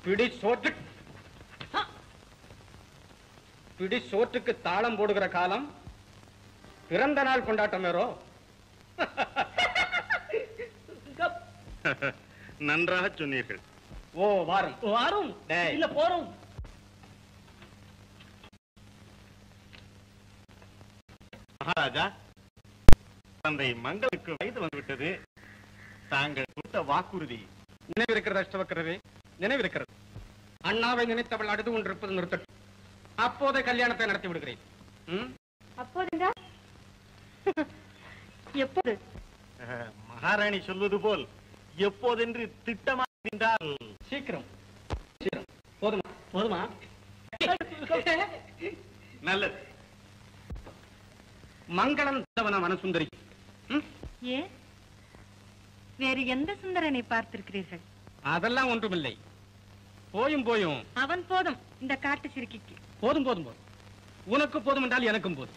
பிடி சோற்று பிடி சோற்றுக்கு தாளம் போடுகிற காலம் பிறந்த நாள் கொண்டாட்டம் வேறோ நன்றாக சொன்னீர்கள் ஓ வாரம் வாரும் டேய். இல்ல போறோம் மகாராஜா தந்தை மங்களுக்கு வயது வந்துவிட்டது தாங்கள் கொடுத்த வாக்குறுதி நினைவிருக்கிறது அஷ்டவக்கரவே நினைவிருக்கிறது அண்ணாவை நினைத்தவள் அழுது கொண்டிருப்பது நிறுத்தட்டும் அப்போதே கல்யாணத்தை நடத்தி விடுகிறேன் ம்? அப்போதுங்க எப்போது அஹ், மகாராணி சொல்வது போல் எப்போதென்று திட்டமாக இருந்தால் சீக்கிரம் சீக்கிரம் போதுமா போதுமா நல்லது மங்களம் தவன மனசுந்தரி ம்? ஏன் வேறு எந்த சுந்தரனை பார்த்திருக்கிறீர்கள் அதெல்லாம் ஒன்றுமில்லை போயும் போயும் அவன் போதும் இந்த காட்டு சிறுக்கிக்கு போதும் போதும் போதும் உனக்கு போதும் என்றால் எனக்கும் போதும்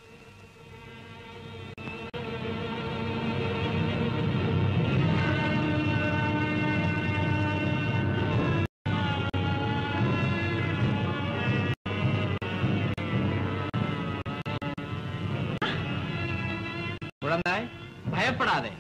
குழந்தாய் பயப்படாதே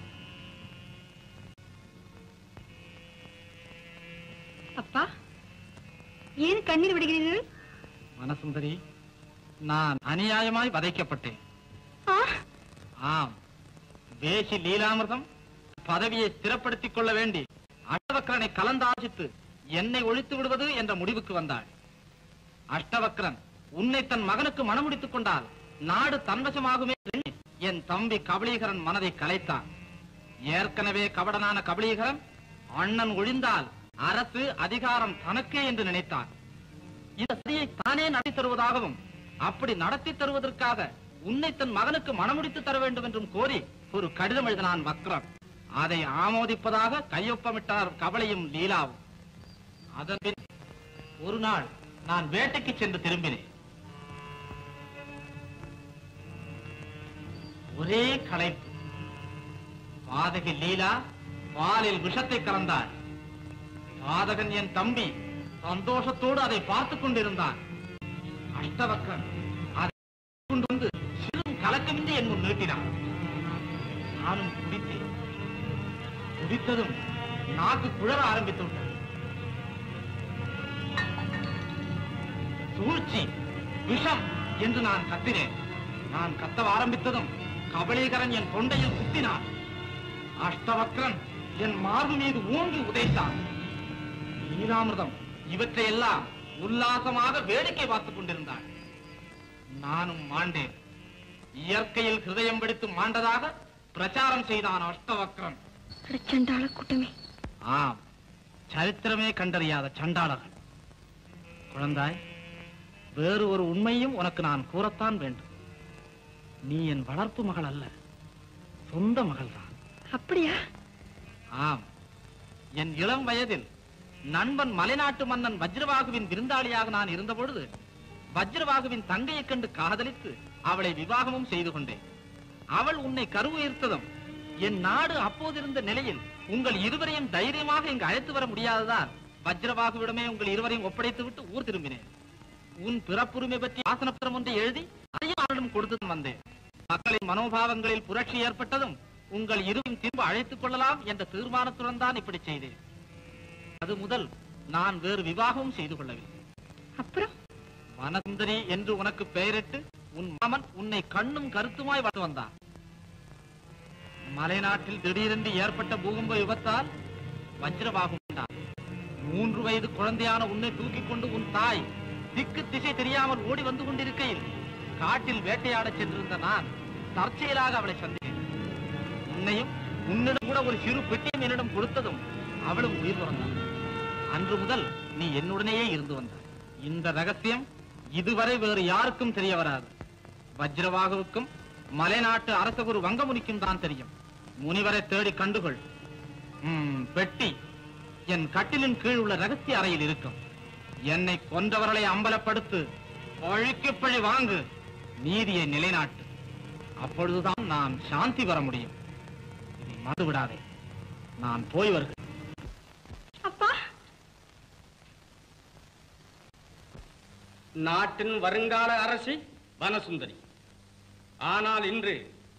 அப்பா ஏன் கண்ணீர் விடுகிறீர்கள் மனசுந்தரி நான் அநியாயமாய் வதைக்கப்பட்டேன் ஆ, ஆம் வேசி லீலாமிர்தம் பதவியை ஸ்திரப்படுத்திக் கொள்ள வேண்டி அஷ்டவக்கரனை கலந்தாசித்து என்னை ஒழித்து விடுவது என்ற முடிவுக்கு வந்தாள் அஷ்டவக்கரன் உன்னை தன் மகனுக்கு மணமுடித்துக் கொண்டால் நாடு தன்வசமாகுமே என்று எண்ணி என் தம்பி கபலீகரன் மனதை கலைத்தான் ஏற்கனவே கபடனான கபலீகரன் அண்ணன் ஒழிந்தால் அரசு அதிகாரம் தனக்கே என்று நினைத்தான் இந்த சதியை தானே நடத்தி தருவதாகவும் அப்படி நடத்தி தருவதற்காக உன்னை தன் மகனுக்கு மணமுடித்து தர வேண்டும் என்றும் கோரி ஒரு கடிதம் எழுதினான் வக்ரம் அதை ஆமோதிப்பதாக கையொப்பமிட்டார் கவலையும் லீலாவும் அதன் பின் ஒரு நாள் நான் வேட்டைக்கு சென்று திரும்பினேன் ஒரே களைப்பு பாதகி லீலா பாலில் விஷத்தை கலந்தாள் பாதகன் என் தம்பி சந்தோஷத்தோடு அதை பார்த்துக் கொண்டிருந்தான் அஷ்டவக்கன் அதை கொண்டு வந்து சிறும் கலக்கமின்றி என் முன் நீட்டினான் நானும் குடித்தேன் குடித்ததும் நாக்கு குழற ஆரம்பித்து விட்டது சூழ்ச்சி விஷம் என்று நான் கத்தினேன் நான் கத்த ஆரம்பித்ததும் கபலீகரன் என் தொண்டையில் குத்தினான் அஷ்டவக்ரன் என் மார்பு மீது ஊங்கி உதைத்தான் நீராமிர்தம் இவற்றையெல்லாம் உல்லாசமாக வேடிக்கை பார்த்துக் கொண்டிருந்தாள் நானும் மாண்டேன் இயற்கையில் ஹிருதயம் வெடித்து மாண்டதாக பிரச்சாரம் செய்தான் அஷ்டவக்ரன் சண்டாள கூட்டமே ஆம் சரித்திரமே கண்டறியாத சண்டாளர்கள் குழந்தாய் வேறு ஒரு உண்மையும் உனக்கு நான் கூறத்தான் வேண்டும் நீ என் வளர்ப்பு மகள் அல்ல சொந்த மகள்தான் அப்படியா ஆம் என் இளம் வயதில் நண்பன் மலைநாட்டு மன்னன் வஜ்ரவாகுவின் விருந்தாளியாக நான் இருந்தபொழுது வஜ்ரவாகுவின் தங்கையைக் கண்டு காதலித்து அவளை விவாகமும் செய்து கொண்டேன் அவள் உன்னை கருவுயிர்த்ததும் என் நாடு அப்போதிருந்த நிலையில் உங்கள் இருவரையும் தைரியமாக இங்கு அழைத்து வர முடியாததால் வஜ்ரவாகுவிடமே உங்கள் இருவரையும் ஒப்படைத்து விட்டு ஊர் திரும்பினேன் உன் பிறப்புரிமை பற்றி ஆசனப்பத்திரம் ஒன்றை எழுதி அதையும் அவளிடம் கொடுத்து வந்தேன் மக்களின் மனோபாவங்களில் புரட்சி ஏற்பட்டதும் உங்கள் இருவரும் திரும்ப அழைத்துக் கொள்ளலாம் என்ற தீர்மானத்துடன் தான் இப்படி செய்தேன் அது முதல் நான் வேறு விவாகமும் செய்து கொள்ளவில்லை அப்புறம் வனசுந்தரி என்று உனக்கு பெயரிட்டு உன் மாமன் உன்னை கண்ணும் கருத்துமாய் வளர்த்து வந்தான் மலைநாட்டில் திடீரென்று ஏற்பட்ட பூகம்ப விபத்தால் வஜ்ரபாகு உண்டான் மூன்று வயது குழந்தையான உன்னை தூக்கிக் கொண்டு உன் தாய் திக்கு திசை தெரியாமல் ஓடி வந்து கொண்டிருக்கையில் காட்டில் வேட்டையாடச் சென்றிருந்த நான் தற்செயலாக அவளை சந்தித்தேன் உன்னையும் உன்னிடம் கூட ஒரு சிறு பெட்டியும் என்னிடம் கொடுத்ததும் அவளும் உயிர் பிறந்தாள் அன்று முதல் நீ என்னுடனேயே இருந்து வந்தாய் இந்த ரகசியம் இதுவரை வேறு யாருக்கும் தெரிய வராது வஜ்ரவாகுவுக்கும் மலைநாட்டு அரசகுரு வங்கமுனிக்கும் தான் தெரியும் முனிவரை தேடி கண்டுகொள் ம், பெட்டி என் கட்டிலின் கீழ் உள்ள ரகசிய அறையில் இருக்கும் என்னை கொன்றவர்களை அம்பலப்படுத்து பழிக்கு பழி வாங்கு நீதியை நிலைநாட்டு அப்பொழுதுதான் நான் சாந்தி பெற முடியும் இதை மறந்து விடாதே நான் போய் வருகிறேன் அப்பா நாட்டின் வருங்கால அரசி வனசுந்தரி ஆனால் இன்று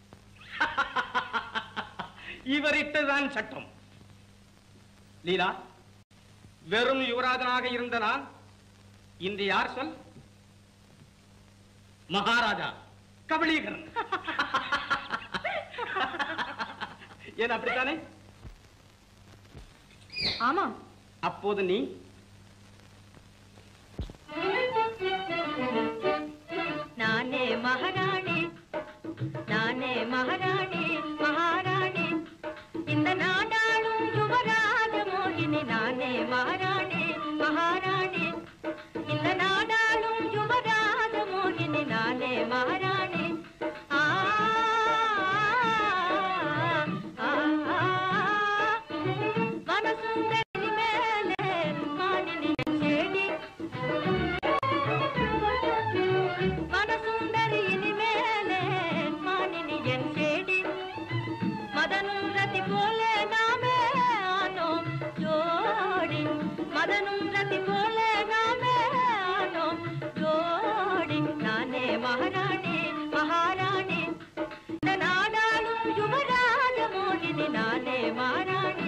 இவரிட்டுதான் சட்டம் லீலா வெறும் யுவராஜனாக இருந்த நான் இன்று யார் சொல் மகாராஜா கபலீகரன் ஏன் அப்படித்தானே ஆமாம் அப்போது நீ நானே மகாராணி நானே மகாராணி மகாராணி இந்த நாடாளும் யுவராஜ மோகினி நானே மகாராணி மகாராணி இந்த நாடாளும் யுவராஜ மோகினி நானே மகாராணி ஆ, ஆ, ஆ, வனசுந்தரி மேலே மானினியின் செடி வனசுந்தரியின் மேலே மானினியன் செடி மதனும் ரதி போல நாமே ஆனோம் ஜோடி மதனும் ரதி போல நாமே ஆனோம் ஜோடி நானே மகாராணி மகாராணி இந்த நாடாளும் யுவராஜ மோகினி நானே மகாராணி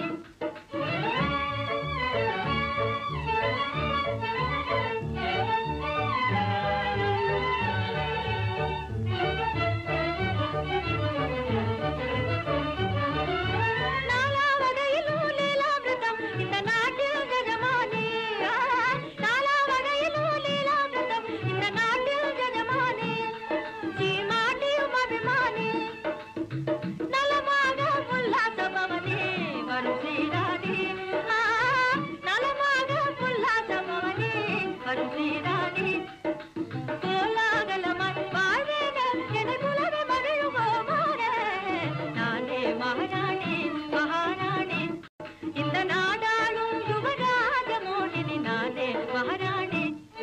நாலாவகையிலும் லீலாமிருதம் இந்த நாட்டில் ஜெஜமானி ஆ, நாலாவகையிலும் லீலாமிருதம் இந்த நாட்டில் ஜெஜமானி சீமாட்டியும் அபிமானி நலமாக உல்லாச பவனி வரும் ஸ்ரீராணி ஆ, நலமாக உல்லாச பவனி வரும் ஸ்ரீராணி கோலாகலமாய் வாழ்வேன எனக்குலகை மகிழுவோமாறே. நானே மகாராணி மகாராணி இந்த நாடாளும் யுவராஜ மோகினி நானே மகாராணி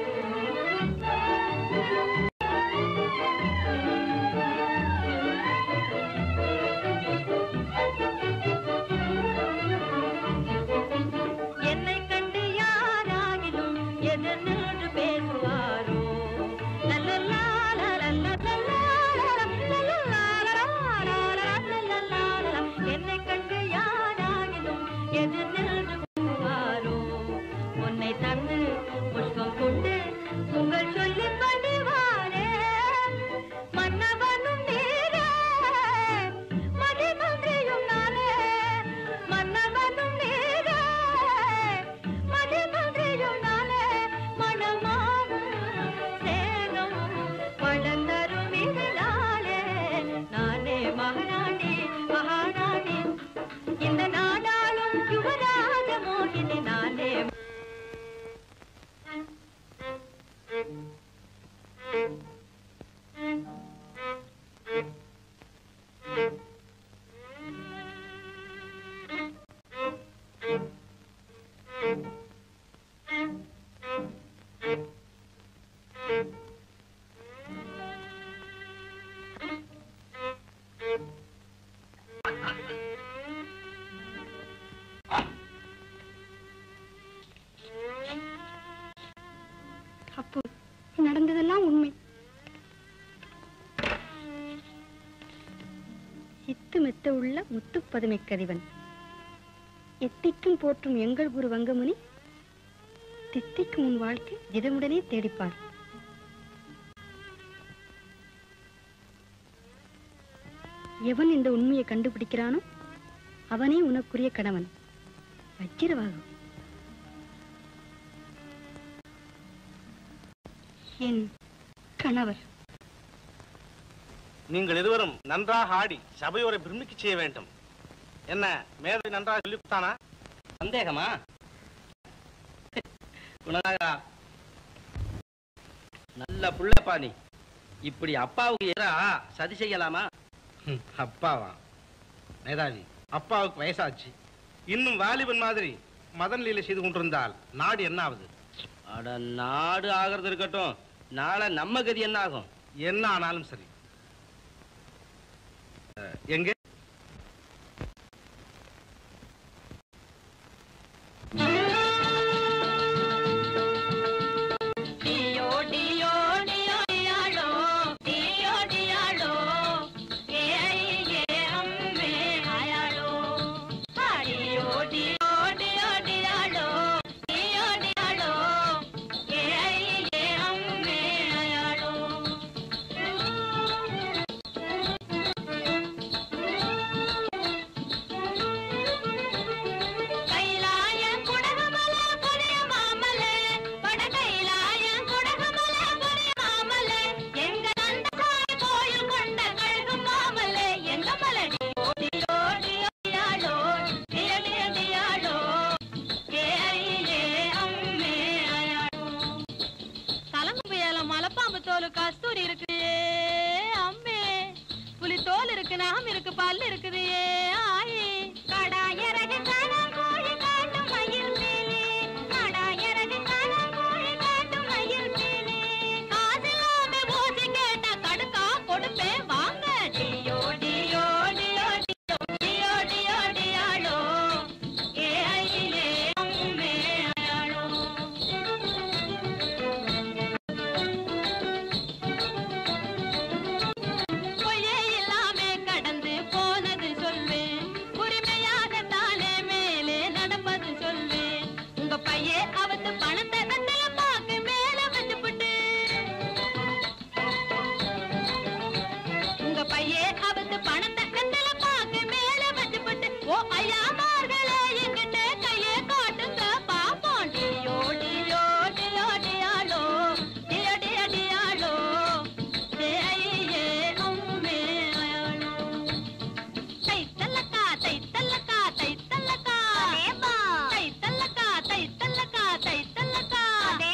என்னை கண்டு யாராகிலும் எதிர் நின்று பேசுவாரோ லல்லலா, லல்லலா, லல்லலா, லல்லலா, என்னை கண்டு யாராகிலும் எதிர் நின்று பேசுவாரோ உன்னை தந்து புஷ்பம் கொண்டு உங்கள் சொல்லி பணிவாரே மன்னவனும் நீரே மதிமன்றியும் நானே மன்னவனும் நீரே மதிமன்றியும் நானே மனமாகும் சேகம் வளர்ந்தரும் இதழாலே நானே மகாராணி மகாராணி இந்த நாடாளும் யுவராஜ மோகினி நானே அப்போ நடந்ததெல்லாம் உண்மை சித்து மெத்த உள்ள முத்துப்பதுமை கதிவன் எத்திக்கும் போற்றும் எங்கள் குரு வங்கமுனி தித்திக்கும் உன் வாழ்க்கை திடமுடனே தேடிப்பார் எவன் இந்த உண்மையை கண்டுபிடிக்கிறானோ அவனே உனக்குரிய கணவன் வச்சிரவாகு என் கணவர் நீங்கள் இருவரும் நன்றாக ஆடி சபையோரை பிரமிக்க செய்ய வேண்டும் என்ன மேதை நன்றாக சொல்லிவிட்டானா சந்தேகமா குணநாகரா நல்ல புள்ளப்பா நீ இப்படி அப்பாவுக்கு எதிரா சதி செய்யலாமா அப்பாவா மேதாவி அப்பாவுக்கு வயசாச்சு இன்னும் வாலிபன் மாதிரி மதன் லீலை செய்து கொண்டிருந்தால் நாடு என்ன ஆகுது அட நாடு ஆகிறது இருக்கட்டும் நாளை நம்ம கதி என்ன ஆகும் என்ன ஆனாலும் சரி அஹ், எங்கே டியோ டியோ கஸ்தூரி இருக்குது அம்மே புலி தோல் இருக்கு நகம் இருக்கு பல்லு இருக்குது ஆயி கடாயரகு காணாம் கோழி காட்டும் மயில் மேலே கடாயரகு காணாம் கோழி காட்டும் மயில் மேலே காசில்லாம ஊசி கேட்டா கடுக்கா கொடுப்பேன் வாங்க டியோ டியோ டியோ டியோ டியோ டியோ டியாளோ ஏ ஐயிலே அம்மே அயாளோ பொய்யே இல்லாம கடந்து போனது சொல்வேன் உரிமையாகத்தானே மேலே நடப்பது சொல்வேன் உங்க பையே அவத்து பணத்தை வெத்தல பாக்கு மேல வச்சுப்புட்டு உங்க பையே அவத்து பணத்தை வெத்தல பாக்கு மேல வச்சுப்புட்டு ஓ ஐயாமார்களே என்கிட்ட கையே காட்டுங்க பாப்போம் டியோ டியோ டியோ டியாலோ டியோ டியோ டியாலோ தேயே அம்மே அயாளோ தை தல்லக்கா தை தல்லக்கா தை தல்லக்கா தை தல்லக்கா தை தல்லக்கா தை தல்லக்கா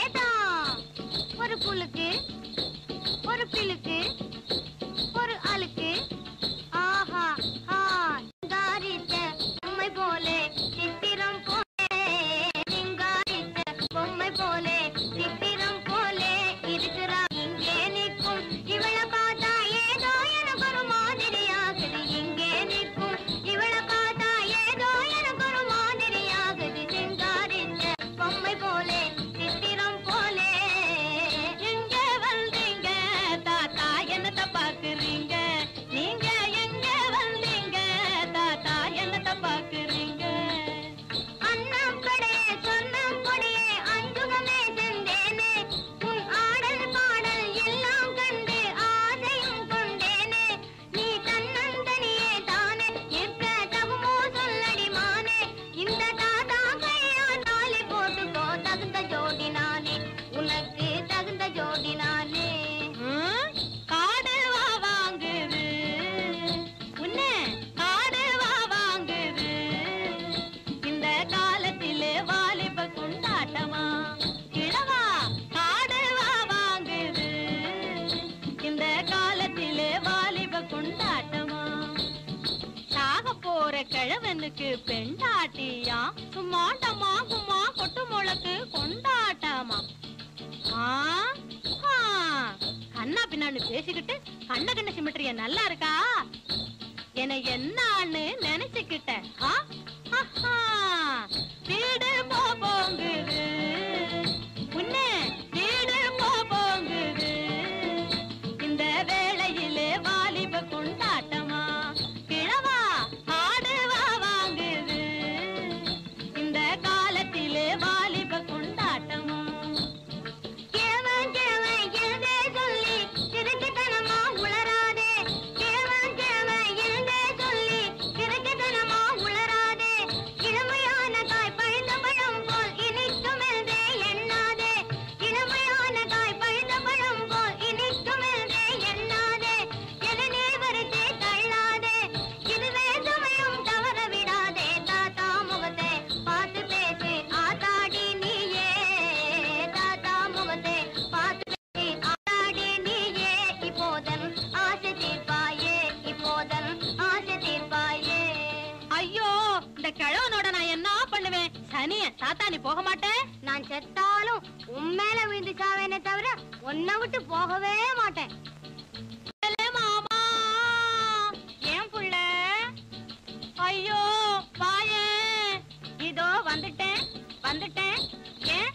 ஒரு புழுக்கு ஒரு பிளுக்கு ஒரு அழுக்கு ஆஹா ஹா சிங்காரித்த பொம்மை போலே சித்திரம் போலே சிங்காரித்த பொம்மை போலே சித்திரம் போலே இருக்கிறா இங்கே நிற்கும் இவளை பார்த்தா ஏதோ எனக்கு ஒரு மாதிரியாகுது இங்கே நிற்கும் இவளை பார்த்தா ஏதோ எனக்கு ஒரு மாதிரியாகுது சிங்காரித்த பொம்மை போலே சித்திரம் போலே எங்க வந்தீங்க தாத்தா என்னத்த பாக்குறீங்க நீங்க எங்க வந்தீங்க தாத்தா என்னத்த பாக்குறீங்க அண்ணம் கடையே சொன்னம் கொடியே அஞ்சுகமே செந்தேனே உன் ஆடல் பாடல் எல்லாம் கண்டு ஆசையும் கொண்டேனே நீ தன்னந்தனியே தானே இருக்க தகுமோ சொல்லடி மானே இந்த தாத்தா கையா தாலி போட்டுக்கோ தகுந்த ஜோடி நானே உனக்கு தகுந்த ஜோடி நானே காடு வா வாங்குது உன்னை காடு வா வாங்குது இந்த காலத்திலே வாலிப கொண்டாட்டமா கிழவா காடு வா வாங்குது இந்த காலத்திலே வாலிப கொண்டாட்டமா சாக போற கிழவனுக்கு பெண்டாட்டியா சும்மாட்டமா கும்மா கொட்டு முளக்கு கொண்டாட்டமா ஆ, ஆ, கண்ணா பின்னான்னு பேசிக்கிட்டு கண்ண கண்ண சிமிட்ரிய நல்லா இருக்கா என என்னான்னு நினைச்சுக்கிட்ட ஆ? ஆஹா, வீடு போ போங்குது உன்னை வீடு போ போங்குது இந்த வேளையிலே வாலிப கொண்டாட்டமா கிழவா ஆடு வா வாங்குது இந்த காலத்திலே வாலிப கொண்டாட்டமா கேவன் கேவன் எழுதே சொல்லி திருட்டுத்தனமா உளராதே கேவன் கேவன் எழுதே சொல்லி திருட்டுத்தனமா உளராதே இளமையான காய் பழுத்த பழம் போல் இனிக்கும் எழுதே எண்ணாதே இளமையான காய் பழுத்த பழம் போல் இனிக்கும் எழுதே எண்ணாதே இளநீர் வரிசை தள்ளாதே இதுவே சமயம் தவற விடாதே தாத்தா முகத்தை பார்த்து பேசு ஆத்தாடி நீயே தாத்தா முகத்தை பார்த்து பேசி ஆத்தாடி நீயே இப்போதன் ஆசை தீர்ப்பாயே இப்போதன் ஆசை தீர்ப்பாயே ஐயோ இந்த கிழவனோட நான் என்ன பண்ணுவேன் சனிய தாத்தா நீ போக மாட்டேன் நான் செத்தாலும் உன் மேல விழுந்து சாவேனே தவிர உன்னை விட்டு போகவே மாட்டேன் மாமா ஏன் புள்ள ஐயோ வாயேன் இதோ வந்துட்டேன் வந்துட்டேன் ஏன்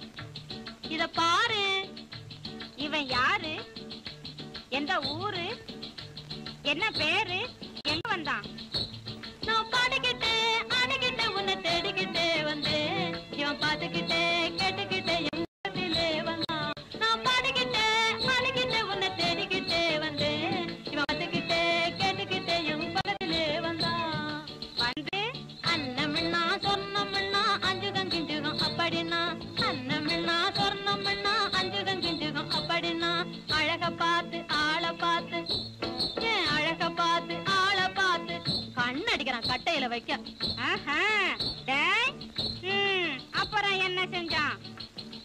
இத பாரு இவன் யாரு எந்த ஊரு என்ன பேரு எங்க வந்தான் நான் பாடிக்கிட்டு ஆடிக்கிட்டு உன்னை தேடிக்கிட்டு வந்தேன் இவன் பார்த்துக்கிட்டு கேட்டுக்கிட்டு என் பக்கத்திலே வந்தான் நான் பாடிக்கிட்டு ஆடிக்கிட்டு உன்னை தேடிக்கிட்டு வந்தேன் இவன் பார்த்துக்கிட்டு கேட்டுக்கிட்டு என் பக்கத்திலே வந்தான் வந்து அன்னமின்னா சொன்னமின்னா அஞ்சுகம் கிஞ்சுகம் அப்படின்னா அன்னமின்னா சொன்னமின்னா அஞ்சுகம் கிஞ்சுகம் அப்படின்னா அழக பார்த்து ஆளை பார்த்து ஏன் அழக பார்த்து ஆளை பார்த்து கண்ணடிக்கிறான் கட்டையில வைக்க ஆஹா, டேய், ம், அப்புறம் என்ன செஞ்சான் உன்னை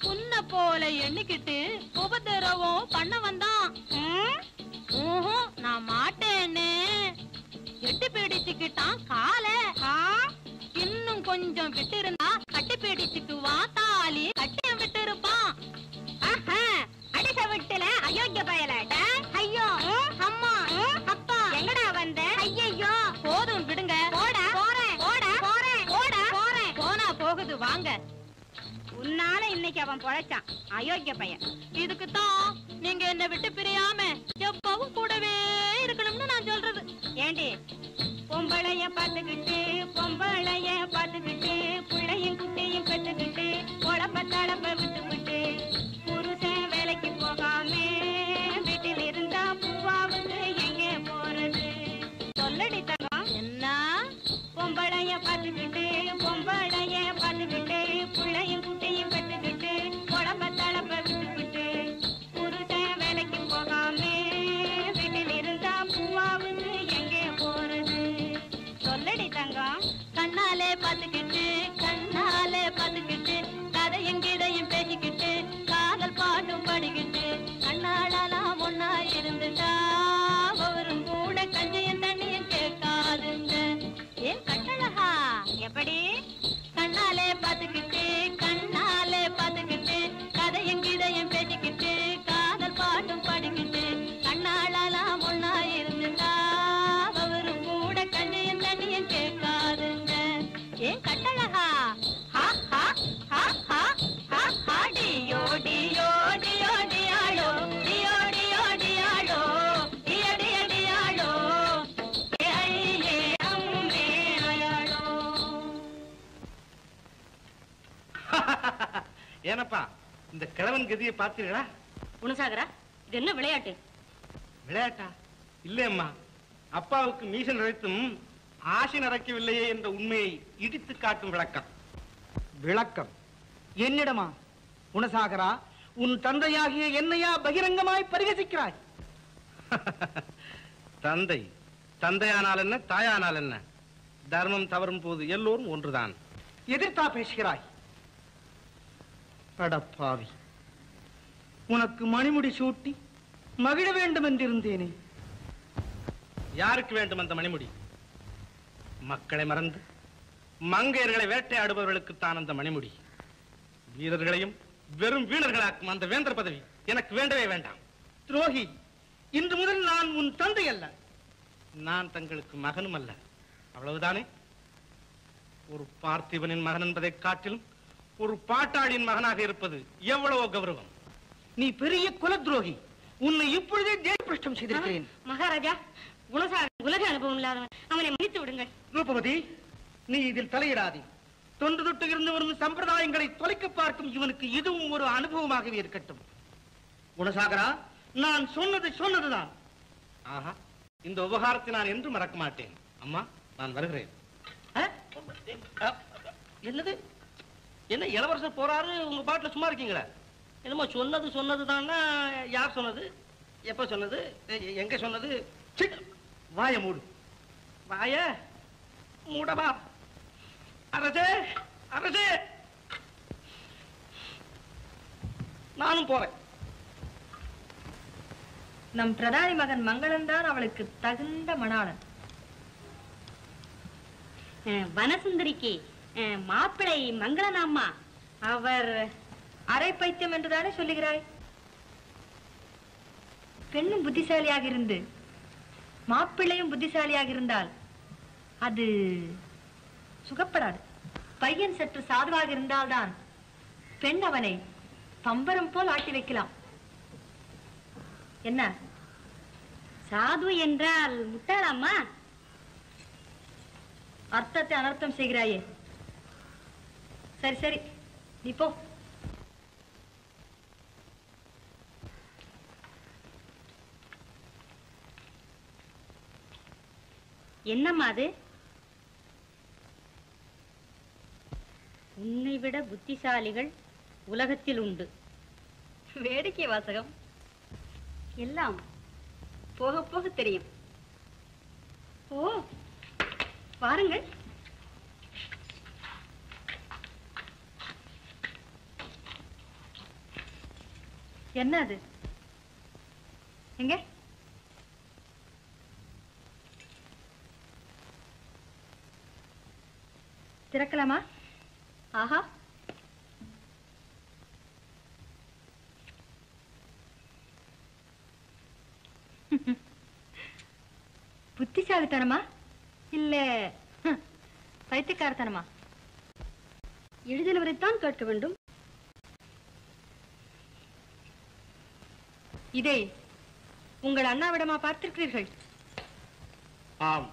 போல எண்ணிக்கிட்டு உபத்திரவம் பண்ண வந்தான் ம்? ஊஹும், நான் மாட்டேன்னு எட்டி பிடிச்சுக்கிட்டான் கால இன்னும் கொஞ்சம் விட்டு இருந்தா கட்டி பிடிச்சுக்குவான் தாலி கட்டி விட்டு இருப்பான் அடிச விட்டுல அயோக்கிய பயலாட்ட ஐயோ அம்மா அப்பா எங்கடா வந்த ஐயோ போதும் விடுங்க போடா போறேன் போடா போறேன் போடா போறேன் போனா போகுது வாங்க உன்னால இன்னைக்கு அவன் பொழைச்சான் அயோக்கிய பையன் இதுக்கு தான் நீங்க என்ன விட்டு பிரியாம எப்பவும் கூடவே இருக்கணும்னு நான் சொல்றது ஏண்டி பொம்பளைய பார்த்துக்கிட்டு பொம்பளைய பார்த்துக்கிட்டு பிள்ளையும் குட்டியும் பெற்றுக்கிட்டு உழப்ப தளப்ப விட்டு விட்டு புருஷன் வேலைக்கு போகாம வீட்டில் இருந்தா பூவாவுக்கு எங்கே போறது சொல்லடி தங்கம் என்ன பொம்பளைய பார்த்துக்கிட்டு பொம்பளைய பார்த்துக்கிட்டு பிள்ளையும் குட்டியும் பெற்றுக்கிட்டு உடம்ப தளப்ப விட்டுக்கிட்டு புருஷன் வேலைக்கு போகாம வீட்டில் இருந்தா பூவாவுக்கு எங்கே போறது சொல்லடி தங்கம் கண்ணாலே பார்த்துக்கிட்டு கண்ணாலே பார்த்துக்கிட்டு கதையும் கிதையும் பேசிக்கிட்டு காதல் பாட்டும் படிக்கிட்டு கண்ணாடலாம் ஒன்னா இருந்துட்டா அவரும் கூட கஞ்சையும் தண்ணியும் கேட்காதுங்க ஏன் கட்டழகா எப்படி கண்ணாலே பார்த்துக்கிட்டு கண்ணாலே பார்த்துக்கிட்டு கதையும் கிதையும் பேசிக்கிட்டு காதல் பாட்டும் படிக்கிட்டு கண்ணாடலாம் ஒன்னா இருந்துட்டா அவரும் கூட கண்ணையும் தண்ணியும் கேட்காதுங்க ஏன் கட்டழகா ஹா ஹா ஹா ஹா ஹா ஹா டியோ டியோ டியோ டியாளோ டியோ டியோ டியாளோ டிய டிய டியாளோ ஏ ஐயே அம்மே அயாளோ ஏனப்பா இந்த கிழவன் கதியை பார்த்தீர்களா குணசாகரா இது என்ன விளையாட்டு விளையாட்டா இல்லையம்மா அப்பாவுக்கு மீசன் நிறைத்தும் ஆசை நடக்கவில்லையே என்ற உண்மையை இடித்து காட்டும் விளக்கம் விளக்கம் என்னிடமா குணசாகரா உன் தந்தையாகிய என்னையா பகிரங்கமாய் பரிகசிக்கிறாய் தந்தை தந்தையானால் என்ன தாயானால் என்ன தர்மம் தவறும் போது எல்லோரும் ஒன்றுதான் எதிர்த்தா பேசுகிறாய் அடப்பாவி உனக்கு மணிமுடி சூட்டி மகிழ வேண்டும் என்றிருந்தேனே யாருக்கு வேண்டும் அந்த மணிமுடி மக்களை மறந்து மங்கையர்களை வேட்டையாடுபவர்களுக்கு தான் அந்த மணிமுடி வீரர்களையும் வெறும் வீணர்களாக்கும் அந்த வேந்தர் பதவி எனக்கு வேண்டவே வேண்டாம் துரோகி இன்று முதல் நான் உன் தந்தை அல்ல நான் தங்களுக்கு மகனும் அல்ல அவ்வளவுதானே ஒரு பார்த்திபனின் மகன் என்பதைக் காட்டிலும் ஒரு பாட்டாளியின் மகனாக இருப்பது எவ்வளவோ கௌரவம் நீ பெரிய குல துரோகி உன்னை இப்பொழுதே ஜெயபிரஷ்டம் செய்திருக்கிறேன் மகாராஜா குணசாகர் உலக அனுபவம் இல்லாதவன் அவனை மன்னித்து விடுங்கள் ரூபவதி நீ இதில் தலையிடாதே தொன்று தொட்டு இருந்து வரும் சம்பிரதாயங்களை தொலைக்க பார்க்கும் இவனுக்கு இதுவும் ஒரு அனுபவமாகவே இருக்கட்டும் குணசாகரா நான் சொன்னது சொன்னதுதான் ஆஹா இந்த உபகாரத்தை நான் என்று மறக்க மாட்டேன் அம்மா நான் வருகிறேன் ஆ? ஆ, என்னது என்ன இளவரசர் போறாரு உங்க பாட்டுல சும்மா இருக்கீங்களா என்னமோ சொன்னது சொன்னது யார் சொன்னது எப்ப சொன்னது எ- எ- எங்க சொன்னது சி, வாய மூடு வாய மூடவா அரசே அரசே நானும் போறேன் நம் பிரதானி மகன் மங்களன் தான் அவளுக்கு தகுந்த மணாளன் அஹ், வனசுந்தரிக்கு அஹ், மாப்பிளை மங்களனாம்மா அவர் அரை பைத்தியம் என்றுதானே சொல்லுகிறாய் பெண்ணும் புத்திசாலியாக இருந்து மாப்பிள்ளையும் புத்திசாலியாக இருந்தால் அது சுகப்படாது பையன் சற்று சாதுவாக இருந்தால்தான் பெண் அவனை பம்பரம் போல் ஆட்டி வைக்கலாம் என்ன சாது என்றால் முட்டாளாம்மா அர்த்தத்தை அனர்த்தம் செய்கிறாயே சரி சரி நீ போ என்னம்மா அது உன்னை விட புத்திசாலிகள் உலகத்தில் உண்டு வேடிக்கை வாசகம் எல்லாம் போக போக தெரியும் ஓ வாருங்கள் என்ன அது எங்க திறக்கலாமா ஆஹா புத்திசாலித்தனமா இல்ல ஹம், பைத்தியக்காரத்தனமா எழுதினவரைத்தான் கேட்க வேண்டும் இதை உங்கள் அண்ணாவிடமா பார்த்திருக்கிறீர்கள் ஆம்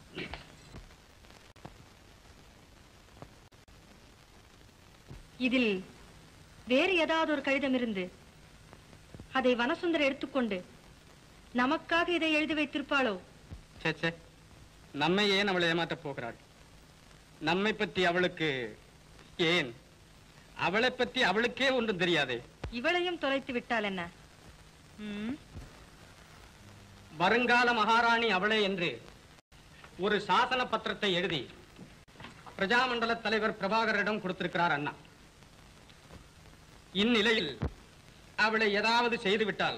இதில் வேறு ஏதாவது ஒரு கடிதம் இருந்து அதை வனசுந்தர் எடுத்துக்கொண்டு நமக்காக இதை எழுதி வைத்திருப்பாளோ சே சே நம்மை ஏன் அவளை ஏமாற்றப் போகிறாள் நம்மை பற்றி அவளுக்கு ஏன் அவளை பற்றி அவளுக்கே ஒன்றும் தெரியாதே இவளையும் தொலைத்து விட்டால் என்ன ம், வருங்கால மகாராணி அவளே என்று ஒரு சாசன பத்திரத்தை எழுதி பிரஜாமண்டல தலைவர் பிரபாகரிடம் கொடுத்திருக்கிறார் அண்ணா இந்நிலையில் அவளை ஏதாவது செய்துவிட்டால்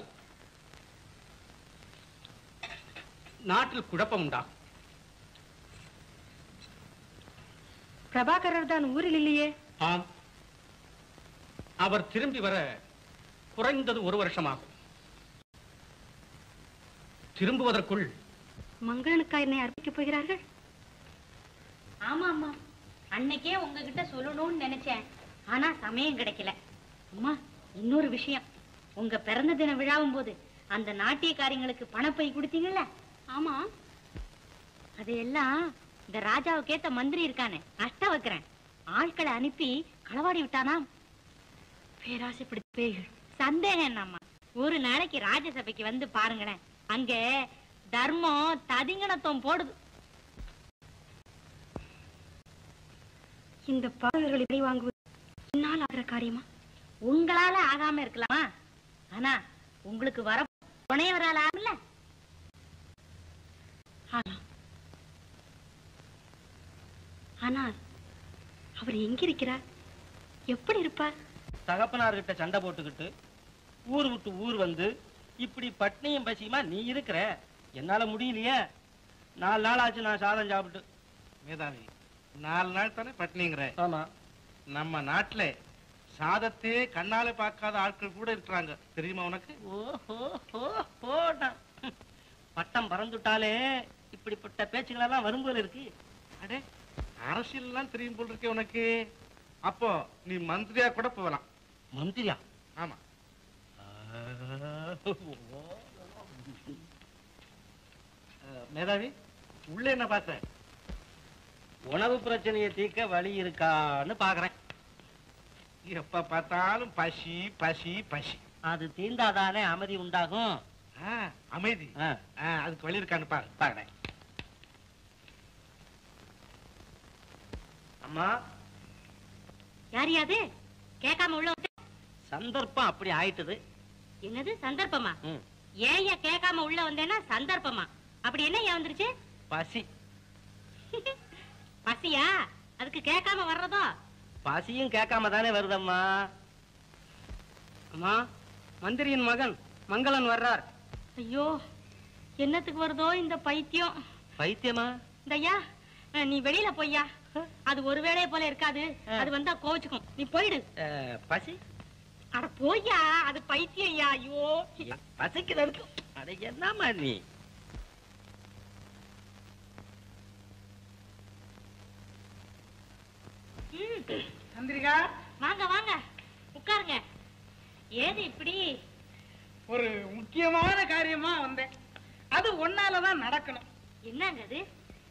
நாட்டில் குழப்பம் உண்டாகும் பிரபாகரர் தான் ஊரில் இல்லையே ஆம் அவர் திரும்பி வர குறைந்தது ஒரு வருஷமாகும் திரும்புவதற்குள் மங்களனுக்கா என்னை அர்ப்பிக்கப் போகிறார்கள் ஆமா அம்மா அன்னைக்கே உங்ககிட்ட சொல்லணும்னு நினைச்சேன் ஆனா சமயம் கிடைக்கல அம்மா இன்னொரு விஷயம் உங்க பிறந்த தின விழாவும் போது அந்த நாட்டியக்காரங்களுக்கு பணப்பை கொடுத்தீங்கல்ல ஆமா அதையெல்லாம் இந்த ராஜாவுக்கு ஏத்த மந்திரி இருக்கானே அஷ்ட வைக்கிறேன் ஆட்களை அனுப்பி களவாடி விட்டானாம் பேராசை பிடித்த பேய்கள் சந்தேகம் என்னம்மா ஒரு நாளைக்கு ராஜசபைக்கு வந்து பாருங்களேன் அங்க தர்மம் ததிங்கணத்துவம் போடுது இந்த பாடல்களை விலை வாங்குவது என்னால் ஆகிற காரியமா உங்களால ஆகாம இருக்கலாமா ஆனா உங்களுக்கு வர துணையவரால் ஆகல ஆகலாம் ஆனால் அவர் எங்கிருக்கிறார் எப்படி இருப்பார் தகப்பனார்கிட்ட சண்டை போட்டுக்கிட்டு ஊர் விட்டு ஊர் வந்து இப்படி பட்னியும் பசியுமா நீ இருக்கிற என்னால முடியலையே நாலு நாள் ஆச்சு நான் சாதம் சாப்பிட்டு மேதாவி நாலு நாள் தானே பட்னிங்கிற ஆமா நம்ம நாட்டுல சாதத்தையே கண்ணால பார்க்காத ஆட்கள் கூட இருக்கிறாங்க தெரியுமா உனக்கு ஓஹோ ஹோ போடா பட்டம் பறந்துட்டாலே இப்படிப்பட்ட பேச்சுகளெல்லாம் வரும் போல இருக்கு அடே அரசியல்லாம் தெரியும் போல் இருக்கே உனக்கு அப்போ நீ மந்திரியா கூட போகலாம் மந்திரியா ஆமா அஹ், மேதாவி உள்ள என்ன பார்த்த உணவு பிரச்சனையை தீர்க்க வழி இருக்கான்னு பாக்குறேன் எப்ப பார்த்தாலும் பசி பசி பசி அது தீர்ந்தாதானே அமைதி உண்டாகும் ஆ, அமைதி ஆ, ஆ, அதுக்கு வழி இருக்கான்னு பாரு பாக்குறேன் அம்மா யார் யாது கேட்காம உள்ள வந்து சந்தர்ப்பம் அப்படி ஆயிட்டுது என்னது சந்தர்ப்பமா ம், ஏன் கேட்காம உள்ள வந்தேன்னா சந்தர்ப்பமா அப்படி என்ன ஏன் வந்துருச்சு பசி பசியா அதுக்கு கேட்காம வர்றதோ பசியும் கேட்காம தானே வருதம்மா அம்மா மந்திரியின் மகன் மங்களன் வர்றார் ஐயோ என்னத்துக்கு வருதோ இந்த பைத்தியம் பைத்தியமா இந்த ஐயா அஹ், நீ வெளியில போய்யா அது ஒரு வேளைய போல இருக்காது அது வந்தா கோச்சுக்கும் நீ போயிடு அஹ், பசி அட போய்யா அது பைத்தியம் ஐயா ஐயோ பசிக்குது இருக்கு அட என்னம்மா நீ ம், சந்திரிகா வாங்க வாங்க உட்காருங்க ஏது இப்படி ஒரு முக்கியமான காரியமா வந்தேன் அது ஒன்னாலதான் நடக்கணும் என்னங்க அது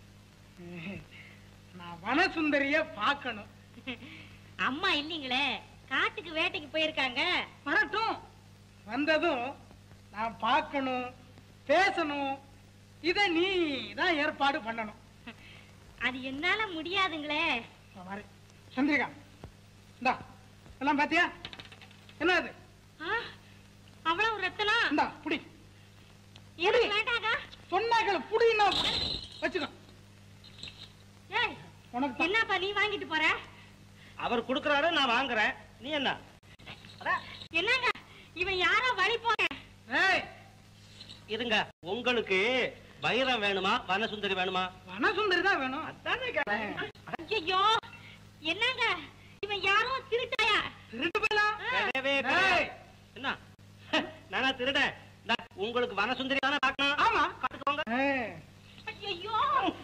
நான் வனசுந்தரிய பார்க்கணும் அம்மா இல்லீங்களே காட்டுக்கு வேட்டைக்கு போயிருக்காங்க வரட்டும் வந்ததும் நான் பார்க்கணும் பேசணும் இத நீ தான் ஏற்பாடு பண்ணணும் அது என்னால முடியாதுங்களே இதோ வரேன். சந்திரிகா இந்தா எல்லாம் பாத்தியா என்ன அது ஆ, அவ்வளவு ரத்தனம் இந்தா புடி எனக்கு வேண்டாங்க சொன்னாக்கள் புடின்னா வச்சுக்கோ ஏய் உனக்கு தான். என்னப்பா நீ வாங்கிட்டு போற அவர் கொடுக்கறாரு நான் வாங்குறேன் நீ என்ன என்னங்க இவன் யாரோ வழி போங்க ஏய் இருங்க உங்களுக்கு வைரம் வேணுமா வனசுந்தரி வேணுமா வனசுந்தரி தான் வேணும் அதானே கேட்டேன் ஐயோ என்னங்க இவன் யாரோ திருட்டாயா திருட்டு போயிடலாம் கிடையவே ஏய். கிடையாது. என்ன நானா திருடன் இந்தா, உங்களுக்கு வனசுந்தரி தானே பார்க்கணும் ஆமா காட்டுக்கோங்க ஏய், ஐயோ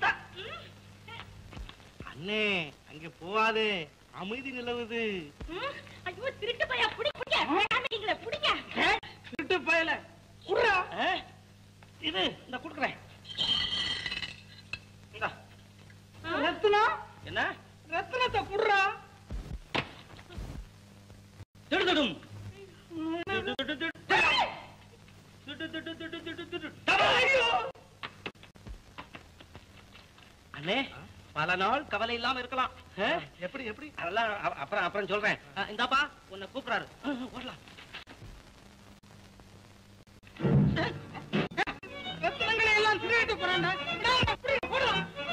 அண்ணே அங்க போவாதே அமைதி நிலவுது ஐயோ திருட்டு பையா புடி புடிங்க வேண்டாமீங்களே புடிங்க ஏய், திருட்டு போயல குடுறா ஆ? இது இந்த கொடுக்குறேன் இந்தா. ரத்னம் என்ன ரத்னத்தை குடுறா திடுதிடும் அண்ணே பல நாள் கவலை இல்லாம இருக்கலாம் ஆ? எப்படி எப்படி அதெல்லாம் அ- அப்புறம் அப்புறம் சொல்றேன் ஆ, இந்தாப்பா உன்னை கூப்பிடுறாரு ஆ, ஓடலாம் ரத்னங்களை எல்லாம் திருடிட்டு போறான்டா டேய், அப்படி போடா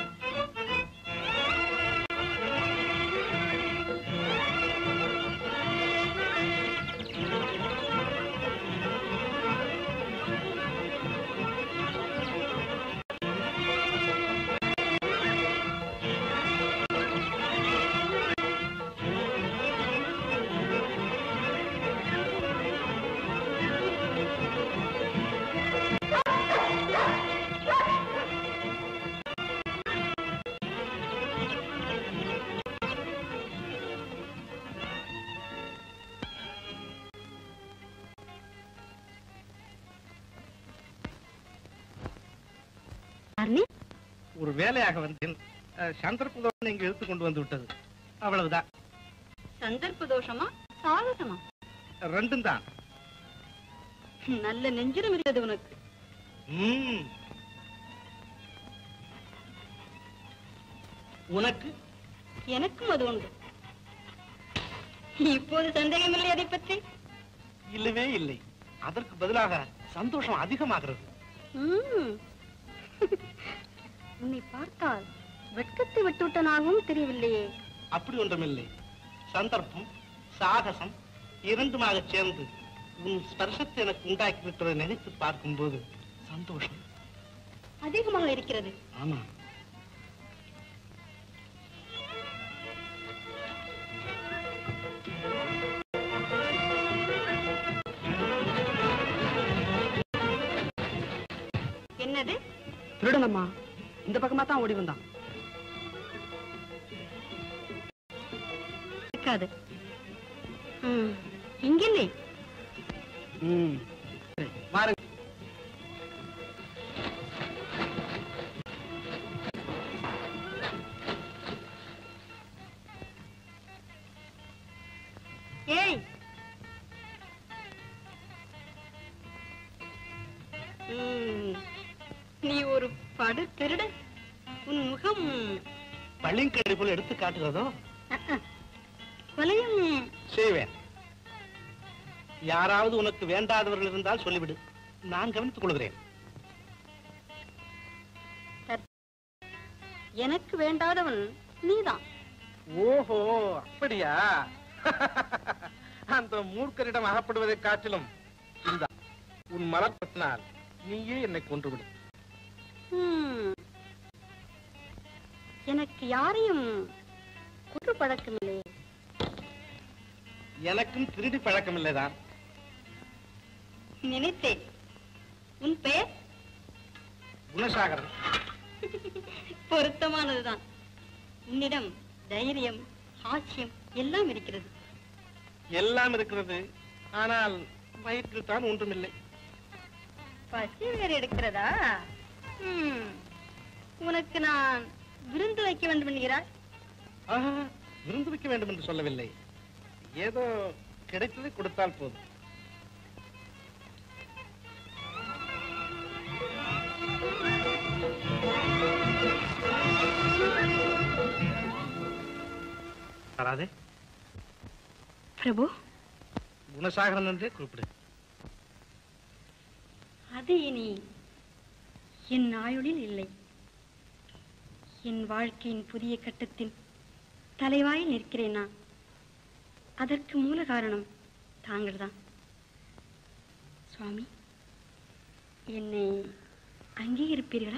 அர்ணி ஒரு வேலையாக வந்தேன் அஹ், சந்தர்ப்பதோடு இங்கு இழுத்து கொண்டு வந்து விட்டது அவ்வளவுதான் சந்தர்ப்ப தோஷமா சாகசமா ரெண்டும் தான் நல்ல நெஞ்சிரம் இருக்கிறது உனக்கு ம். உனக்கு எனக்கும் அது உண்டு இப்போது சந்தேகமில்லை அதை பற்றி இல்லவே இல்லை அதற்கு பதிலாக சந்தோஷம் அதிகமாகிறது ம். உன்னை பார்த்தால் வெட்கத்தை விட்டுவிட்டனாகவும் தெரியவில்லையே அப்படி ஒன்றுமில்லை சந்தர்ப்பம் சாகசம் இரண்டுமாக சேர்ந்து உன் ஸ்பர்சத்தை எனக்கு உண்டாக்கி விட்டதை நினைத்து பார்க்கும்போது சந்தோஷம் அதிகமாக இருக்கிறது ஆமா என்னது திருடனம்மா இந்த பக்கமா தான் ஓடி வந்தான் இருக்காது ம். இங்கில்லை ம் மாறுங்க ஏய் ம். நீ ஒரு படு திருட உன் முகம் பள்ளிங்கடி போல எடுத்து காட்டுகிறதோ அஹ், அஹ். கொலையும் செய்வேன் யாராவது உனக்கு வேண்டாதவர்கள் இருந்தால் சொல்லிவிடு நான் கவனித்துக் கொள்கிறேன் எனக்கு வேண்டாதவன் நீதான் ஓஹோ அப்படியா அந்த மூர்க்கரிடம் அகப்படுவதை காட்டிலும் இந்த உன் மலப்பட்டினால் நீயே என்னை கொன்றுவிடு ம். எனக்கு யாரையும் குற்று பழக்கமில்லை எனக்கும் திருடி பழக்கம் இல்லைதான் நினைத்தேன் உன் பெயர் குணசாகரன் பொருத்தமானதுதான் உன்னிடம் தைரியம் ஹாஸ்யம் எல்லாம் இருக்கிறது எல்லாம் இருக்கிறது ஆனால் வயிற்றில் தான் ஒன்றுமில்லை பசி வேறு எடுக்கிறதா ம். உனக்கு நான் விருந்து வைக்க வேண்டும் என்கிறாய் ஆஹா, விருந்து வைக்க வேண்டும் என்று சொல்லவில்லை ஏதோ கிடைத்ததை கொடுத்தால் போதும் வராதே பிரபு குணசாகரன் என்றே குறிப்பிடு அது இனி என் ஆயுளில் இல்லை என் வாழ்க்கையின் புதிய கட்டத்தின் தலைவாயில் நிற்கிறேன் நான் அதற்கு மூல காரணம் தாங்கள்தான் சுவாமி என்னை அங்கீகரிப்பீர்களா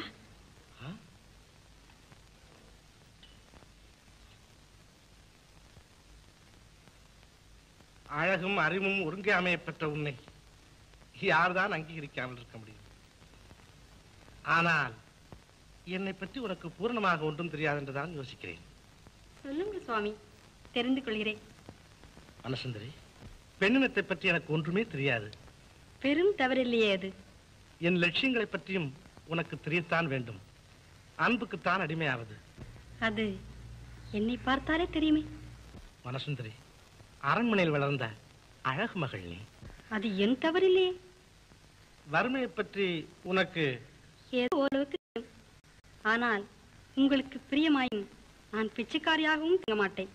அழகும் அறிவும் ஒருங்கே அமையப் பெற்ற உன்னை யார்தான் அங்கீகரிக்காமல் இருக்க முடியும் ஆனால் என்னை பற்றி உனக்கு பூரணமாக ஒன்றும் தெரியாது என்றுதான் யோசிக்கிறேன் சொல்லுங்கள் சுவாமி தெரிந்து கொள்கிறேன் மனசுந்தரி பெண்ணினத்தை பற்றி எனக்கு ஒன்றுமே தெரியாது பெரும் தவறில்லையே அது என் லட்சியங்களை பற்றியும் உனக்கு தெரியத்தான் வேண்டும் அன்புக்குத்தான் அடிமையாவது அது என்னை பார்த்தாலே தெரியுமே மனசுந்தரி அரண்மனையில் வளர்ந்த அழகு மகள் நீ அது என் தவறில்லையே வறுமையை பற்றி உனக்கு ஏதோ ஓரளவுக்கு தெரியும். ஆனால் உங்களுக்கு பிரியமாயும் நான் பிச்சைக்காரியாகவும் தங்க மாட்டேன்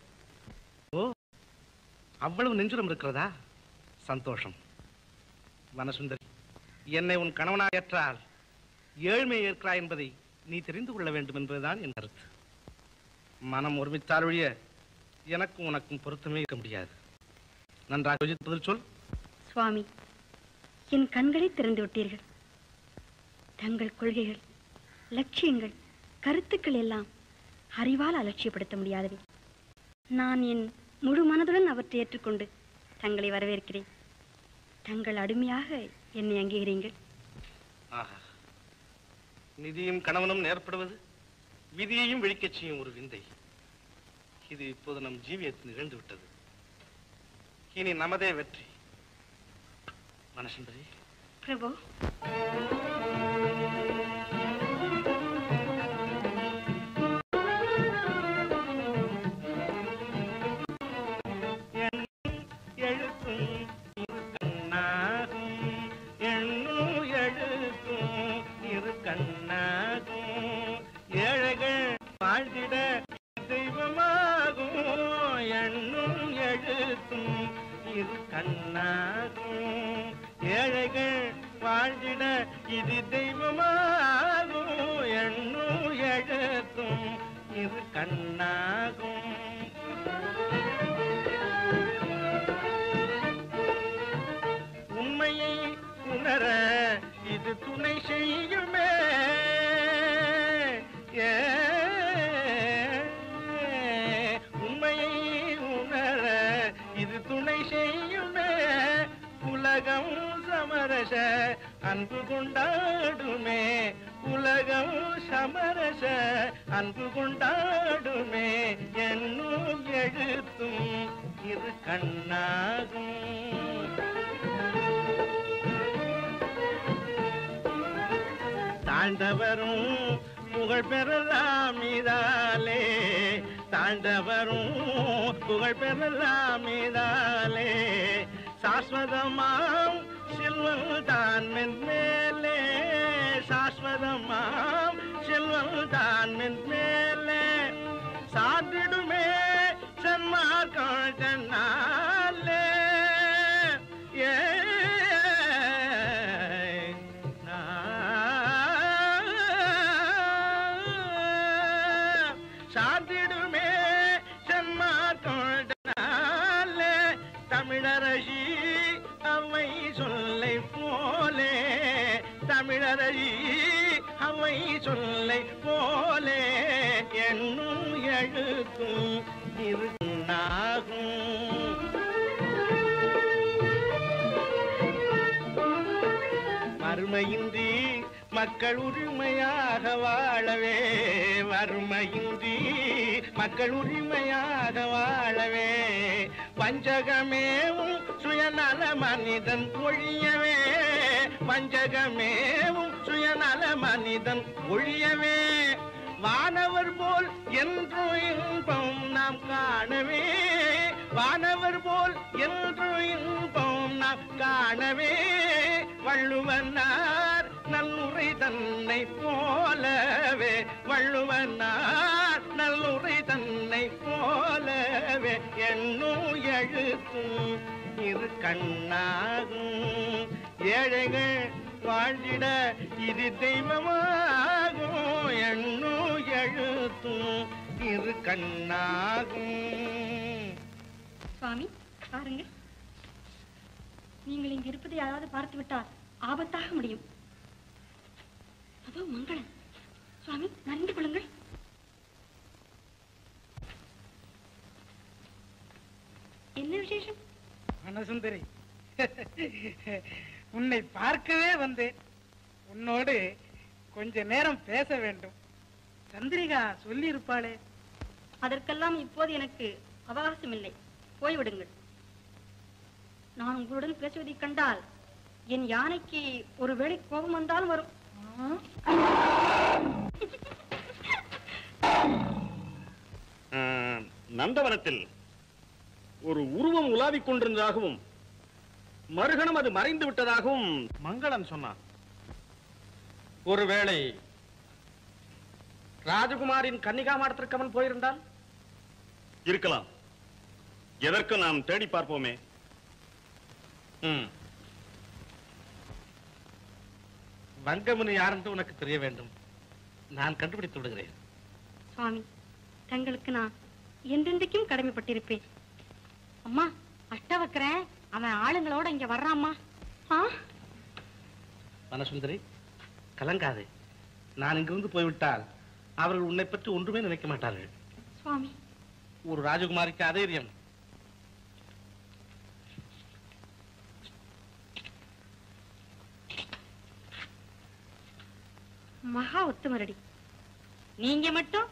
அவ்வளவு நெஞ்சுரம் இருக்கிறதா சந்தோஷம் வனசுந்தரி என்னை உன் கணவனாக ஏற்றால் ஏழ்மை ஏற்கிறாய் என்பதை நீ தெரிந்து கொள்ள வேண்டும் என்பதுதான் என் கருத்து மனம் ஒருமித்தால் ஒழிய எனக்கும் உனக்கும் பொருத்தமே இருக்க முடியாது நன்றாக யோசித்து பதில் சொல் சுவாமி என் கண்களை திறந்து விட்டீர்கள் தங்கள் கொள்கைகள் லட்சியங்கள் கருத்துக்கள் எல்லாம் அறிவால் அலட்சியப்படுத்த முடியாதவை நான் என் முழு மனதுடன் அவற்றை ஏற்றுக்கொண்டு தங்களை வரவேற்கிறேன் தங்கள் அடிமையாக என்னை அங்கீகரிங்கள் ஆஹா நிதியும் கணவனும் நேர்படுவது விதியையும் விழிக்கச் செய்யும் ஒரு விந்தை இது இப்போது நம் ஜீவியத்தில் நிகழ்ந்து விட்டது இனி நமதே வெற்றி மனசுந்தரி பிரபு எழுத்தும் இரு கண்ணாகும் எண்ணும் எழுத்தும் இரு கண்ணாகும் ஏழைகள் வாழ்ந்திட தெய்வமாகும் எண்ணும் எழுத்தும் இரு கண்ணாகும் ஏழைகள் வாழ்ந்திட இது தெய்வமாகும் எண்ணும் எழுத்தும் இரு கண்ணாகும் உண்மையை உணர இது துணை செய்யுமே ஏ, உண்மையை உணர இது துணை செய்யுமே உலகம் சமரச அன்பு கொண்டாடுமே உலகம் சமரச அன்பு கொண்டாடுமே என்னும் எழுத்தும் இரு கண்ணாகும் தாண்டவரும் புகழ் பெறலாம் இதாலே தாண்டவரும் புகழ் பெறலாம் இதாலே சாஸ்வதமாம் செல்வம் தான் மேலே சாஸ்வதமாம் செல்வம் தான் மேலே சான்றிடுமே சன்மார்க்கம் தன்னாலே ஏ சாந்திடுமே சென்மார்க்கொண்டாலே தமிழரசி அவை சொல்லை போலே தமிழரசி அவை சொல்லை போலே என்னும் எழுத்தும் இருந்தாகும் வறுமையின்றி மக்கள் உரிமையாக வாழவே வறுமையின்றி மக்கள் உரிமையாக வாழவே பஞ்சகமேவும் சுயநல மனிதன் ஒழியவே பஞ்சகமேவும் சுயநல மனிதன் ஒழியவே வானவர் போல் என்றும் இன்பம் நாம் காணவே வானவர் போல் என்றும் இன்பம் நாம் காணவே வள்ளுவனார் நல்லுரை தன்னை போலவே வள்ளுவனார் நல்லுரை தன்னை போலவே என்னும் எழுத்தும் இரு கண்ணாகும் ஏழைகள் வாழ்ந்திட இது தெய்வமாகும் என்னும் எழுத்தும் இரு கண்ணாகும் சுவாமி பாருங்கள் நீங்கள் இங்கு இருப்பதை யாராவது பார்த்து விட்டால் ஆபத்தாக முடியும் அதோ மங்களன் சுவாமி நறிந்து கொள்ளுங்கள் என்ன விசேஷம் மனசுந்தரி உன்னை பார்க்கவே வந்தேன் உன்னோடு கொஞ்ச நேரம் பேச வேண்டும் சந்திரிகா சொல்லி இருப்பாளே அதற்கெல்லாம் இப்போது எனக்கு அவகாசம் இல்லை போய்விடுங்கள் நான் உங்களுடன் பேசுவதைக் கண்டால் என் யானைக்கு ஒருவேளை கோபம் வந்தாலும் வரும் ஆஹ், நந்தவனத்தில் ஒரு உருவம் உலாவிக் கொண்டிருந்ததாகவும் மறுகணம் அது மறைந்து விட்டதாகவும் மங்களன் சொன்னான் ஒருவேளை ராஜகுமாரின் கன்னிகா மாடத்திற்கு அவன் போயிருந்தால் இருக்கலாம் எதற்கு நாம் தேடி பார்ப்போமே ம் வங்கமுனி யாரென்று உனக்கு தெரிய வேண்டும் நான் கண்டுபிடித்து விடுகிறேன் சுவாமி தங்களுக்கு நான் என்றென்றைக்கும் கடமைப்பட்டிருப்பேன் அம்மா அஷ்டவக்கர அவன் ஆளுங்களோட இங்க வர்றாம்மா ஆ வனசுந்தரி கலங்காதே நான் இங்கிருந்து போய்விட்டால் அவர்கள் உன்னை பற்றி ஒன்றுமே நினைக்க மாட்டார்கள் சுவாமி ஒரு ராஜகுமாரிக்கு அதேரியம் மகா உத்தமரடி நீங்க மட்டும்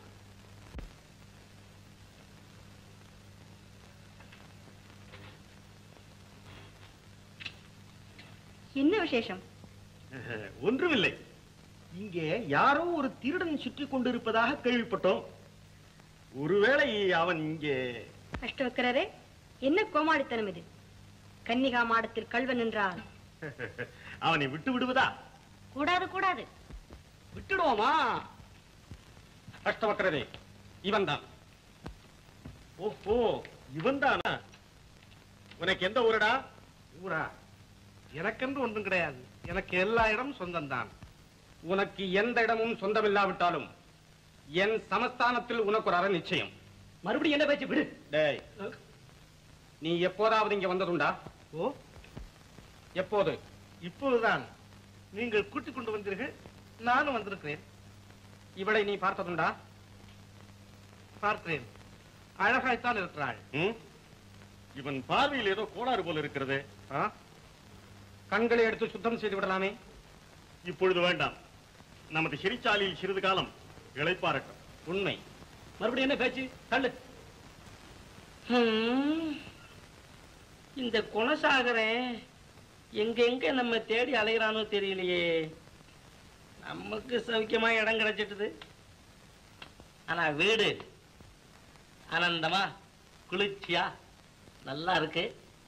என்ன விசேஷம் ஒன்றுமில்லை இங்கே யாரோ ஒரு திருடன் சுற்றி கொண்டிருப்பதாக கேள்விப்பட்டோம் ஒருவேளை அவன் இங்கே அஷ்டவக்கரரே என்ன கோமாளித்தனம் இது கன்னிகா மாடத்தில் கல்வன் என்றால் அவனை விட்டு விடுவதா கூடாது கூடாது விட்டுடுவோமா அஷ்டவக்கரதே இவன் தான் ஓஹோ இவன் தானா உனக்கு எந்த ஊரடா ஊரா எனக்கென்று ஒன்றும் கிடையாது எனக்கு எல்லா இடமும் சொந்தம்தான் உனக்கு எந்த இடமும் சொந்தமில்லாவிட்டாலும் என் சமஸ்தானத்தில் உனக்கு ஒரு அற நிச்சயம் மறுபடியும் என்ன பேச்சு விடு டேய் நீ எப்போதாவது இங்க வந்ததுண்டா ஓ எப்போது இப்போதுதான் நீங்கள் கூட்டிக் கொண்டு வந்தீர்கள் நானும் வந்திருக்கிறேன் இவளை நீ பார்த்ததுண்டா பார்க்கிறேன் அழகாய்த்தான் இருக்கிறாள் ம்? இவன் பார்வையில் ஏதோ கோளாறு போல இருக்கிறது ஆ? கண்களை எடுத்து சுத்தம் செய்து விடலாமே இப்பொழுது வேண்டாம் நமது சிறைச்சாலையில் சிறிது காலம் இளைப்பாறட்டும் உண்மை மறுபடியும் என்ன பேச்சு தள்ளு இந்த குணசாகரன் எங்க எங்க நம்ம தேடி அலைகிறானோ தெரியலையே நமக்கு சௌக்கியமா இடம் கிடைச்சிட்டுது ஆனா வீடு ஆனந்தமா குளிர்ச்சியா நல்லா இருக்கு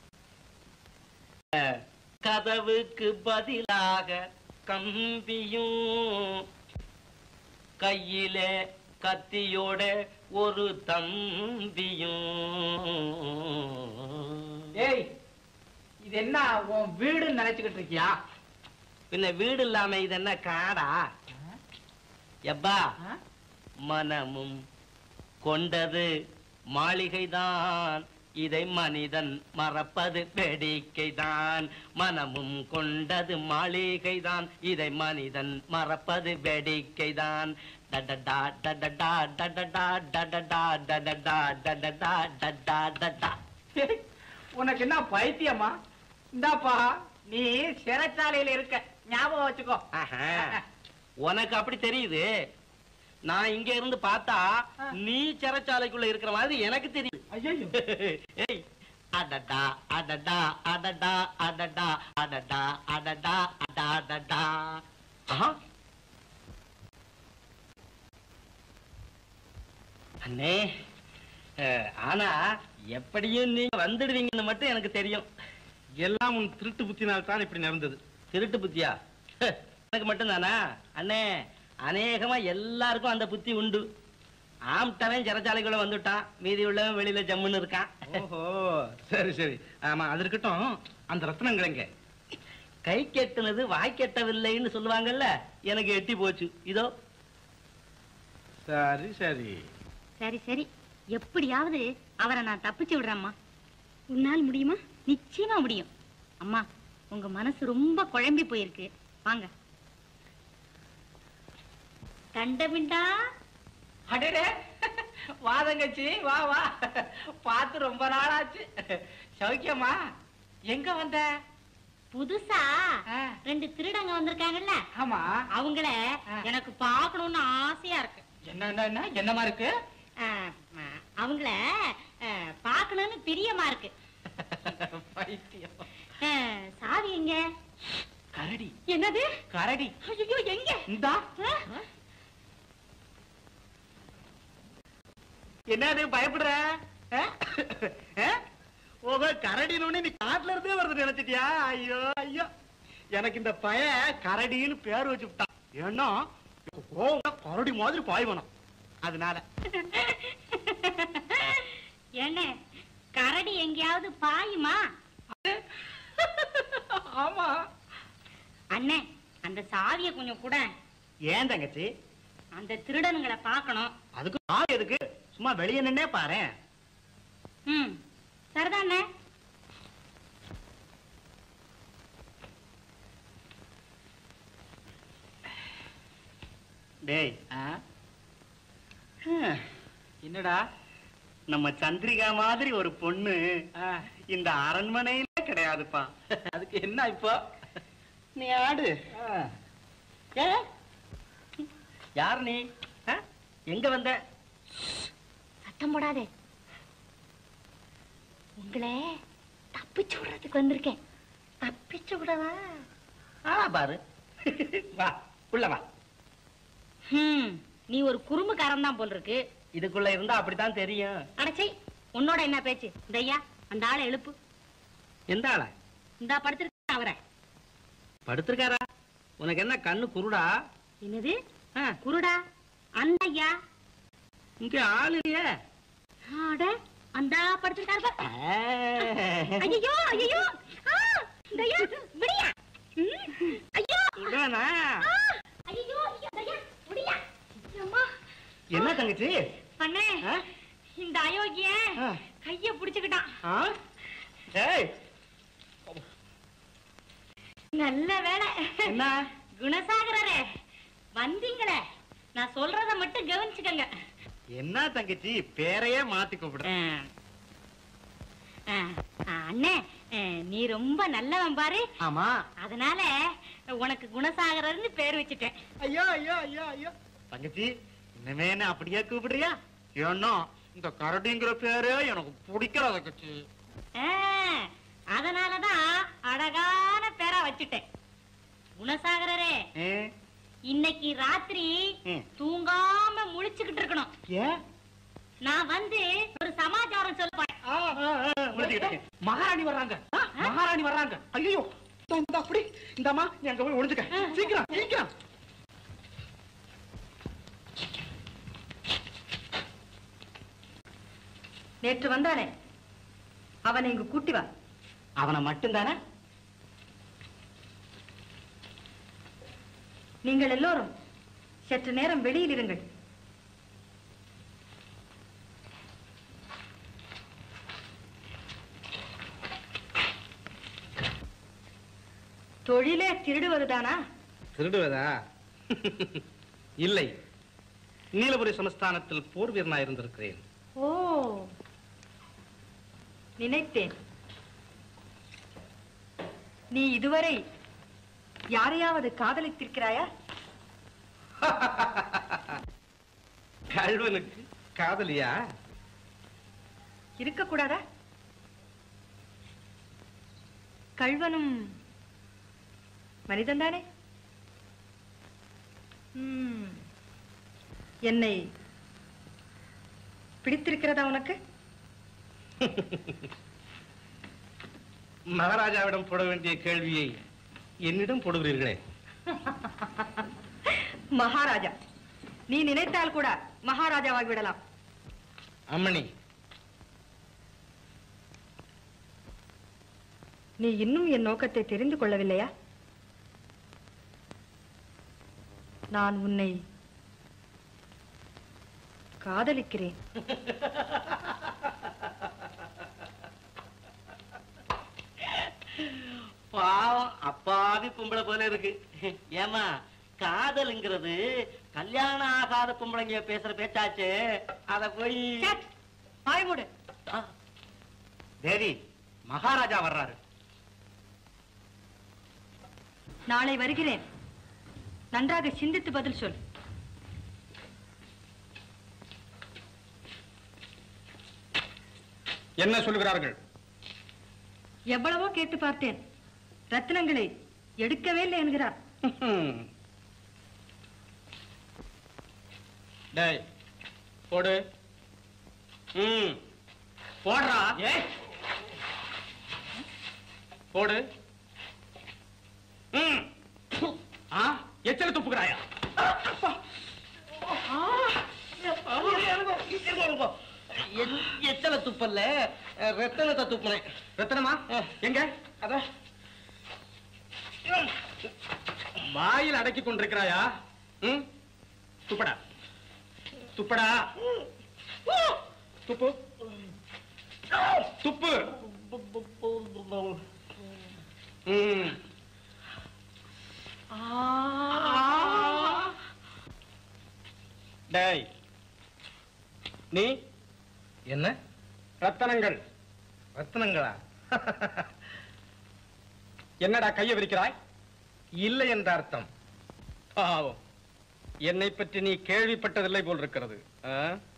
அஹ், கதவுக்கு பதிலாக கம்பியும் கையில கத்தியோட ஒரு தம்பியும் ஏய் இது என்ன உன் வீடுன்னு நினைச்சுக்கிட்டு இருக்கியா பின்ன வீடு இல்லாம இது என்ன காடா எப்பா ஆ? மனமும் கொண்டது மாளிகைதான் இதை மனிதன் மறப்பது வேடிக்கைதான் மனமும் கொண்டது மாளிகைதான் இதை மனிதன் மறப்பது வேடிக்கைதான் டடடா டடடா டடடா டடடா டடடா டடடா டடடா டடா உனக்கு என்ன பைத்தியமா இந்தாப்பா நீ சிறைச்சாலையில இருக்க ஞாபகம் வச்சுக்கோ ஆஹா. உனக்கு அப்படி தெரியுது நான் இங்க இருந்து பார்த்தா நீ சிறைச்சாலைக்குள்ள இருக்கிற மாதிரி எனக்கு தெரியுது ஐயோ ஏய் அடடா அடடா அடடா அடடா அடடா அடடா அடா அடடா ஆஹா. அண்ணே அஹ், ஆனா எப்படியும் நீங்க வந்துடுவீங்கன்னு மட்டும் எனக்கு தெரியும் எல்லாம் உன் திருட்டு புத்தினால் தான் இப்படி நடந்தது திருட்டு புத்தியா ஹே, எனக்கு மட்டும்தானா அண்ணே அநேகமா எல்லாருக்கும் அந்த புத்தி உண்டு ஆம்டவன் சிறைச்சாலைக்குள்ள வந்துட்டான் மீதி உள்ளவன் வெளியில ஜம்முன்னு இருக்கான் ஓஹோ சரி சரி ஆமா அது இருக்கட்டும் அந்த ரத்னங்கள் எங்க கை கெட்டுனது வாய் கெட்டவில்லைன்னு சொல்லுவாங்கல்ல எனக்கு எட்டி போச்சு இதோ சரி சரி சரி சரி எப்படியாவது அவரை நான் தப்பிச்சு விடுறேம்மா உன்னால் முடியுமா நிச்சயமா முடியும் அம்மா உங்க மனசு ரொம்ப குழம்பி போயிருக்கு வாங்க தண்டமிண்டா அடடே வாதங்கச்சி வா வா பார்த்து ரொம்ப நாளாச்சு சௌக்கியமா எங்க வந்த புதுசா ஆ. ரெண்டு திருடங்க வந்திருக்காங்கல்ல ஆமா அவங்கள ஆ. எனக்கு பார்க்கணும்னு ஆசையா இருக்கு என்ன என்ன என்ன என்னமா இருக்கு ஆ, ஆ, அவங்கள ஆ, பார்க்கணும்னு பிரியமா இருக்கு பைத்தியம் ஆ, சாவி எங்க கரடி என்னது கரடி ஐயோ எங்க இந்தா ஆ? என்னது பயப்படுற ஆ? ஆ? ஓஹோ கரடின்னு நீ காட்டுல இருந்தே வருது நினைச்சிட்டியா ஐயோ ஐயோ எனக்கு இந்த பய கரடின்னு பேர் வச்சு விட்டான் ஏன்னா எனக்கு கோவம் கரடி மாதிரி பாய்வனம் அதனால என்ன கரடி எங்கேயாவது பாயுமா ஆமா அண்ணே அந்த சாவிய கொஞ்சம் கூட ஏன் தங்கச்சி அந்த திருடனுங்களை பார்க்கணும் அதுக்கு ஆள் எதுக்கு சும்மா வெளியே நின்னே பாரு ம் சரிதானே டேய் என்னடா நம்ம சந்திரிகா மாதிரி ஒரு பொண்ணு இந்த அரண்மனையில கிடையாதுப்பா அதுக்கு என்ன இப்போ நீ ஆடு ஏ யார் நீ ஆ? எங்க வந்த சத்தம் போடாதே உங்களை தப்பிச்சு விடுறதுக்கு வந்திருக்கேன் தப்பிச்சு விடவா ஆ பாரு வா உள்ள வா ம் நீ ஒரு குறும்புக்காரன் தான் போல் இருக்கு இதுக்குள்ள இருந்தா அப்படித்தான் தெரியும் அடச்சை உன்னோட என்ன பேச்சு இந்த ஐயா அந்த ஆளை எழுப்பு எந்த ஆள இந்தா படுத்திருக்க அவரை படுத்திருக்காரா உனக்கு என்ன கண்ணு குருடா என்னது ஆ, குருடா அந்த ஐயா இங்க ஆள் இல்லையே ஆட அந்த படுத்திருக்காரு பார். ஆ. ஐயோ ஐயோ இந்த ஐயா விடியா ம், ஐயோ உடனா? ஆ, ஐயோ ஐயோ, இந்த ஐயா விடியா அம்மா என்ன தங்கச்சி அண்ணே ஆ? இந்த அயோக்கிய ஆ. கைய புடிச்சுக்கிட்டான் ஆ? ஏய் நல்ல வேலை என்ன குணசாகரரே வந்தீங்களே நான் சொல்றத மட்டும் கவனிச்சுக்கங்க என்ன தங்கச்சி பேரையே மாத்தி கூப்பிடுற ஆ, ஆ, அண்ணே ஆ, நீ ரொம்ப நல்லவன் பாரு ஆமா அதனால உனக்கு குணசாகரர்னு பேர் வச்சுட்டேன் ஐயோ ஐயோ ஐயோ ஐயோ தங்கச்சி இனிமே என்ன அப்படியே கூப்பிடுறியா ஏன்னா இந்த கரடிங்கிற பேரே எனக்கு பிடிக்கல தங்கச்சி ஆ, அதனாலதான் அழகான பேரா வச்சுட்டேன் குணசாகரரே ஏ? இன்னைக்கு ராத்திரி ம். தூங்காம முழிச்சுக்கிட்டு இருக்கணும் ஏன் நான் வந்து ஒரு சமாச்சாரம் சொல்லுவேன் ஆ, ஆ, ஆ, முடிச்சுக்கிட்டேன். மகாராணி வர்றாங்க ஆ, மகாராணி வர்றாங்க ஐயோ இந்த அப்படி இந்தம்மா நீ அங்க போய் ஒளிஞ்சுக்க சீக்கிரம் சீக்கிரம் நேற்று வந்தானே அவனை இங்கு கூட்டி வா அவனை மட்டும்தானே நீங்கள் எல்லோரும் சற்று நேரம் வெளியில் இருங்கள் தொழிலே திருடுவதுதானா திருடுவதா இல்லை நீலபுரி சமஸ்தானத்தில் போர் வீரனாக இருந்திருக்கிறேன் ஓ நினைத்தேன் நீ இதுவரை யாரையாவது காதலித்திருக்கிறாயா கல்வனுக்கு காதலியா இருக்கக்கூடாதா கள்வனும் மனிதன்தானே ம். என்னை பிடித்திருக்கிறதா உனக்கு மகாராஜாவிடம் போட வேண்டிய கேள்வியை என்னிடம் போடுகிறீர்களே மகாராஜா நீ நினைத்தால் கூட மகாராஜாவாகி விடலாம் அம்மணி நீ இன்னும் என் நோக்கத்தை தெரிந்து கொள்ளவில்லையா நான் உன்னை காதலிக்கிறேன் பாவம் அப்பாவி பொம்பளை போல இருக்கு ஏமா காதலுங்கிறது கல்யாணம் ஆகாத பொம்பளைங்க பேசுற பேச்சாச்சு அத போய் வாய் மூடு ஆ, தேவி மகாராஜா வர்றாரு நாளை வருகிறேன் நன்றாக சிந்தித்து பதில் சொல் என்ன சொல்கிறார்கள் எவ்வளவோ கேட்டு பார்த்தேன் ரத்தினங்களை எடுக்கவே இல்லை என்கிறார் டேய் போடு ம் போடுறா ஏ போடு ம் ஆ எச்சல துப்புகிறாயா எச்சல துப்பல்ல ரத்தனத்தை துப்புனேன் ரத்தனமா எங்க அத வாயில் அடக்கி கொண்டிருக்கிறாயா ம் துப்படா துப்படா துப்பு துப்பு ம். டேய் நீ என்ன ரத்தனங்கள் ரத்னங்களா என்னடா கையை விரிக்கிறாய் இல்லை என்ற அர்த்தம் பாவம் என்னை பற்றி நீ கேள்விப்பட்டதில்லை போல் இருக்கிறது ஆ?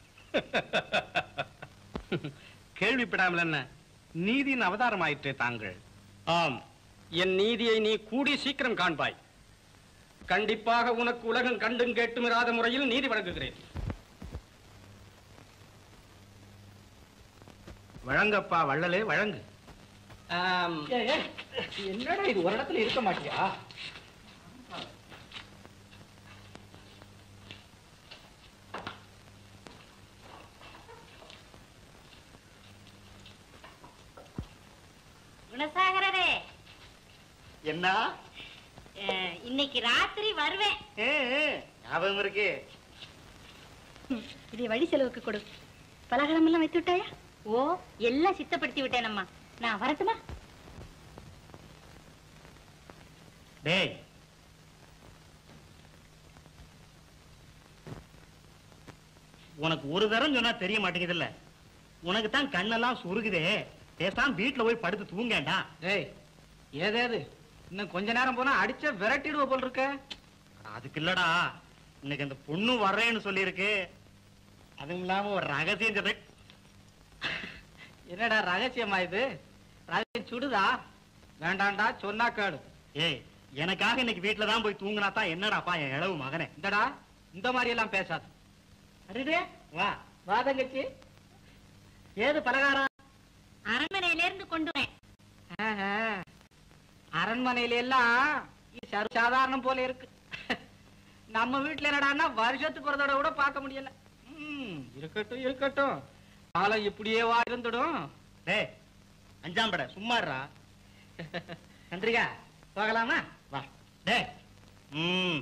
கேள்விப்படாமல் என்ன நீதியின் அவதாரம் ஆயிற்றே தாங்கள் ஆம் என் நீதியை நீ கூடி சீக்கிரம் காண்பாய் கண்டிப்பாக உனக்கு உலகம் கண்டும் கேட்டும் இராத முறையில் நீதி வழங்குகிறேன் வழங்கப்பா வள்ளலே வழங்கு ஆம், என்னடா இது ஒரு இடத்துல இருக்க மாட்டியா குணசாகரரே என்ன அஹ், இன்னைக்கு ராத்திரி வருவேன் ஏ, ஏ, ஞாபகம் இருக்கு இதை வழி செலவுக்கு கொடு பலகாரம் எல்லாம் வைத்து விட்டாயா ஓ எல்லாம் சித்தப்படுத்தி விட்டேனம்மா நான் வரட்டுமா டேய் உனக்கு ஒரு தரம் சொன்னா தெரிய மாட்டேங்குதுல்ல உனக்கு தான் கண்ணெல்லாம் சுருகுதே பேசாம வீட்டுல போய் படுத்து தூங்கேண்டா டேய் ஏதேது இன்னும் கொஞ்ச நேரம் போனா அடிச்ச விரட்டிடுவ போல் இருக்க அதுக்கு இல்லடா இன்னைக்கு அந்த பொண்ணு வர்றேன்னு சொல்லியிருக்கு அதுவும் இல்லாம ஒரு ரகசியம் சொல்றேன் என்னடா ரகசியமா இது ரகசியம் சுடுதா வேண்டாம்டா சொன்னா கேடு ஏய் எனக்காக இன்னைக்கு வீட்டுல தான் போய் தூங்கினா தான் என்னடாப்பா என் இளவு மகனே இந்தடா இந்த மாதிரி எல்லாம் பேசாது அடடே வா வா தங்கச்சி ஏது பலகாரம் அரண்மனையில இருந்து கொண்டு வரேன் ஆஹா. அரண்மனையில எல்லாம் இது சர்வ சாதாரணம் போல இருக்கு நம்ம வீட்டுல என்னடான்னா வருஷத்துக்கு ஒரு தடவை கூட பார்க்க முடியல ம், இருக்கட்டும் இருக்கட்டும் காலம் இப்படியே வா இருந்துடும் டேய் அஞ்சாம் பட சும்மாடுறா சந்திரிகா போகலாமா வா டேய் ம்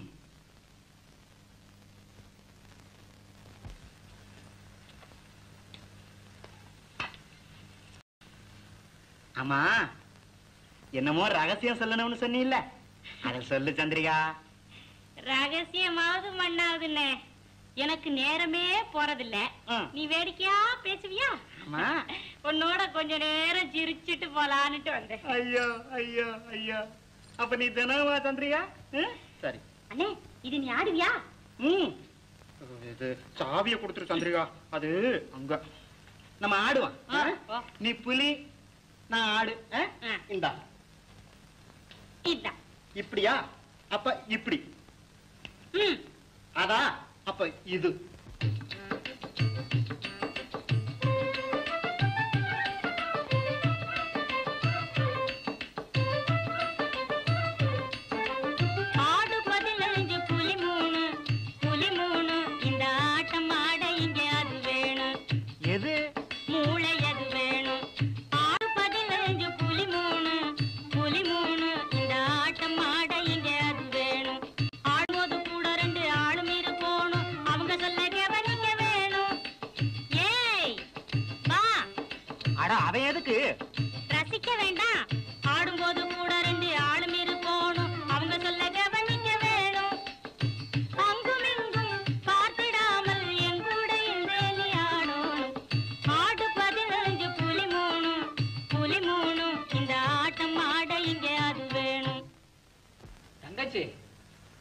ஆமா என்னமோ ரகசியம் சொல்லணும்னு சொன்னீல்ல அத சொல்லு சந்திரிகா ரகசியமாவது மண்ணாவதுன்னு எனக்கு நேரமே போறதில்ல ஆ. நீ வேடிக்கையா பேசுவியா ஆமா உன்னோட கொஞ்ச நேரம் சிரிச்சிட்டு போலான்னுட்டு வந்தேன் ஐயோ ஐயோ ஐயோ அப்ப நீ தினமா சந்திரிகா ம்? சரி அண்ணே இது நீ ஆடுவியா ம் இது சாவிய கொடுத்துரு சந்திரிகா அது அங்க நம்ம ஆடுவோம் ஆ, ஆ? ஓ. நீ புலி நான் ஆடு ஆ? ஆ. இந்தா இதான் இப்படியா அப்ப இப்படி ம் அதா அப்ப இது ஆடு பதினஞ்சு புலி மூணு புலி மூணு இந்த ஆட்டம் ஆட இங்க அது வேணும் எது மூளை அது வேணும் ஆடு பதினஞ்சு புலி மூணு புலி மூணு இந்த ஆட்டம் ஆட இங்க அது வேணும் ஆடும்போது கூட ரெண்டு ஆளும் இருக்கணும் அவங்க சொல்ல கவனிக்க வேணும்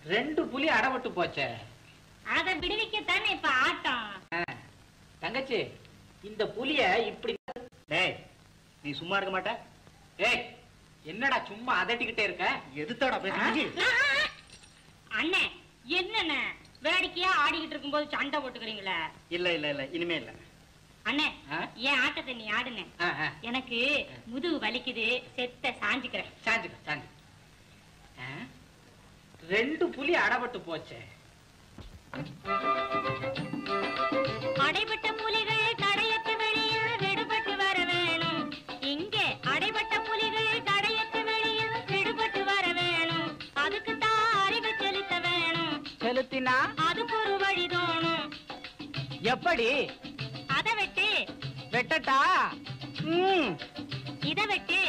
ரெண்டு புலி அடபட்டு போச்சே அதை விடுவிக்கத்தானே இப்ப ஆட்டம் ஆ, தங்கச்சி இந்த புலிய இப்படி டேய் நீ சும்மா இருக்க மாட்ட ஏய் என்னடா சும்மா அதட்டிக்கிட்டே இருக்க எதுத்தாடா பேசுறீங்க அண்ணே என்னண்ணே வேடிக்கையா ஆடிக்கிட்டு இருக்கும்போது சண்டை போட்டுக்கிறீங்களே இல்ல இல்ல இல்ல இனிமே இல்ல அண்ணே ஆ? ஏன் ஆட்டத்தை நீ ஆடுனே ஆ, ஆ, எனக்கு முதுகு வலிக்குது செத்த சாஞ்சுக்கிறேன் சாஞ்சுக்க சாஞ்சு ஆ, ரெண்டு புலி அடபட்டு போச்சே அடைபட்ட புலிகள் தடையத்து வெளியில் விடுபட்டு வர வேணும் இங்கே அடைபட்ட புலிகள் தடையத்து வெளியில் விடுபட்டு வர வேணும் அதுக்கு தான் அறிவு செலுத்த வேணும் செலுத்தினா அதுக்கு ஒரு வழி தோணும் எப்படி அதை வெட்டு வெட்டட்டா ம், இதை வெட்டு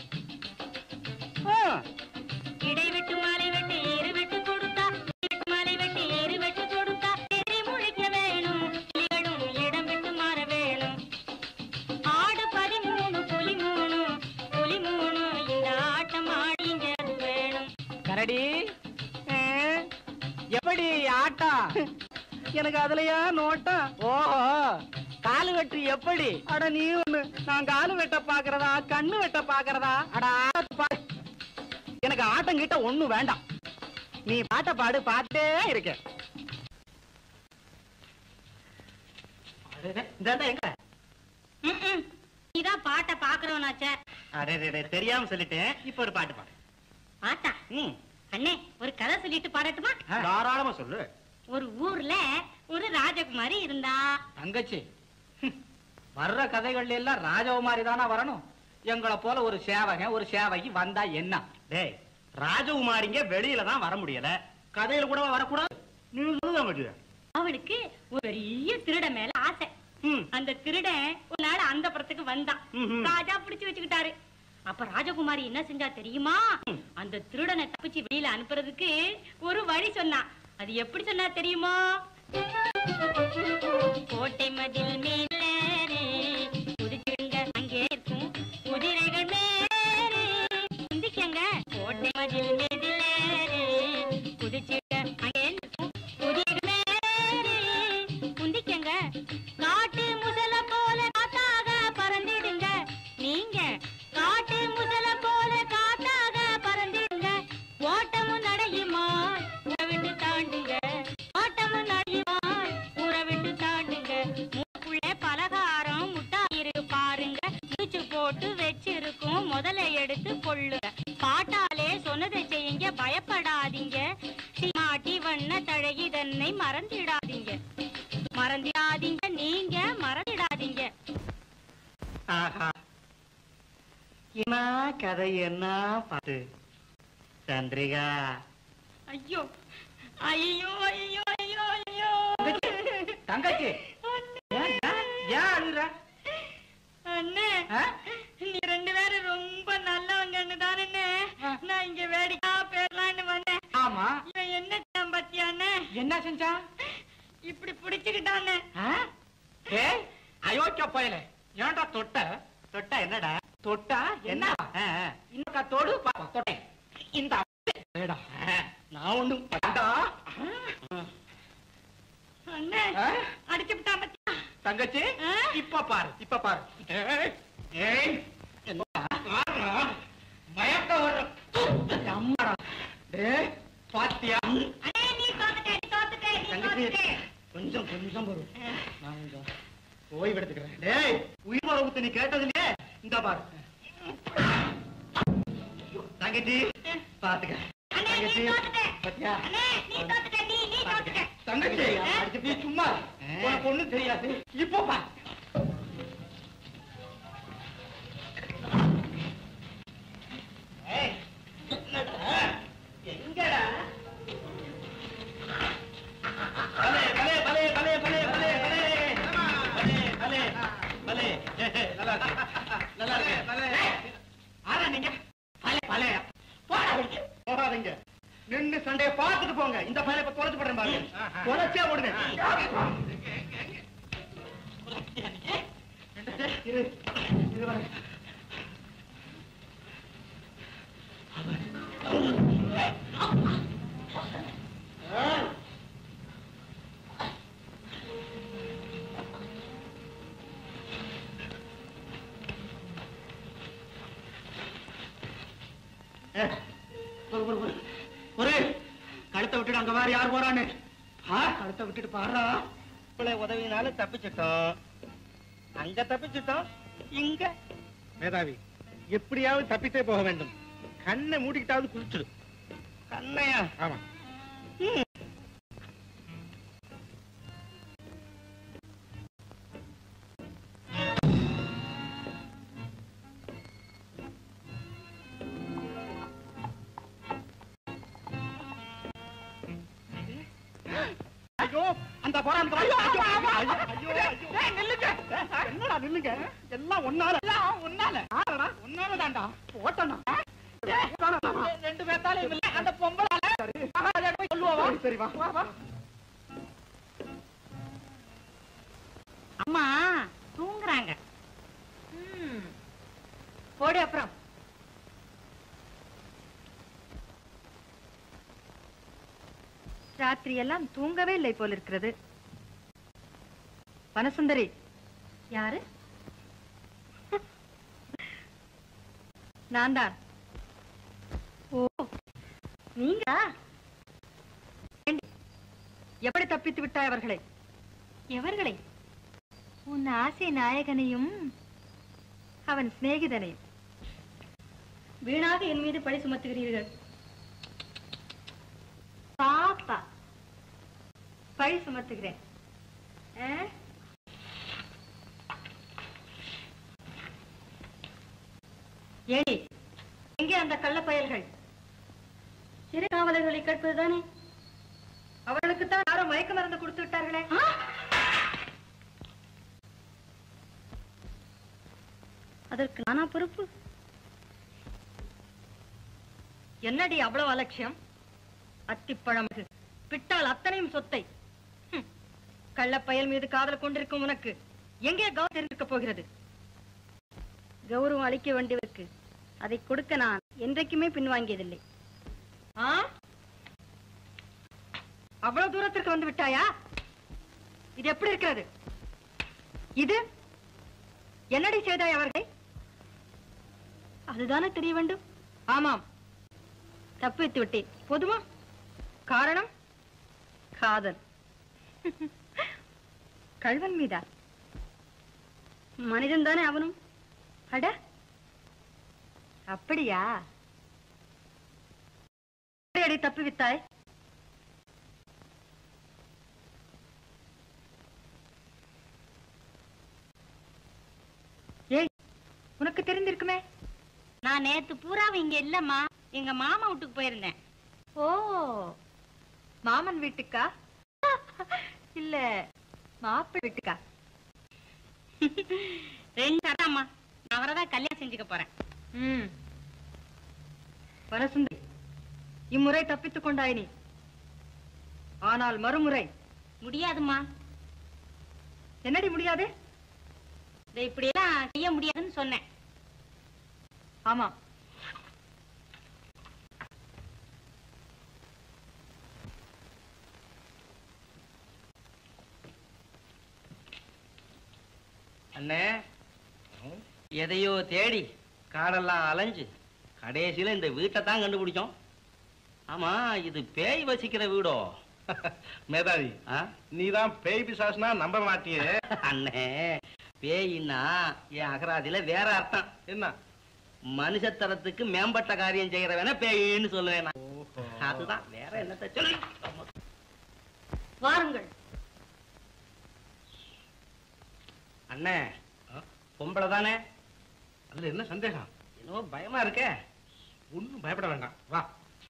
ம். இடை வெட்டு மாலை வெட்டு ஏறு வெட்டு கொடுத்தா வெட்டு மாலை வெட்டு ஏறு வெட்டு கொடுத்தா எரி முழிக்க வேணும் புலிகளும் இடம் விட்டு மாற வேணும் ஆடு பதிமூணு புலி மூணு புலி மூணு இந்த ஆட்டம் ஆடிங்க வேணும் கரடி ஆ, எப்படி ஆட்டம் எனக்கு அதுலயா நோட்டம் ஓஹோ காலு வெட்டு எப்படி அட நீ ஒண்ணு நான் காலு வெட்ட பாக்குறதா கண்ணு வெட்ட பாக்குறதா அட ஆட்டத்தை பாரு. எனக்கு ஆட்டம் கிட்ட ஒண்ணும் வேண்டாம் நீ பாட்ட பாடு பாட்டே இருக்க இந்த எங்க ம்ம். நீதான் பாட்டை பாக்குறவனாச்சே அடே டே, டே, தெரியாம சொல்லிட்டேன் இப்ப ஒரு பாட்டு பாடு பாட்டா ம் அண்ணே ஒரு கதை சொல்லிட்டு பாடட்டுமா தாராளமா சொல்லு ஒரு ஊர்ல ஒரு ராஜகுமாரி இருந்தா தங்கச்சி ஹம், வர்ற கதைகள்ல எல்லாம் ராஜகுமாரி தானா வரணும் எங்களை போல ஒரு சேவகன் ஒரு சேவகி வந்தா என்ன டேய் ராஜகுமாரிங்க வெளியில தான் வர முடியல கதையில கூட வரக்கூடாது நீ சொல்லுதான் முடியும் அவளுக்கு ஒரு பெரிய திருட மேல ஆசை ம் அந்த திருடன் ஒரு நாள் அந்த புறத்துக்கு வந்தான் ம்ஹும். ராஜா பிடிச்சு வச்சுக்கிட்டாரு அப்ப ராஜகுமாரி என்ன செஞ்சா தெரியுமா அந்த திருடனை தப்பிச்சு வெளியில அனுப்புறதுக்கு ஒரு வழி சொன்னா அது எப்படி சொன்னா தெரியுமா கோட்டை மதில் மேலே குதிச்சுடுங்க அங்கே இருக்கும் குதிரைகள் மேலே குந்திக்கங்க கோட்டை மதில் மேலே குதிச்சுடுங்க அங்கே இருக்கும் குதிரைகள் மேலே குந்திக்கங்க காட்டு முசல போல காத்தாக பறந்திடுங்க நீங்க காட்டு முசல போல காத்தாக பறந்திடுங்க ஓட்டமும் நடையுமா ஊரை விட்டு தாண்டுங்க ஓட்டமும் நடையுமா ஊரை விட்டு தாண்டுங்க மூக்குள்ள பலகாரம் முட்டாய் இருக்கு பாருங்க முடிச்சு போட்டு வச்சிருக்கும் முதல்ல எடுத்து கொள்ளுங்க பாட்டாலே சொன்னதை செய்யுங்க பயப்படாதீங்க மாட்டி வண்ண தழகி தன்னை மறந்திடாதீங்க மறந்திடாதீங்க நீங்க மறந்திடாதீங்க ஆஹா என்ன கதை என்ன பாட்டு சந்திரிகா ஐயோ ஐயோ ஐயோ ஐயோ ஐயோ தங்கச்சி ஏன், ஏன், ஏன் அழுற அண்ணே ஆ? நீ ரெண்டு பேரும் ரொம்ப நல்லவங்கன்னு தானே நான் இங்க வேடிக்கா பேரலான்னு வந்தேன் ஆமா இவன் என்ன செய்யான் பாத்தியா அண்ணே என்ன செஞ்சா இப்படி பிடிச்சுக்கிட்டானே ஆ? ஏய் அயோக்கிய பயலே ஏன்டா தொட்ட தொட்டா என்னடா தொட்டா என்ன ஆ, ஆ. இன்னொக்கா தொடு பாப்பா தொட்டேன் இந்த ஏடா நான் ஒண்ணும் ஏண்டா? அண்ணே ஆ? அடிச்சு விட்டான் பாத்தியா தங்கச்சி ஆ? இப்ப பாரு இப்ப பாரு ஏய், ஏய், என்னடா? பாருடா. மயக்கம் வரும். அம்மாடா. டேய், பாத்தியா அண்ணே நீ தோத்துட்ட நீ தோத்துட்ட நீ தங்கச்சி தோத்துட்ட கொஞ்சம் கொஞ்சம் வரும் நான் கொஞ்சம் ஓய்வு எடுத்துக்கிறேன் டேய் உயிர் மரபுத்து நீ கேட்டது இல்லையே இந்த பாரு தங்கச்சி பாத்துக்க அண்ணே நீ தங்கச்சி தோத்துட்ட பாத்தியா அண்ணே நீ தோத்துட்ட நீ நீ தோத்துட்ட தங்கச்சி அடிச்சு நீ சும்மா இரு. உனக்கு ஒண்ணும் தெரியாது இப்போ பா ஏய், என்னடா? எங்கடா பலே பலே பலே பலே பலே பலே பலே பலே பலே பலே நல்லா இருக்கு நல்லா இருக்கு பலே ஆனா நீங்க பலே பலே போடா வெளியே. போகாதீங்க நின்னு சண்டைய பார்த்துட்டு போங்க இந்த பையனை இப்ப தொலைச்சு போடுறேன் பாருங்க தொலைச்சே ஓடுங்க இரு இரு வரேன் ஒரு ஒரு ஒரு- ஒரு கழுத்தை விட்டுட்டு அங்க வேற யார் போறான்னு ஆ, கழுத்தை விட்டுட்டு பாடுறா இவ்வளவு உதவினால தப்பிச்சிட்டோம் அங்க தப்பிச்சிட்டோம் இங்க மேதாவி எப்படியாவது தப்பித்தே போக வேண்டும் கண்ணை மூடிக்கிட்டாவது குளிச்சிடு கண்ணையா ஆமா ஐயோ அந்த போறான் ஐயோ ஐயோ ஐயோ ஐயோ ஐயோ நில்லுங்க என்னடா நில்லுங்க எல்லாம் ஒன்னால எல்லாம் ஒன்னால ஆறடா ஒன்னால தான்டா போட்டனா ரெண்டு பேத்தால இல்ல அந்த பொம்பளால அதை போய் சொல்லுவா சரி வா வா வா அம்மா தூங்குறாங்க ம். போடு அப்புறம் ராத்திரி எல்லாம் தூங்கவே இல்லை போல இருக்கிறது வனசுந்தரி யாரு நான் தான் ஓ நீங்க எப்படி தப்பித்து விட்டாய் அவர்களை எவர்களை உன் ஆசை நாயகனையும் அவன் சிநேகிதனையும் வீணாக என் மீது பழி சுமத்துகிறீர்கள் பாப்பா பழி சுமத்துகிறேன் ஆ? ஏடி எங்கே அந்த கள்ள பயல்கள் சிறை காவலர்களை கேட்பதுதானே அவர்களுக்கு தான் யாரோ மயக்க மருந்து கொடுத்து விட்டார்களே அதற்கு நானா பொறுப்பு என்னடி அவ்வளவு அலட்சியம் அத்திப்பழம் இது. பிட்டால் அத்தனையும் சொத்தை ஹம். கள்ளப்பயல் மீது காதல் கொண்டிருக்கும் உனக்கு எங்கே கவனம் தெரிந்திருக்க போகிறது கௌரவம் அளிக்க வேண்டியவருக்கு அதை கொடுக்க நான் என்றைக்குமே பின்வாங்கியதில்லை ஆ? அவ்வளவு தூரத்திற்கு வந்து விட்டாயா இது எப்படி இருக்கிறது இது என்னடி செய்தாய் அவர்களை அதுதானே தெரிய வேண்டும் ஆமாம் தப்பு வைத்து விட்டேன் போதுமா காரணம் காதல் கள்வன் மீதா மனிதன் தானே அவனும் அட அப்படியா அடி தப்பி வித்தாய் ஏய் உனக்கு தெரிந்திருக்குமே நான் நேத்து பூராவும் இங்க இல்லம்மா எங்க மாமா வீட்டுக்கு போயிருந்தேன் ஓ மாமன் வீட்டுக்கா இல்ல மாப்பிள்ளை வீட்டுக்கா ரெண்டு அதாம்மா நான் அவரைதான் கல்யாணம் செஞ்சுக்க போறேன் ம் வனசுந்தரி இம்முறை தப்பித்துக் கொண்டாய் நீ ஆனால் மறுமுறை முடியாதும்மா என்னடி முடியாது இதை இப்படியெல்லாம் செய்ய முடியாதுன்னு சொன்னேன் ஆமா அண்ணே எதையோ தேடி காடெல்லாம் அலைஞ்சு கடைசியில இந்த வீட்டை தான் கண்டுபிடிச்சோம் ஆமா இது பேய் வசிக்கிற வீடோ மேதாவி ஆ? நீதான் பேய் பிசாசுனா நம்ப மாட்டியே அண்ணே பேயின்னா என் அகராதியில வேற அர்த்தம் என்ன மனுஷத்தரத்துக்கு மேம்பட்ட காரியம் செய்யறவன பேயின்னு சொல்லுவேன் நான். அதுதான் வேற என்னத்த சொல்லு வாருங்கள் அண்ணே பொம்பளை தானே அதுல என்ன சந்தேகம் என்னவோ பயமா இருக்கே ஒண்ணும் பயப்பட வேண்டாம் வா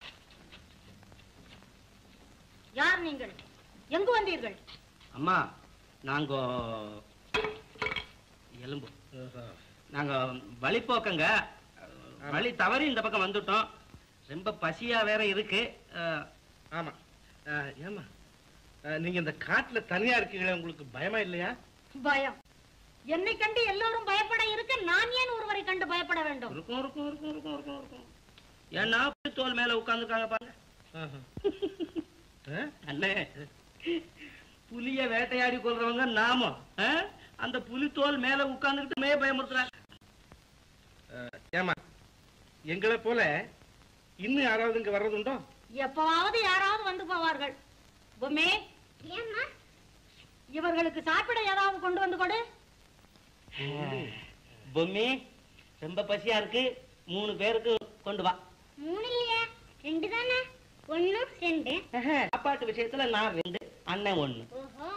யார் நீங்கள் எங்கு வந்தீர்கள் அம்மா நாங்க எலும்பு நாங்க வழிபோக்கங்க வழி தவறி இந்த பக்கம் வந்துட்டோம் ரொம்ப பசியா வேற இருக்கு அஹ், ஆமா அஹ், ஏம்மா அஹ், நீங்க இந்த காட்டுல தனியா இருக்கீங்களே உங்களுக்கு பயமா இல்லையா பயம் என்னை கண்டு எல்லோரும் பயப்பட இருக்க நான் ஏன் ஒருவரை கண்டு பயப்பட வேண்டும் இருக்கும் இருக்கும் இருக்கும் இருக்கும் இருக்கும் இருக்கும் ஏன்னா தோல் மேல உட்கார்ந்துருக்காங்க பாருங்க ஆஹா. அஹ், அண்ணே புலிய வேட்டையாடி கொள்றவங்க நாம அஹ்? அந்த புலித்தோல் மேல உட்கார்ந்துக்கிட்டு மே பயமுறுத்துறாங்க அஹ், ஏம்மா எங்களை போல இன்னும் யாராவது இங்க வர்றதுண்டோ எப்பவாவது யாராவது வந்து போவார்கள் பொம்மே இவர்களுக்கு சாப்பிட ஏதாவது கொண்டு வந்து கொடு பொம்மி ரொம்ப பசியா இருக்கு மூணு பேருக்கு கொண்டு வா மூணு இல்லையா ரெண்டு தானே ஒன்னு ரெண்டு சாப்பாட்டு விஷயத்துல நான் ரெண்டு அண்ணன் ஒண்ணு ஓஹோ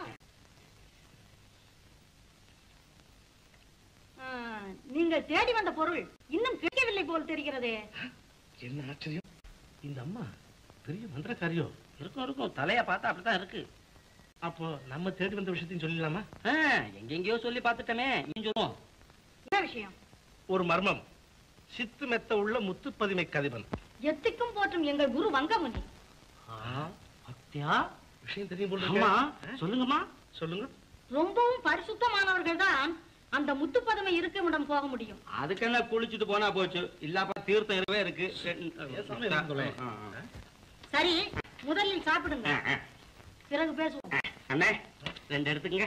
ஆ, நீங்கள் தேடி வந்த பொருள் இன்னும் கிடைக்கவில்லை போல் தெரிகிறதே என்ன ஆச்சரியம் இந்த அம்மா பெரிய மந்திரக்காரியோ இருக்கும் இருக்கும் தலைய பார்த்தா அப்படித்தான் இருக்கு அப்போ நம்ம தேடி வந்த விஷயத்தையும் சொல்லிடலாமா ஆ, எங்கெங்கேயோ சொல்லி பார்த்துட்டோமே இங்க சொல்லுவோம் என்ன விஷயம் ஒரு மர்மம் சித்து மெத்த உள்ள முத்துப்பதிமை கதிபன் எத்திக்கும் போற்றும் எங்கள் குரு வங்கமுனி பக்தியா விஷயம் தெரியும் போல அம்மா இருக்கே. ஆ? சொல்லுங்கம்மா சொல்லுங்க ரொம்பவும் பரிசுத்தமானவர்கள் தான் அந்த முத்துப்பதுமை இருக்குமிடம் போக முடியும் அதுக்கு என்ன குளிச்சுட்டு போனா போச்சு இல்லாப்ப தீர்த்தம் இருக்கவே இருக்கு பேசாம இருந்துங்களேன். ஆ, ஆ. சரி முதலில் சாப்பிடுங்க ஆ, ஆ. பிறகு பேசுவோம் அண்ணே ரெண்டு எடுத்துக்கங்க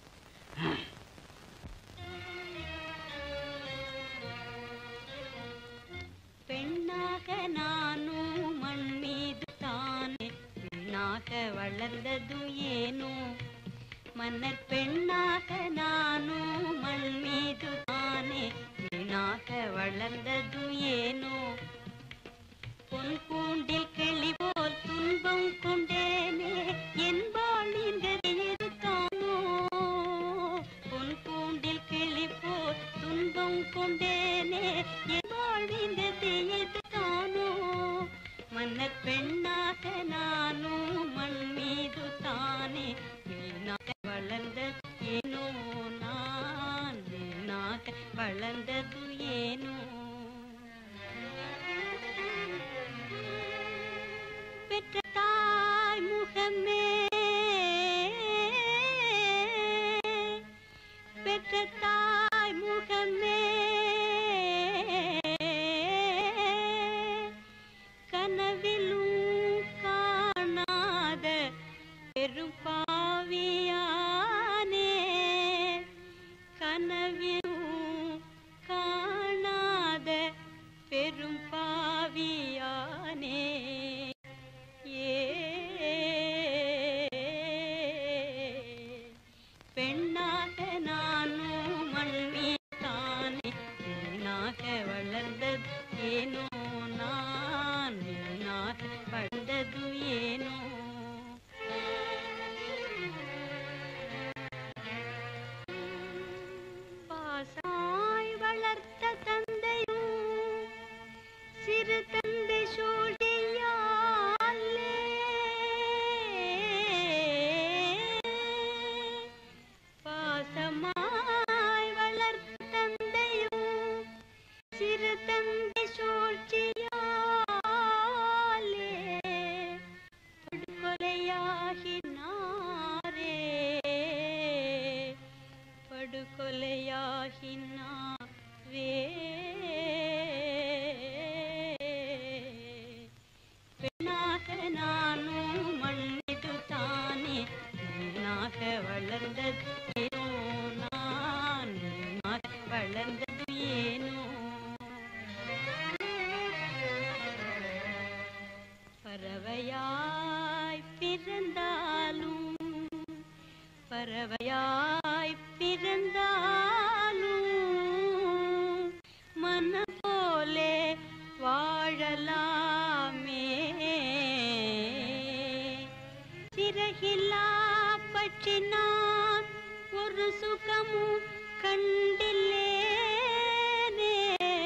பெண்ணாக நானும் மண் மீது தானே பெண்ணாக வளர்ந்ததும் ஏனோ மன்னர் பெண்ணாக நானும் மண் மீது தானே பெண்ணாக வளர்ந்ததும் ஏனோ பொன் கூண்டில் கிளி போல் துன்பம் கொண்டேனே என் வாழ்வின் கதியது காணோ பொன் கூண்டில் கிளி போல் துன்பம் கொண்டேனே என் வாழ்வின் கதியது காணோ மன்னர் பெண்ணாக நானும் மண் மீது தானே வீணாக வளர்ந்தது ஏனோ நான் வீணாக வளர்ந்தது ஏனோ பெற்ற தாய் முகமே பெற்ற தாய் முகமே கனவிலும் காணாத பெரும் பாவியானே கனவிலும் காணாத பெரும் பாவியானே ஏ பெண்ணாக நானும் மண்மீதானே பெண்ணாக வளர்ந்தது ஏனோ நான் பெண்ணாக வளர்ந்தது ஏனோ பாசாய் வளர்த்த தந்தையும் சிறு தந்தை சூழியாலே பாசமாய் வளர்த்த தந்தையும் சிறு தந்தை சூழ்ச்சியாலே படுகொலையாகினாரே படுகொலையாகினாரே பெண்ணாக நானும் மண்ணிது தானே பெண்ணாக வளர்ந்தது ஏனோ நான் பெண்ணாக வளர்ந்தது ஏனோ பறவையாய் பிறந்தாலும் பறவையாய் பிறந்தாலும் மனம் போலே வாழலாமே சிறகில்லா பற்றி நான் ஒரு சுகமும் கண்டில்லேனே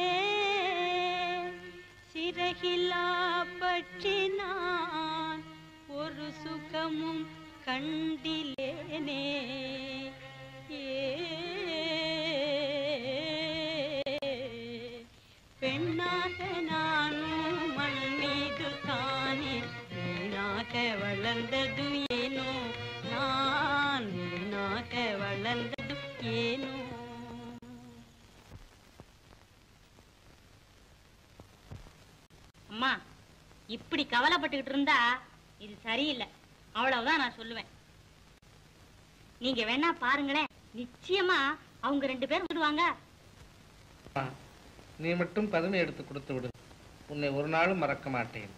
சிறகில்லா பற்றி நான் ஒரு சுகமும் கண்டிலேனே ஏ பெண்ணாக நானும் மண் மீது தானே வீணாக வளர்ந்தது ஏனோ நான் வீணாக வளர்ந்தது ஏனோ அம்மா இப்படி கவலைப்பட்டுக்கிட்டு இருந்தா இது சரியில்லை அவ்வளவுதான் நான் சொல்லுவேன் நீங்க வேணா பாருங்களேன் நிச்சயமா அவங்க ரெண்டு பேரும் விடுவாங்க நீ மட்டும் பதுமை எடுத்து கொடுத்து விடு உன்னை ஒரு நாளும் மறக்க மாட்டேன்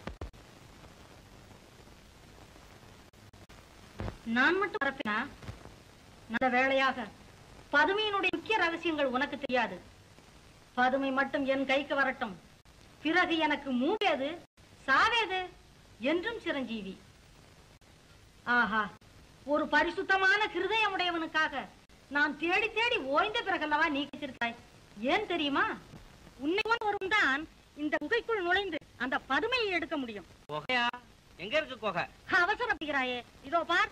நான் மட்டும் மறப்பேனா நல்ல வேளையாக பதுமையினுடைய முக்கிய ரகசியங்கள் உனக்கு தெரியாது பதுமை மட்டும் என் கைக்கு வரட்டும் பிறகு எனக்கு மூவேது சாவேது என்றும் சிரஞ்சீவி ஆஹா ஒரு பரிசுத்தமான ஹிருதயமுடையவனுக்காக நான் தேடி தேடி ஓய்ந்த பிறகல்லவா நீ கிடைச்சிருக்காய் ஏன் தெரியுமா உன்னை போன்ற ஒருவன் தான் இந்த குகைக்குள் நுழைந்து அந்த பதுமையை எடுக்க முடியும் குகையா எங்க இருக்கு குகை அவசரப்படுகிறாயே இதோ பார்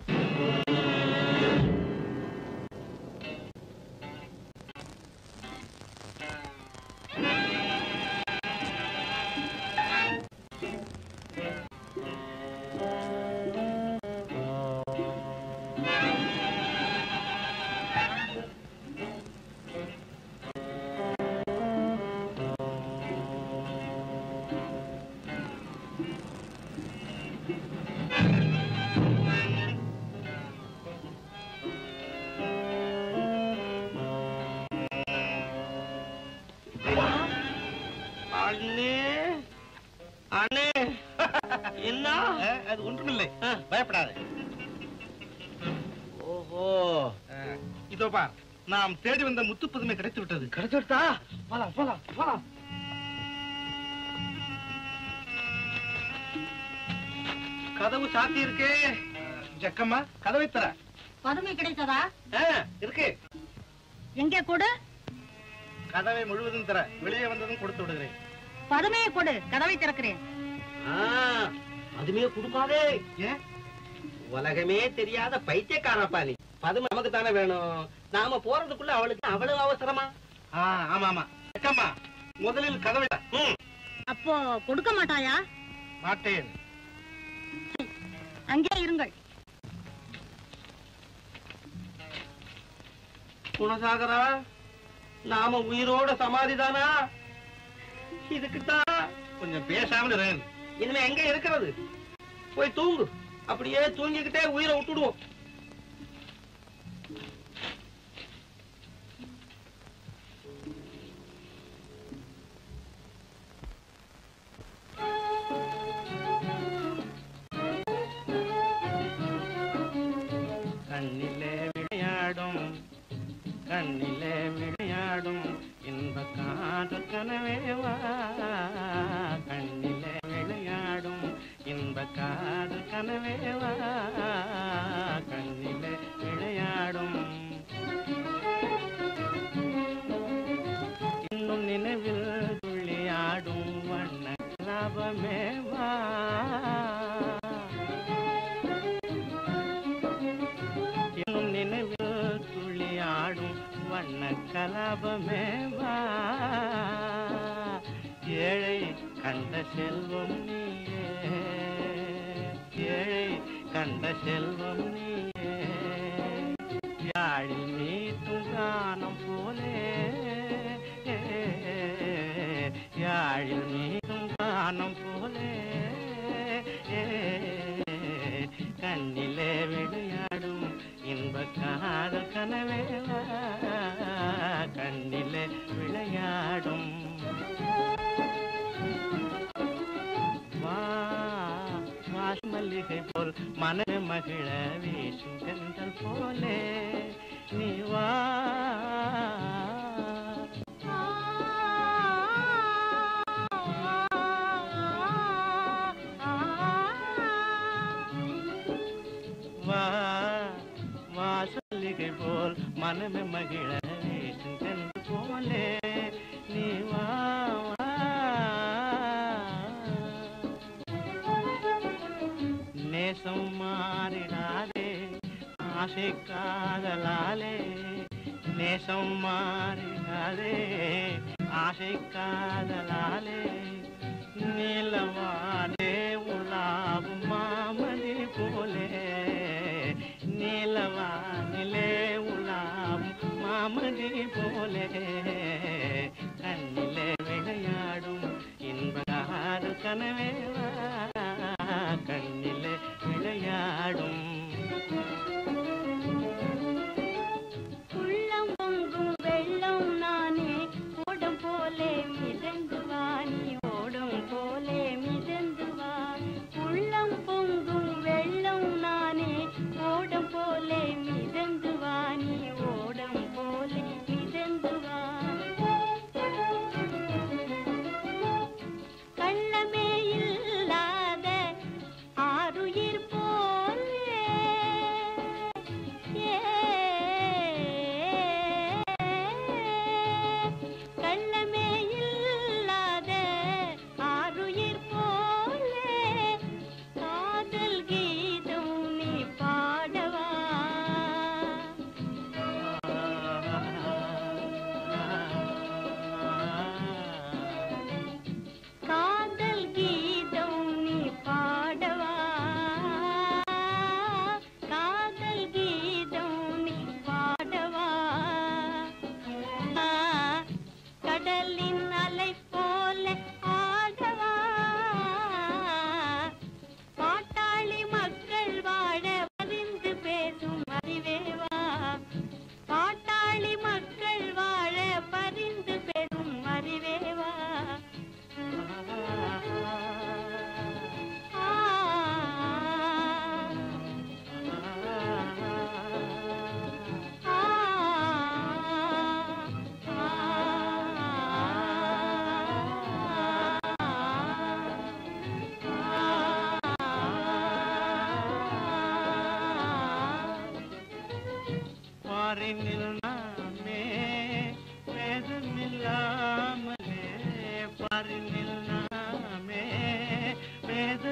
அண்ணே அண்ணே என்ன அஹ், அது ஒன்றுமில்லை பயப்படாதே ஓஹோ அஹ், இதோ பார் நாம் தேடி வந்த முத்து புதுமை கிடைத்து விட்டது கிடைச்சிருத்தா போலாம் போலாம் போலாம் கதவு சாத்தி இருக்கே ஜக்கம்மா கதவை தர பதுமை கிடைத்ததா இருக்கு எங்கே கொடு கதவை முழுவதும் தர வெளியே வந்ததும் கொடுத்து விடுகிறேன் பதுமையை கொடு கதவை திறக்கிறேன் அதுமே கொடுக்காதே ஏன் உலகமே தெரியாத பைத்தியக்காரப்பா நீ பதுமை நமக்கு தானே வேணும் நாம போறதுக்குள்ள அவளுக்கு அவ்வளவு அவசரமா ஆ, ஆமா ஆமா ஜக்கம்மா முதலில் கதவை தர. ம், அப்போ கொடுக்க மாட்டாயா மாட்டேன் அங்கே இருங்கள் குணசாகரா நாம உயிரோட சமாதிதானா இதுக்குத்தான் கொஞ்சம் பேசாமல் இரு. இனிமே எங்க இருக்கிறது போய் தூங்கு அப்படியே தூங்கிக்கிட்டே உயிரை விட்டுடுவோம் கண்ணிலே விளையாடும் கண்ணிலே விளையாடும் இன்ப காதல் கனவேவா கண்ணிலே விளையாடும் இன்ப காதல் கனவேவா கண்ணிலே விளையாடும் இன்னும் நினைவில் துள்ளியாடும் வண்ண லாபமேவா இன்னும் நினைவில் துள்ளியாடும் வண்ண கலாபமேவா ஏழை கண்ட செல்வம் நீயே ஏழை கண்ட செல்வம் நீயே யாழில் மீட்டும் கானம் போலே யாழில் மீட்டும் கானம் போலே கண்ணிலே விளையாடும் இன்ப காதல் கனவேவா கண்ணிலே விளையாடும் வா வாஸ் மல்லிகை போல் மன மகிழ வீசும் கண்கள் போலே நீ வா வா வாசல்லிகை போல் மனமே மகிழ வீசும் கண்கள் போலே நீ வா வா நேசம் மாறிடாதே ஆசை காதலாலே நேசம் மாறிடாதே ஆசை காதலாலே நீலவானே உலாவும் மாமதி போலே நீலவானிலே உலாவும் மாமதி போலே கண்ணிலே விளையாடும் இன்பகார கனவேவா கண்ணிலே விளையாடும் உள்ளம் பொங்கும் வெள்ளம் நானே ஓடம் போலே மிதந்து வாணி ஓடும்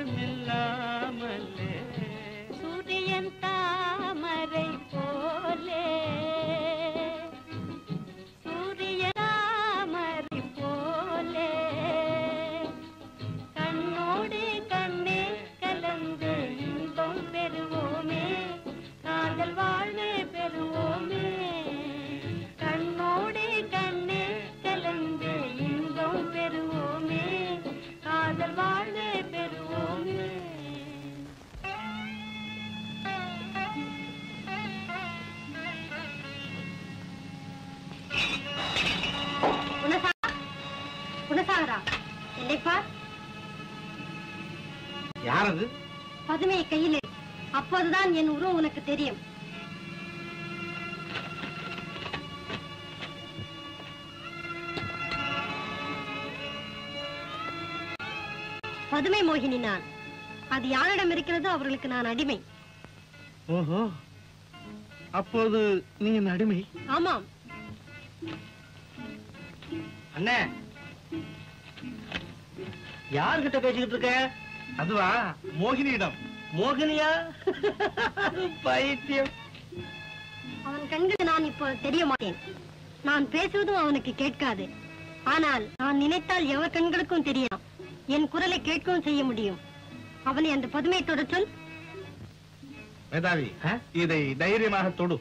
இல்லாமலே சூரியன் தாமரை போலே சூரியன் தாமரை போலே கண்ணோடு கண்ணே கலந்து இன்பம் பெறுவோமே காதல் வாழ்வே பெறுவோமே கண்ணோடு கண்ணே கலந்து இன்பம் பெறுவோமே காதல் வாழ்வே பெறுவோமே குணசா குணசாகரா என்னை பார் யார் அது பதுமையை கையில் எடு. அப்போதுதான் என் உருவம் உனக்கு தெரியும் பதுமை மோகினி நான் அது யாரிடம் இருக்கிறதோ அவர்களுக்கு நான் அடிமை ஓஹோ அப்போது நீ என் அடிமை ஆமாம் அண்ணே யார்கிட்ட பேசிக்கிட்டு இருக்க அதுவா மோகினியிடம் மோகினியா பைத்தியம் அவன் கண்களுக்கு நான் இப்போ தெரிய மாட்டேன் நான் பேசுவதும் அவனுக்கு கேட்காது ஆனால் நான் நினைத்தால் எவர் கண்களுக்கும் தெரியும் என் குரலை கேட்கவும் செய்ய முடியும் அவனை அந்த பதுமை தொட சொல் மேதாவி இதை தைரியமாக தொடு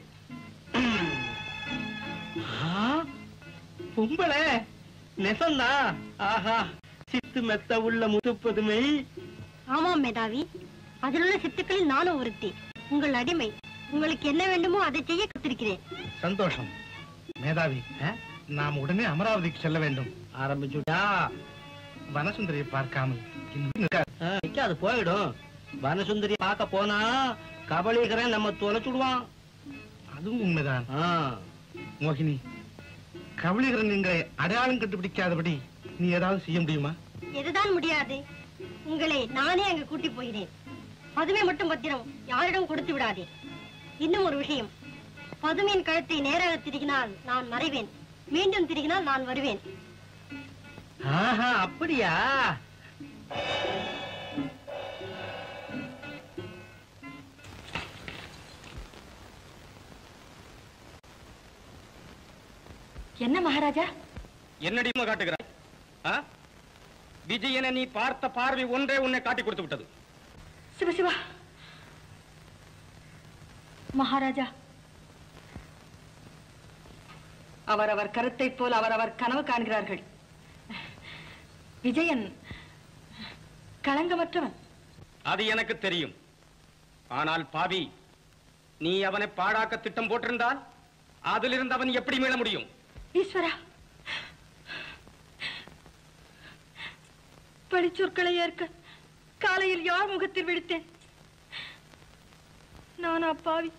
கும்பலே நெசந்தா ஆஹா சித்து மெத்த உள்ள முத்துப்பதுமை ஆமாம் மேதாவி அதில் உள்ள சித்துக்களில் நானும் ஒருத்தி உங்கள் அடிமை உங்களுக்கு என்ன வேண்டுமோ அதை செய்ய கத்திருக்கிறேன் சந்தோஷம் மேதாவி நாம் உடனே அமராவதிக்கு செல்ல வேண்டும் ஆரம்பிச்சுட்டா வனசுந்தரியை பார்க்காமல் இன்னும் நிற்காது. நிக்காது போயிடும் வனசுந்தரி பார்க்க போனா கபலீகரன் நம்ம தொலைச்சுடுவான் அதுவும் உண்மைதான் ஆ, மோகினி கவலிகரன் எங்களை அடையாளம் கண்டுபிடிக்காதபடி நீ ஏதாவது செய்ய முடியுமா எதுதான் முடியாது உங்களை நானே அங்கு கூட்டி போகிறேன் பதுமை மட்டும் பத்திரம் யாரிடம் கொடுத்து விடாதே இன்னும் ஒரு விஷயம் பதுமையின் கழுத்தை நேராக திருகினால் நான் மறைவேன் மீண்டும் திருகினால் நான் வருவேன் ஆஹா அப்படியா என்ன மகாராஜா என்னடிமா காட்டுகிறாய் ஆ? விஜயனை நீ பார்த்த பார்வை ஒன்றே உன்னை காட்டி கொடுத்து விட்டது சிவ சிவா மகாராஜா அவரவர் கருத்தைப் போல் அவரவர் கனவு காண்கிறார்கள் விஜயன் களங்கமற்றவன் அது எனக்கு தெரியும் ஆனால் பாவி நீ அவனை பாழாக்க திட்டம் போட்டிருந்தால் அதிலிருந்து அவன் எப்படி மீள முடியும் ஈஸ்வரா பழிச்சொற்களை ஏற்க காலையில் யார் முகத்தில் விடுத்தேன் நான் அப்பாவி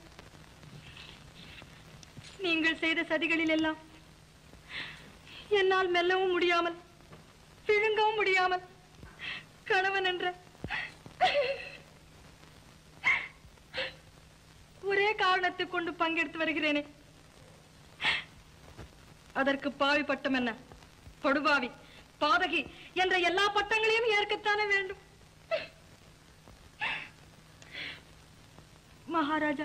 நீங்கள் செய்த சதிகளில் எல்லாம் என்னால் மெல்லவும் முடியாமல் விழுங்கவும் முடியாமல் கணவன் என்ற ஒரே காரணத்தை கொண்டு பங்கெடுத்து வருகிறேனே அதற்கு பாவி பட்டம் என்ன படுபாவி பாதகி என்ற எல்லா பட்டங்களையும் ஏற்கத்தானே வேண்டும் மகாராஜா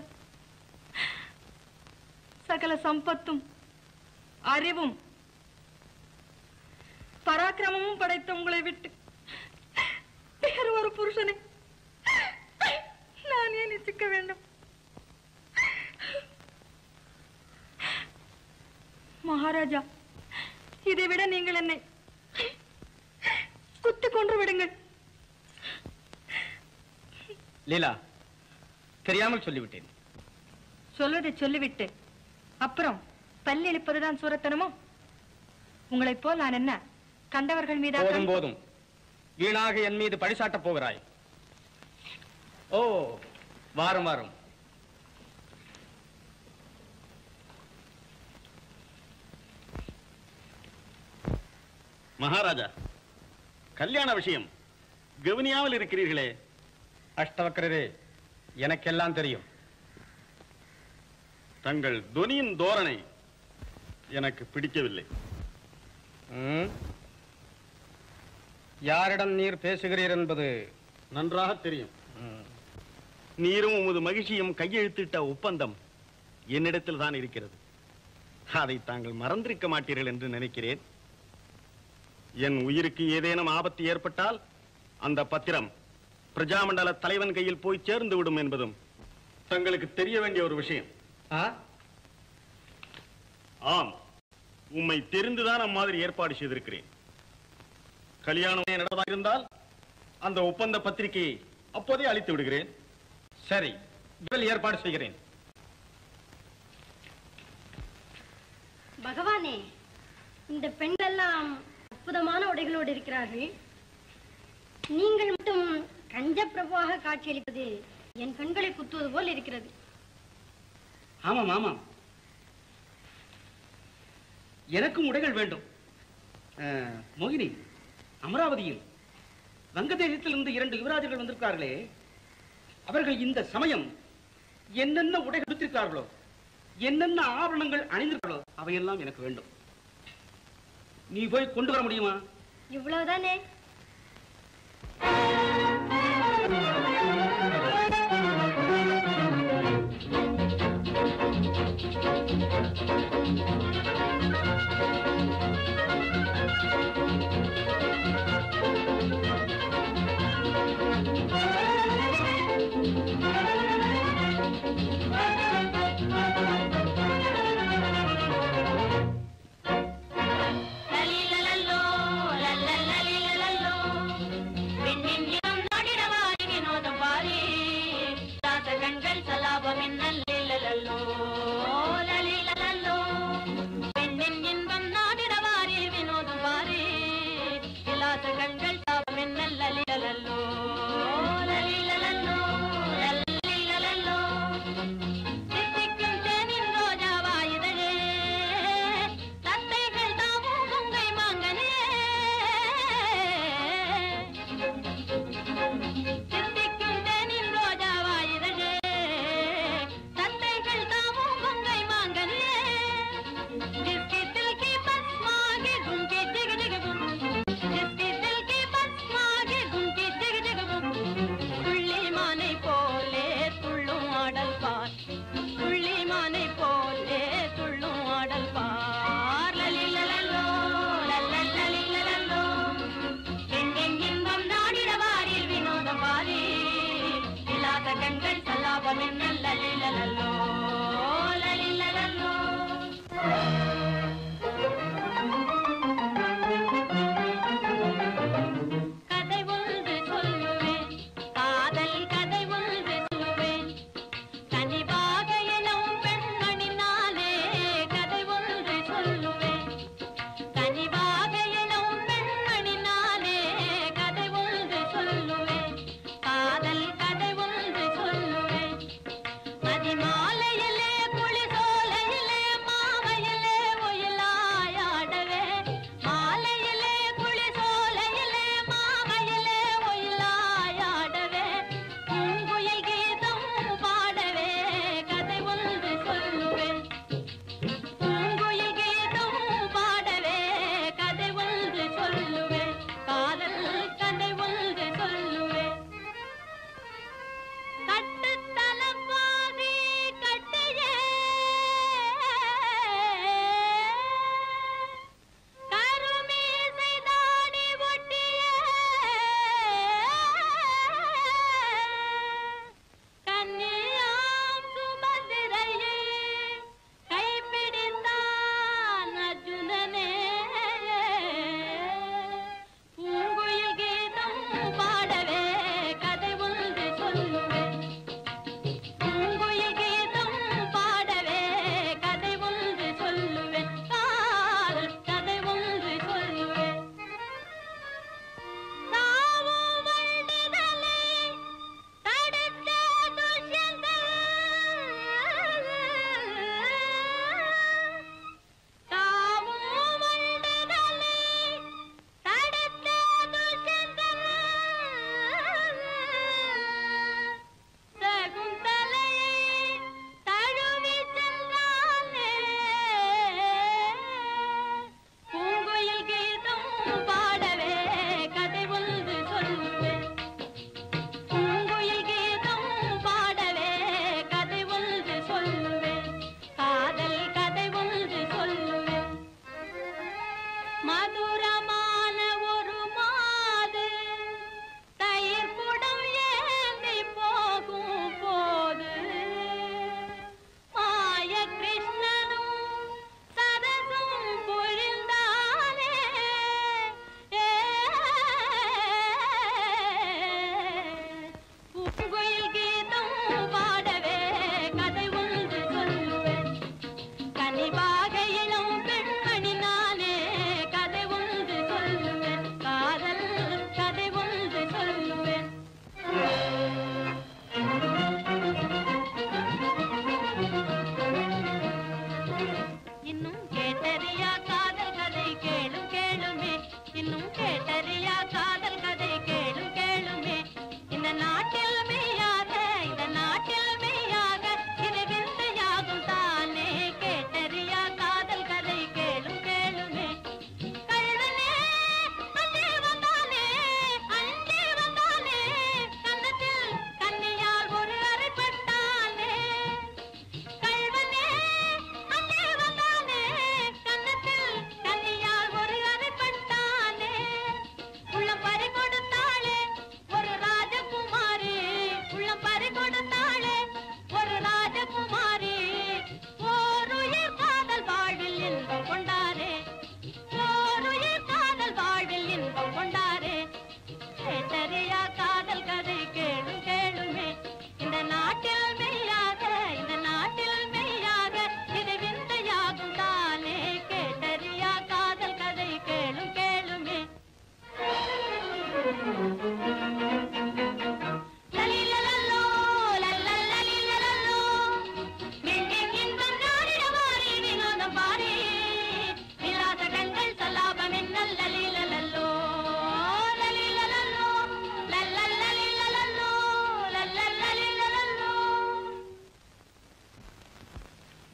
சகல சம்பத்தும் அறிவும் பராக்கிரமமும் படைத்த உங்களை விட்டு வேறு ஒரு புருஷனை நான் ஏன் இச்சிக்க வேண்டும் மகாராஜா இதை விட நீங்கள் என்னை குத்தி கொன்று விடுங்கள் லீலா தெரியாமல் சொல்லிவிட்டேன் சொல்வதை சொல்லிவிட்டு அப்புறம் பல்லி இழுப்பதுதான் சூரத்தனமோ உங்களைப் போல் நான் என்ன கண்டவர்கள் மீதா போதும் போதும் வீணாக என் மீது பழிசாட்டப் போகிறாய் ஓ வாரும் வாரும் மகாராஜா கல்யாண விஷயம் கவனியாமல் இருக்கிறீர்களே அஷ்டவக்கரரே எனக்கெல்லாம் தெரியும் தங்கள் துனியின் தோரணை எனக்கு பிடிக்கவில்லை ம்? யாரிடம் நீர் பேசுகிறீர் என்பது நன்றாக தெரியும் நீரும் உமது மகிழ்ச்சியும் கையெழுத்திட்ட ஒப்பந்தம் என்னிடத்தில் தான் இருக்கிறது அதை தாங்கள் மறந்திருக்க மாட்டீர்கள் என்று நினைக்கிறேன் என் உயிருக்கு ஏதேனும் ஆபத்து ஏற்பட்டால் அந்த பத்திரம் பிரஜாமண்டல தலைவன் கையில் போய் சேர்ந்து விடும் என்பதும் தங்களுக்கு தெரிய வேண்டிய ஒரு விஷயம் ஆம் உம்மை தெரிந்துதான் அம்மாதிரி ஏற்பாடு செய்திருக்கிறேன் கல்யாணம் நடவதாக இருந்தால் அந்த ஒப்பந்த பத்திரிகையை அப்போதே அளித்து விடுகிறேன் சரி விரைவில் ஏற்பாடு செய்கிறேன் பகவானே இந்த பெண்களெல்லாம் அற்புதமான உடைகளோடு இருக்கிறார்கள் நீங்கள் மட்டும் கஞ்ச பிரபுவாக காட்சியளிப்பது என் கண்களை குத்துவது போல் இருக்கிறது ஆமாம் ஆமாம் எனக்கும் உடைகள் வேண்டும் அஹ், மோகினி அமராவதியில் வங்கதேசத்திலிருந்து இரண்டு யுவராஜர்கள் வந்திருக்கார்களே அவர்கள் இந்த சமயம் என்னென்ன உடை கொடுத்திருக்கார்களோ என்னென்ன ஆபரணங்கள் அணிந்திருக்கார்களோ அவையெல்லாம் எனக்கு வேண்டும் நீ போய் கொண்டு வர முடியுமா இவ்வளவுதானே லலிலலல்லோ, லல்லலலிலலல்லோ. பெண்ணின் இனம் நாடிடவாரி வினோதம் பாரி. தாத்த கண்கள் சலாபம் இன்னல்லிலலல்லோ, லலிலலல்லோ. பெண்ணின் இன்பம் நாடிடவாரி வினோதம் பாரி. விலாச கண்கள் சாபம் இன்னல்லலிலலல்லோ, லலிலலல்லோ, லல்லிலலல்லோ. சித்திக்கும் தேனின் ரோஜாவாயுதழே, தத்தைகள் தாமும் கொங்கை மாங்கனே. சித்திக்கும் தேனின் ரோஜாவாயுதழே, தத்தைகள் தாமும் கொங்கை மாங்கனே. जिसकी दिल की बस मांगे घुमके जिग जिग बुम जिसकी दिल की बस मांगे घुमके जिग जिग बुम துள்ளி மானை போலே துள்ளும் ஆடல் பார் துள்ளி மானை போலே துள்ளும் ஆடல் பார் லலிலலல்லோ, லல்லலலிலலல்லோ. எங்கெங் இன்பம் நாடிட வாரில் வினோதம் பாரி இல்லாத கண்கள் சல்லாபம் என்ன லலிலலல்லோ, லலிலலல்லோ. கதை ஒன்று சொல்லுவேன் காதல் கதை ஒன்று சொல்லுவேன் கனிவாக எனும் பெண்மணினாலே கதை ஒன்று சொல்லுவேன் கனிவாக எனும் பெண்மணினாலே கதை ஒன்று சொல்லுவேன் காதல் கதை ஒன்று சொல்லுவேன் அதிமாலை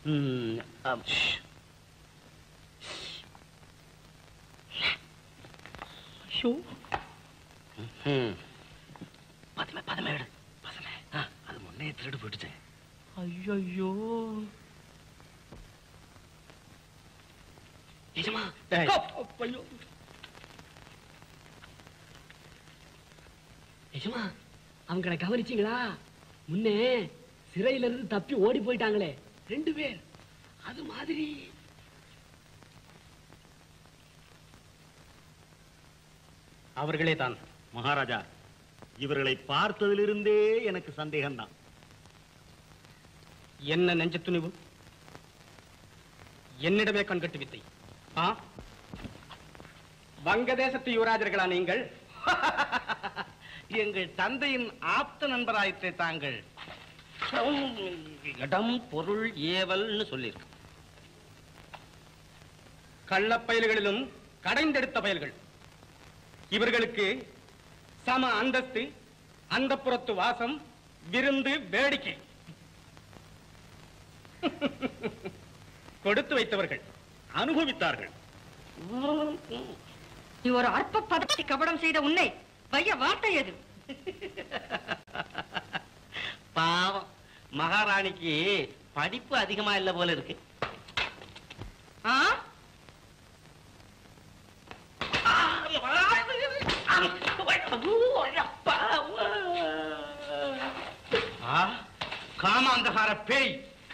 ம், ஆம். ஐயோ ம். பதுமை பதுமை எடு பதுமை ஆ, அது முன்னே திருடு போயிடுச்சு ஐயோ நிஜமா டேய். ஐயோ நிஜமா அவங்கள கவனிச்சீங்களா முன்னே சிறையில இருந்து தப்பி ஓடி போயிட்டாங்களே ரெண்டு பேர் அது மாதிரி அவர்களே தான் மகாராஜா இவர்களை பார்த்ததிலிருந்தே எனக்கு சந்தேகம்தான் என்ன நெஞ்ச துணிவு என்னிடமே கண்கட்டு வித்தை ஆ வங்கதேசத்து யுவராஜர்களா நீங்கள் எங்கள் தந்தையின் ஆப்த நண்பராயிற்றே தாங்கள் இடம் பொருள் ஏவல்னு சொல்லியிருக்கு கள்ளப்பயல்களிலும் கடைந்தெடுத்த பயல்கள் இவர்களுக்கு சம அந்தஸ்து அந்த புறத்து வாசம் விருந்து வேடிக்கை கொடுத்து வைத்தவர்கள் அனுபவித்தார்கள் நீ ஒரு அற்ப பதத்தை கபடம் செய்த உன்னை வைய வார்த்தை எது பாவம் மகாராணிக்கு படிப்பு அதிகமா இல்ல போல இருக்கு ஆ ஆ, காமாந்தகார பேய்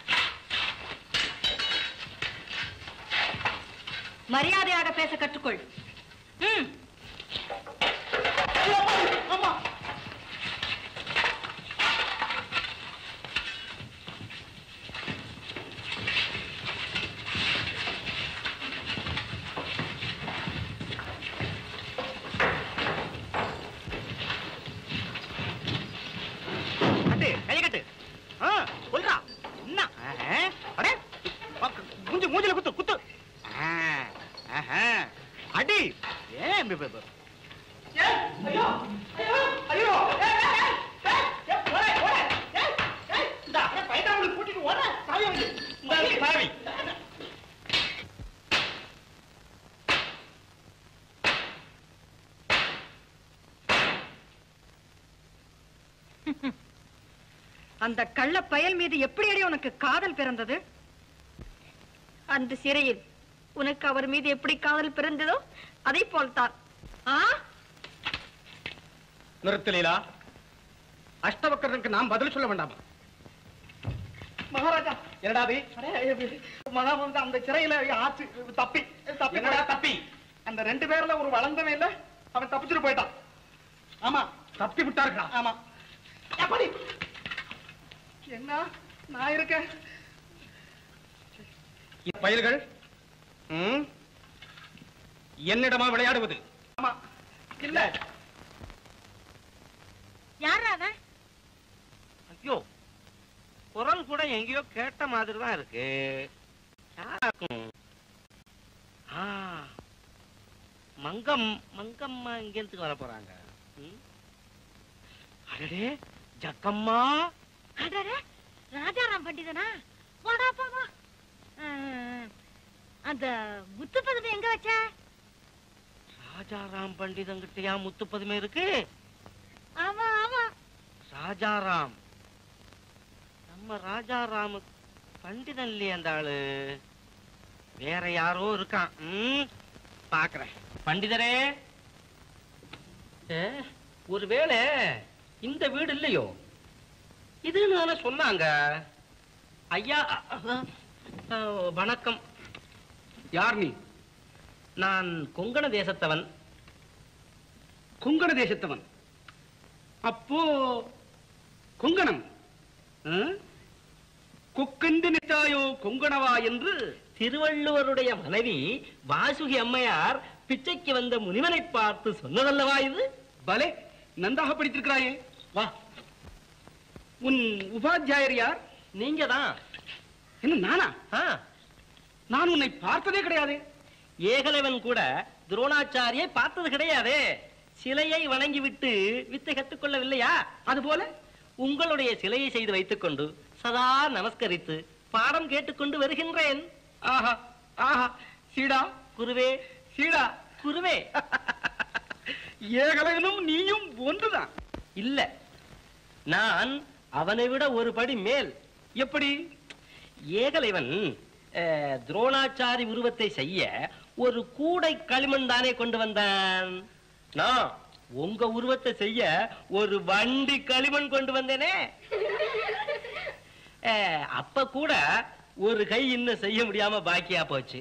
மரியாதையாக பேச கற்றுக்கொள் ம் கட்டு கைய கட்டு ஆ, சொல்றா என்ன ஆஹா, அடே பக்க- மூஞ்சி மூஞ்சில குத்து குத்து ஆ, ஆஹா. அடி ஏன் இப்படி- இப்படி- இப்படி? சாவி அந்த கள்ள பயல் மீது எப்படி அடி உனக்கு காதல் பிறந்தது அந்த சிறையில் உனக்கு அவர் மீது எப்படி காதல் பிறந்ததோ அதை போல்தான் ஆ நிறுத்தலீலா அஷ்டவக்கரனுக்கு நாம் பதில் சொல்ல வேண்டாமா மகாராஜா என்னடாது மகா வந்து அந்த சிறையில ஆச்சு தப்பி தப்பி என்னடா தப்பி அந்த ரெண்டு பேர்ல ஒரு வளர்ந்தவன் இல்ல அவன் தப்பிச்சுட்டு போயிட்டான் ஆமா தப்பி விட்டார்களா ஆமா எப்படி என்ன நான் இருக்கேன் பயல்கள் ம்? என்னிடமா விளையாடுவது ஆமா இல்ல யாரா அவன் ஐயோ குரல் கூட எங்கேயோ கேட்ட மாதிரி தான் இருக்கு யாரா இருக்கும் ஆ, மங்கம் மங்கம்மா இங்கேருந்து வர போறாங்க ம்? அடடே ஜக்கம்மா அடடே ராஜாராம் பண்டிதனா வாடா போமா அந்த முத்து பதவி எங்க வச்ச ராஜாராம் பண்டிதங்கிட்டயா முத்து பதுமை இருக்கு ஆமா ஆமா ராஜாராம் நம்ம ராஜாராம் பண்டிதன் இல்லையே அந்த ஆளு வேற யாரோ இருக்கான் ம், பாக்குறேன் பண்டிதரே ஏ, ஒருவேளை இந்த வீடு இல்லையோ இதுன்னு தானே சொன்னாங்க ஐயா அ, அ, அ, வணக்கம் யார் நீ நான் கொங்கண தேசத்தவன் கொங்கண தேசத்தவன் அப்போ கொங்கணம் ஆ? கொக்கென்று நிற்றாயோ கொங்கணவா என்று திருவள்ளுவருடைய மனைவி வாசுகி அம்மையார் பிச்சைக்கு வந்த முனிவனை பார்த்து சொன்னதல்லவா இது பலே நன்றாக படித்திருக்கிறாயே வா உன் உபாத்தியாயர் யார் நீங்க தான் என்ன நானா நான் உன்னை பார்த்ததே கிடையாதே ஏகலைவன் கூட துரோணாச்சாரியை பார்த்தது கிடையாதே சிலையை வணங்கிவிட்டு வித்தை கற்றுக்கொள்ளவில்லையா அதுபோல உங்களுடைய சிலையை செய்து வைத்துக்கொண்டு சதா நமஸ்கரித்து பாடம் கேட்டுக்கொண்டு வருகின்றேன் ஆஹா ஆஹா சீடா குருவே சீடா குருவே ஏகலைவனும் நீயும் ஒன்றுதான் இல்ல நான் அவனை விட ஒரு படி மேல் எப்படி ஏகலைவன் அஹ், துரோணாச்சாரி உருவத்தை செய்ய ஒரு கூடை களிமண் தானே கொண்டு வந்தான் நான் உங்க உருவத்தை செய்ய ஒரு வண்டி களிமண் கொண்டு வந்தேனே அஹ், அப்ப கூட ஒரு கை இன்னும் செய்ய முடியாம பாக்கியா போச்சு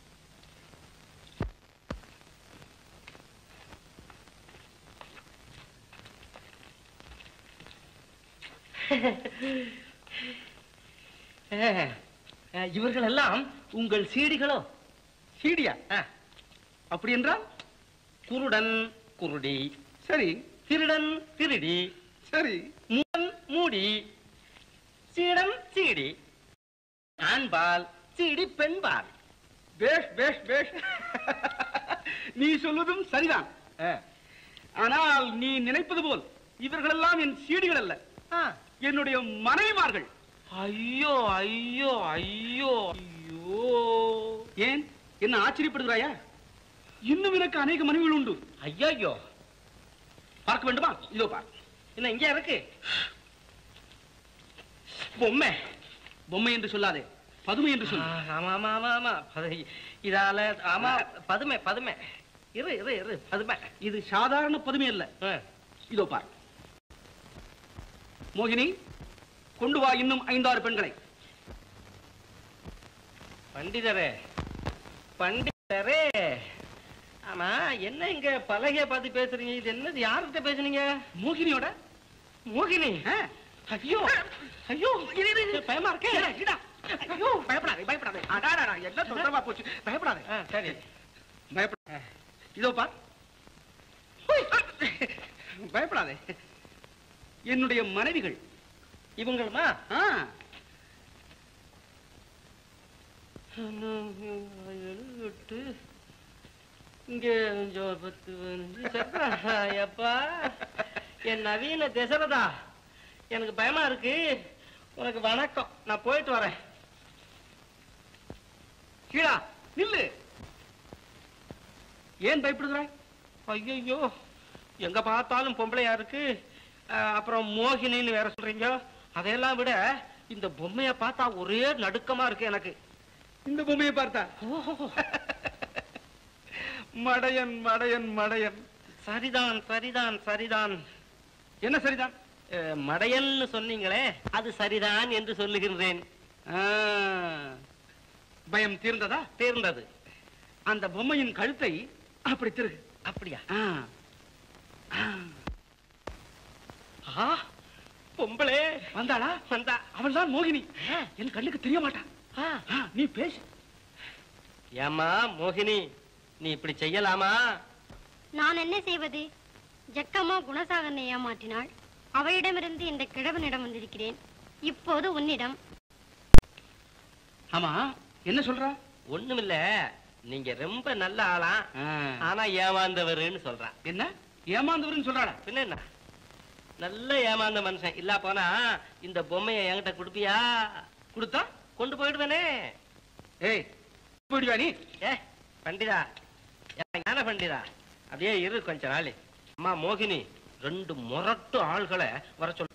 அஹ், அஹ், இவர்கள் எல்லாம் உங்கள் சீடிகளோ சீடியா அஹ், அப்படி என்றால் குருடன் குருடி சரி திருடன் திருடி சரி மூடன் மூடி சீடன் சீடி ஆண்பால் சீடி பெண்பால் பேஷ் பேஷ் பேஷ் நீ சொல்வதும் சரிதான் ஆனால் நீ நினைப்பது போல் இவர்களெல்லாம் என் சீடிகள் அல்ல ஆ. என்னுடைய மனைவிமார்கள் ஐயோ ஐயோ ஐயோ ஐயோ ஏன் என்ன ஆச்சரியப்படுகிறாயா இன்னும் எனக்கு அநேக மனைவிகள் உண்டு ஐயோ பார்க்க வேண்டுமா இதோ பார் என்ன இங்க இருக்கு பொம்மை பொம்மை என்று சொல்லாதே பதுமை என்று ஆ, சொல் ஆமா ஆமா ஆமா ஆமா பது- இதால ஆமா பதுமை பதுமை இரு இரு இரு பதுமை இது சாதாரண பதுமை அல்ல ஆ. இதோ பார் மோகினி கொண்டு வா இன்னும் ஐந்தாறு பெண்களை பண்டிதரே பண்டிதரே ஆமா என்ன இங்க பலகைய பார்த்து பேசுறீங்க இது என்னது யார்கிட்ட பேசுனீங்க மோகினியோட மோகினி ஆ, ஐயோ ஐயோ இரு, இரு, இரு. பயமா இருக்கே இரு, இருடா. ஐயோ பயப்படாதே பயப்படாதே அடாடா என்ன தொந்தரவா போச்சு பயப்படாதே ஆ, சரி பயப்பட இதோ பார் பயப்படாதே என்னுடைய மனைவிகள் இவங்களுமா ஆ, எட்டு இங்க கொஞ்சம் ஒரு பத்து பதினஞ்சு சத்தா, எப்பா என் நவீன தசரதா எனக்கு பயமா இருக்கு உனக்கு வணக்கம் நான் போயிட்டு வரேன் கீழா நில்லு ஏன் பயப்படுகிறாய் ஐயோ எங்க பார்த்தாலும் பொம்பளையா இருக்கு அஹ், அப்புறம் மோகினின்னு வேற சொல்றீங்க அதையெல்லாம் விட இந்த பொம்மைய பார்த்தா ஒரே நடுக்கமா இருக்கு எனக்கு இந்த பொம்மையை பார்த்தா மடையன் மடையன் மடையன் சரிதான் சரிதான் சரிதான் என்ன சரிதான் அஹ், மடையன்னு சொன்னீங்களே அது சரிதான் என்று சொல்லுகின்றேன் ஆ, பயம் தீர்ந்ததா தேர்ந்தது அந்த பொம்மையின் கழுத்தை அப்படி திருகு அப்படியா ஆ, ஆ. ஆ பொம்பளை வந்தாளா வந்தா அவள் தான் மோகினி என் கண்ணுக்கு தெரிய மாட்டா ஆ, ஆ, நீ பேசு ஏம்மா மோகினி நீ இப்படி செய்யலாமா நான் என்ன செய்வது ஜக்கம்மா குணசாகரனை ஏமாற்றினாள் அவளிடமிருந்து இந்த கிழவனிடம் வந்திருக்கிறேன் இப்போது உன்னிடம் ஆமா என்ன சொல்றா ஒண்ணுமில்ல நீங்க ரொம்ப நல்ல ஆளா ஆ, ஆனா ஏமாந்தவருன்னு சொல்றான் என்ன ஏமாந்தவர்னு சொல்றாளா பின்ன என்ன நல்ல ஏமாந்த மனுஷன் இல்ல போனா இந்த பொம்மையை என்கிட்ட கொடுப்பியா கொடுத்தா கொண்டு போயிடுவேனே ஏய் போயிடுவா நீ ஏ பண்டிதா ஏன் ஞான பண்டிதா அப்படியே இரு கொஞ்ச நாள் அம்மா மோகினி ரெண்டு முரட்டு ஆள்களை வர சொல்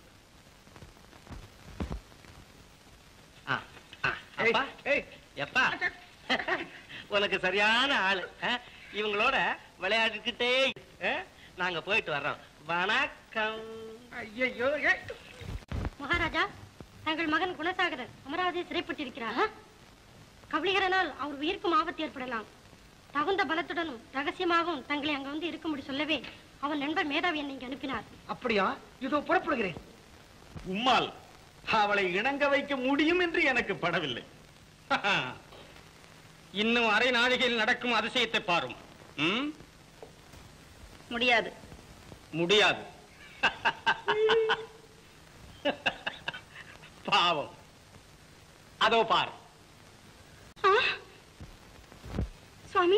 ஆ, ஆ, அப்பா ஏய் எப்பா உனக்கு சரியான ஆளு ஆ? இவங்களோட விளையாடிக்கிட்டே இரு, ஆ? நாங்க போயிட்டு வர்றோம் வணக்கம் ஐயோ மகாராஜா தங்கள் மகன் குணசாகரர் அமராவதியில் சிறைப்பட்டிருக்கிறார் கவலிகரனால் அவர் உயிருக்கும் ஆபத்து ஏற்படலாம் தகுந்த பலத்துடனும் ரகசியமாகவும் தங்களை அங்க வந்து இருக்கும்படி சொல்லவே அவன் நண்பர் மேதாவி என்னை இங்கு அனுப்பினார் அப்படியா இதோ புறப்படுகிறேன் உம்மால் அவளை இணங்க வைக்க முடியும் என்று எனக்கு படவில்லை இன்னும் அரை நாழிகையில் நடக்கும் அதிசயத்தை பாரும் ம்? முடியாது முடியாது பாவம் அதோ பார் சுவாமி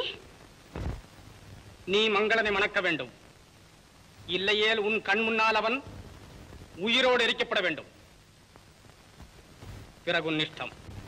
நீ மங்களனை மணக்க வேண்டும் இல்லையேல் உன் கண் முன்னால் அவன் உயிரோடு எரிக்கப்பட வேண்டும் பிறகு உன் இஷ்டம்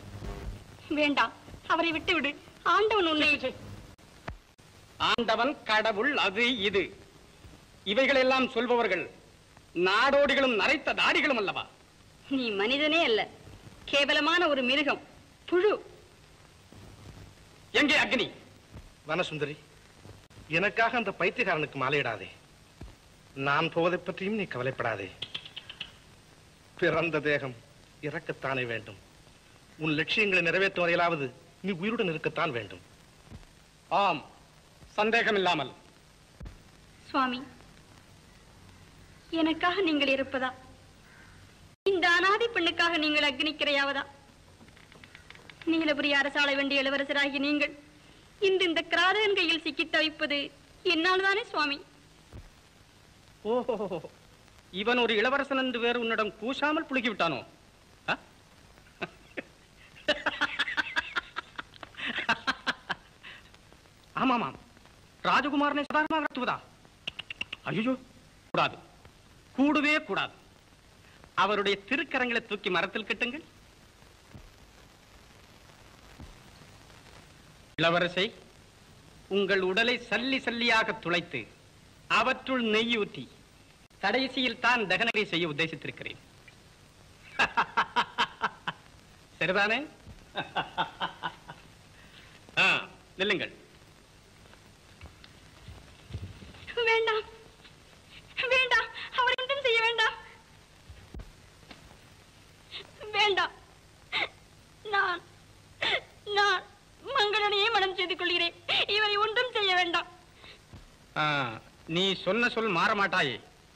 வேண்டாம் அவரை விட்டு விடு ஆண்டவன் உன்னை ஆண்டவன் கடவுள் அது இது இவைகளெல்லாம் சொல்பவர்கள் நாடோடிகளும் நரைத்த தாடிகளும் அல்லவா நீ மனிதனே அல்ல கேவலமான ஒரு மிருகம் புழு எங்கே அக்னி வனசுந்தரி எனக்காக அந்த பைத்தியக்காரனுக்கு மாலையிடாதே நான் போவதைப் பற்றியும் நீ கவலைப்படாதே பிறந்த தேகம் இறக்கத்தானே வேண்டும் உன் லட்சியங்களை நிறைவேற்றும் வரையிலாவது நீ உயிருடன் இருக்கத்தான் வேண்டும் ஆம் சந்தேகமில்லாமல் சுவாமி எனக்காக நீங்கள் இருப்பதா இந்த அனாதை பெண்ணுக்காக நீங்கள் அக்னிக்கிரையாவதா நீலபுரி அரசாள வேண்டிய இளவரசராகி நீங்கள் இன்று இந்த கிராதகன் கையில் சிக்கித் தவிப்பது என்னால் தானே சுவாமி ஓஹோ இவன் ஒரு இளவரசன் என்று வேறு உன்னிடம் கூசாமல் புழுகி விட்டானோ ஆ? ஆமாமாம் ராஜகுமாரனை சாதாரணமாக நடத்துவதா ஐயோ கூடாது கூடவே கூடாது அவருடைய திருக்கரங்களை தூக்கி மரத்தில் கட்டுங்கள் இளவரசை உங்கள் உடலை சல்லி சல்லியாக துளைத்து அவற்றுள் நெய் ஊற்றி கடைசியில் தான் தகனகை செய்ய உத்தேசித்திருக்கிறேன் சரிதானே ஆ, நில்லுங்கள் வேண்டாம் வேண்டாம் அவரை ஒன்றும் செய்ய வேண்டாம் வேண்டாம் நான் நான் மங்களனையே மனம் செய்து கொள்கிறேன் இவரை ஒன்றும் செய்ய வேண்டாம் ஆ, நீ சொன்ன சொல் மாற மாட்டாயே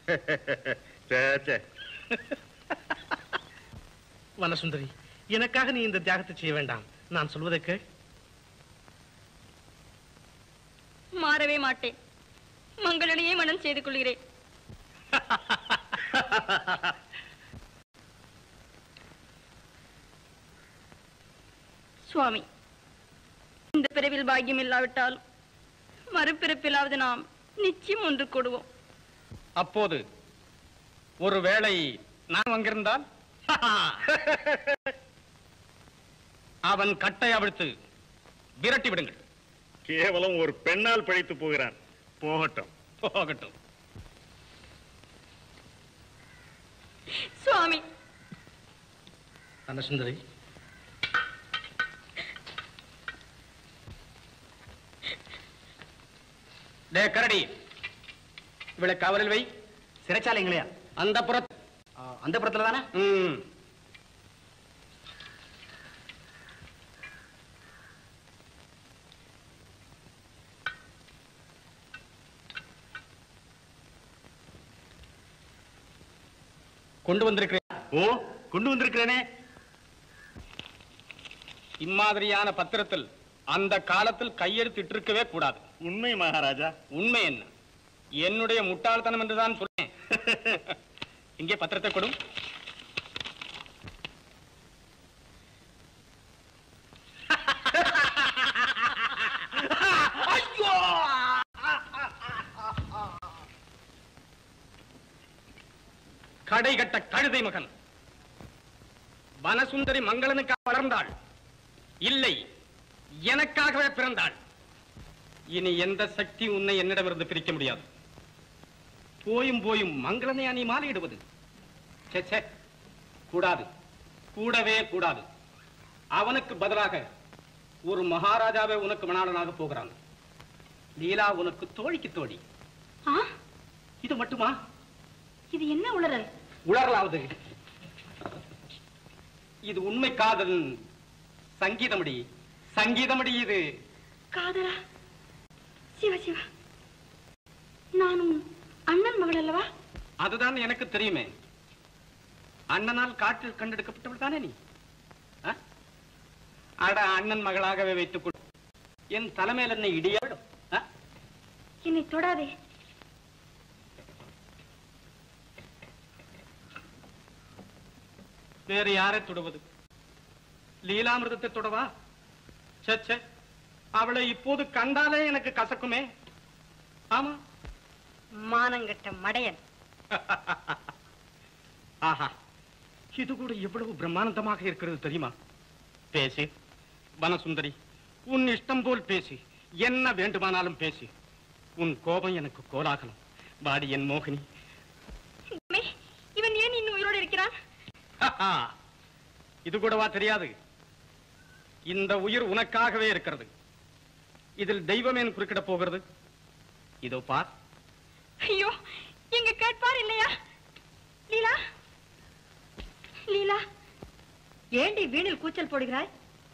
வனசுந்தரி எனக்காக நீ இந்த தியாகத்தை செய்ய வேண்டாம் நான் சொல்வதை கேள் மாறவே மாட்டேன் மங்களனையே மனம் செய்து கொள்கிறேன் சுவாமி இந்த பிறவில் பாக்கியம் இல்லாவிட்டாலும் மறுபிறப்பிலாவது நாம் நிச்சயம் ஒன்று கூடுவோம் அப்போது ஒருவேளை நான் அங்கிருந்தால் அவன் கட்டை அவிழ்த்து விரட்டி விடுங்கள் கேவலம் ஒரு பெண்ணால் பிழைத்து போகிறான் போகட்டும் போகட்டும் சுவாமி வனசுந்தரி டே கரடி இவளை காவலில் வை சிறைச்சாலைங்களையா அந்த புறத்து அந்த புறத்துல தானே ம் கொண்டு வந்திருக்கிறேன் ஓ கொண்டு வந்திருக்கிறேனே இம்மாதிரியான பத்திரத்தில் அந்த காலத்தில் கையெழுத்து இருக்கவே கூடாது உண்மை மகாராஜா உண்மை என்ன என்னுடைய முட்டாள்தனம் என்றுதான் சொன்னேன் இங்கே பத்திரத்தை கொடும் கடை கட்ட கழுதை மகன் வனசுந்தரி மங்களனுக்காக வளர்ந்தாள் இல்லை எனக்காகவே பிறந்தாள் இனி எந்த சக்தி உன்னை என்னிடமிருந்து பிரிக்க முடியாது போயும் போயும் மங்களனை நீ மாலையிடுவது ச்சே, ச்சே கூடாது கூடவே கூடாது அவனுக்கு பதிலாக ஒரு மகாராஜாவே உனக்கு மணாளனாக போகிறான் லீலா உனக்கு தோழிக்கு தோழி ஆ இது மட்டுமா இது என்ன உளறல் உளறலாவது இது உண்மை காதல் சங்கீதமடி சங்கீதமடி இது காதலா சிவ சிவா நான் உன் அண்ணன் மகள் அல்லவா அதுதான் எனக்கு தெரியுமே அண்ணனால் காற்றில் கண்டெடுக்கப்பட்டவள் தானே நீ ஆ? அட அண்ணன் மகளாகவே வைத்துக் கொள் என் தலைமையில் என்னை இடியாவிடும் ஆ? என்னை தொடாதே வேறு யாரை தொடுவது லீலாமிருதத்தை தொடவா ச்சே, ச்சே அவளை இப்போது கண்டாலே எனக்கு கசக்குமே ஆமா மானங்கட்ட மடையன் ஆஹா இது கூட எவ்வளவு பிரம்மானந்தமாக இருக்கிறது தெரியுமா பேசு வனசுந்தரி உன் இஷ்டம் போல் பேசி என்ன வேண்டுமானாலும் பேசி உன் கோபம் எனக்கு கோலாகலம் வாடி என் மோகினி அம்மே, இவன் ஏன் இன்னும் உயிரோடு இருக்கிறான் இது கூடவா தெரியாது இந்த உயிர் உனக்காகவே இருக்கிறது இதில் தெய்வமேன் குறுக்கிட போகிறது இதோ பார் ஐயோ எங்க கேட்பார் இல்லையா லீலா லீலா ஏண்டி வீணில் கூச்சல் போடுகிறாய்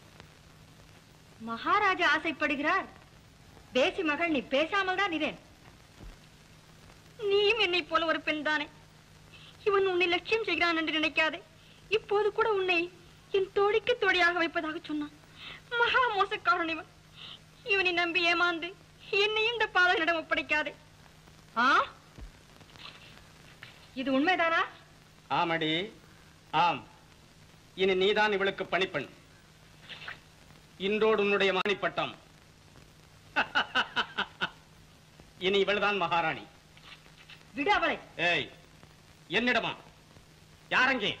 மகாராஜா ஆசைப்படுகிறார் பேசி மகள் நீ பேசாமல் தான் இரேன் நீயும் என்னை போல ஒரு பெண் தானே இவன் உன்னை லட்சியம் செய்கிறான் என்று நினைக்காதே இப்போது கூட உன்னை என் தோழிக்கு தோழியாக வைப்பதாக சொன்னான் மகா மோசக்காரன் இவன் இவனை நம்பி ஏமாந்து என்னையும் இந்த பாதகனிடம் ஒப்படைக்காதே ஆ இது உண்மைதானா ஆமடி ஆம் இனி நீதான் இவளுக்கு பணிப்பெண் இன்றோடு உன்னுடைய மானிப்பட்டம் இனி இவள்தான் மகாராணி விடு அவளை ஏய் என்னிடமா யாரங்கே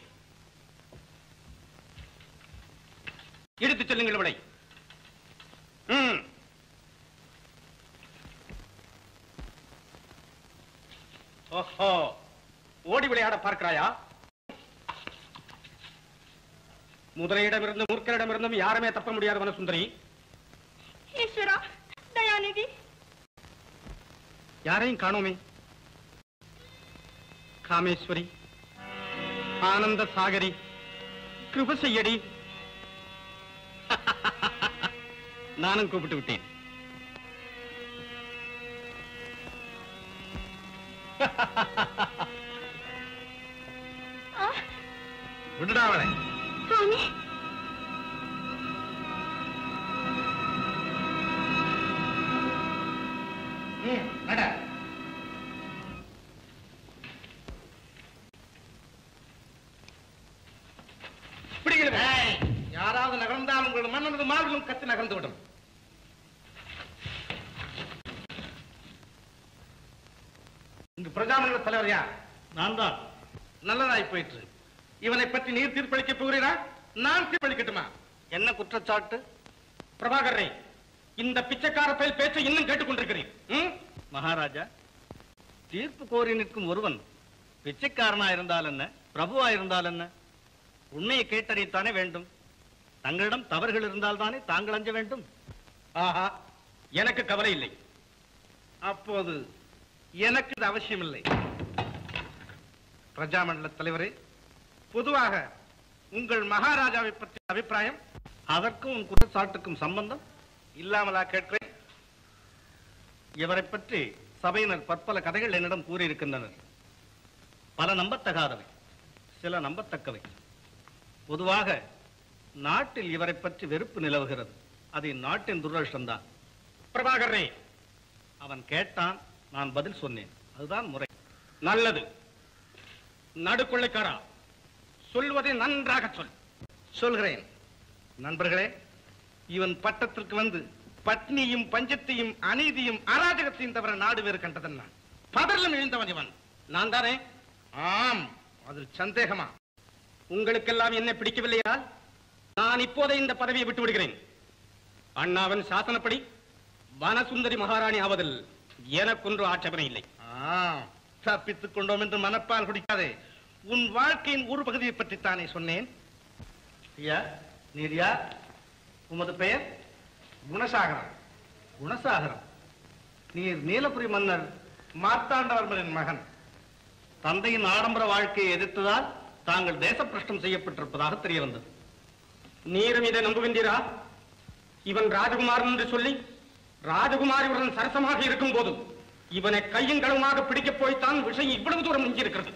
எடுத்துச் செல்லுங்கள் இவளை ம். ஓஹோ ஓடி விளையாட பார்க்கிறாயா முதலையிடமிருந்தும் மூர்க்கரிடமிருந்தும் யாருமே தப்ப முடியாத வனசுந்தரி ஈஸ்வரா தயாநிதி யாரையும் காணோமே காமேஸ்வரி ஆனந்த சாகரி கிருப செய்யடி நானும் கூப்பிட்டு விட்டேன் விடுடா அவளை சுவாமி ம், நட. பிடிங்கள் இவனை. யாராவது நகர்ந்தால் உங்களது மன்னனது மார்பிலும் கத்து நகர்ந்து விடும் இங்கு பிரஜாமன்ற தலைவர் யார் நான் தான் நல்லதாய் போயிற்று இவனை பற்றி நீர் தீர்ப்பளிக்க போகிறீரா நான் தீர்ப்பளிக்கட்டுமா என்ன குற்றச்சாட்டு பிரபாகரே இந்த பிச்சைக்கார பயல் பேச்சை இன்னும் கேட்டுக்கொண்டிருக்கிறேன் ம்? மகாராஜா தீர்ப்பு கோரி நிற்கும் ஒருவன் பிச்சைக்காரனா இருந்தால் என்ன பிரபுவா இருந்தால் என்ன உண்மையை கேட்டறியத்தானே வேண்டும் தங்களிடம் தவறுகள் இருந்தால் தானே தாங்கள் அஞ்ச வேண்டும் ஆஹா எனக்கு கவலை இல்லை அப்போது எனக்கு இது அவசியமில்லை பிரஜாமண்டல தலைவரே பொதுவாக உங்கள் மகாராஜாவை பற்றிய அபிப்பிராயம் அதற்கும் உன் குற்றச்சாட்டுக்கும் சம்பந்தம் இல்லாமலா கேட்கிறேன் இவரை பற்றி சபையினர் பற்பல கதைகள் என்னிடம் கூறியிருக்கின்றனர் பல நம்பத்தகாதவை சில நம்பத்தக்கவை பொதுவாக நாட்டில் இவரை பற்றி வெறுப்பு நிலவுகிறது அது இந்நாட்டின் துரதிருஷ்டம்தான் பிரபாகரே அவன் கேட்டான் நான் பதில் சொன்னேன் அதுதான் முறை நல்லது நடுக்கொள்ளைக்காரா சொல்வதை நன்றாக சொல் சொல்கிறேன் நண்பர்களே இவன் பட்டத்திற்கு வந்து பட்னியும் பஞ்சத்தையும் அநீதியும் அராஜகத்தையும் தவிர நாடு வேறு கண்டதன் நான் பதரிலும் எழுந்தவன் இவன் நான் தானே ஆம் அதில் சந்தேகமா உங்களுக்கெல்லாம் என்ன பிடிக்கவில்லையா நான் இப்போதே இந்த பதவியை விட்டு விடுகிறேன் அண்ணாவின் சாசனப்படி வனசுந்தரி மகாராணி ஆவதில் எனக்கொன்று ஆட்சேபனை இல்லை ஆம், தப்பித்துக் கொண்டோம் என்று மனப்பால் குடிக்காதே உன் வாழ்க்கையின் ஒரு பகுதியை பற்றித்தானே சொன்னேன் ஐயா நீர் யார் உமது பெயர் குணசாகரம் குணசாகரம் நீர் நீலபுரி மன்னர் மார்த்தாண்டவர்மனின் மகன் தந்தையின் ஆடம்பர வாழ்க்கையை எதிர்த்ததால் தாங்கள் தேசப்பிரஷ்டம் செய்யப்பட்டிருப்பதாக தெரிய வந்தது நீரும் இதை நம்புகின்றீரா இவன் ராஜகுமாரன் என்று சொல்லி ராஜகுமாரி உடன் சரசமாக இருக்கும் போது இவனை கையும் களவுமாக பிடிக்கப் போய்த்தான் விஷயம் இவ்வளவு தூரம் மிஞ்சியிருக்கிறது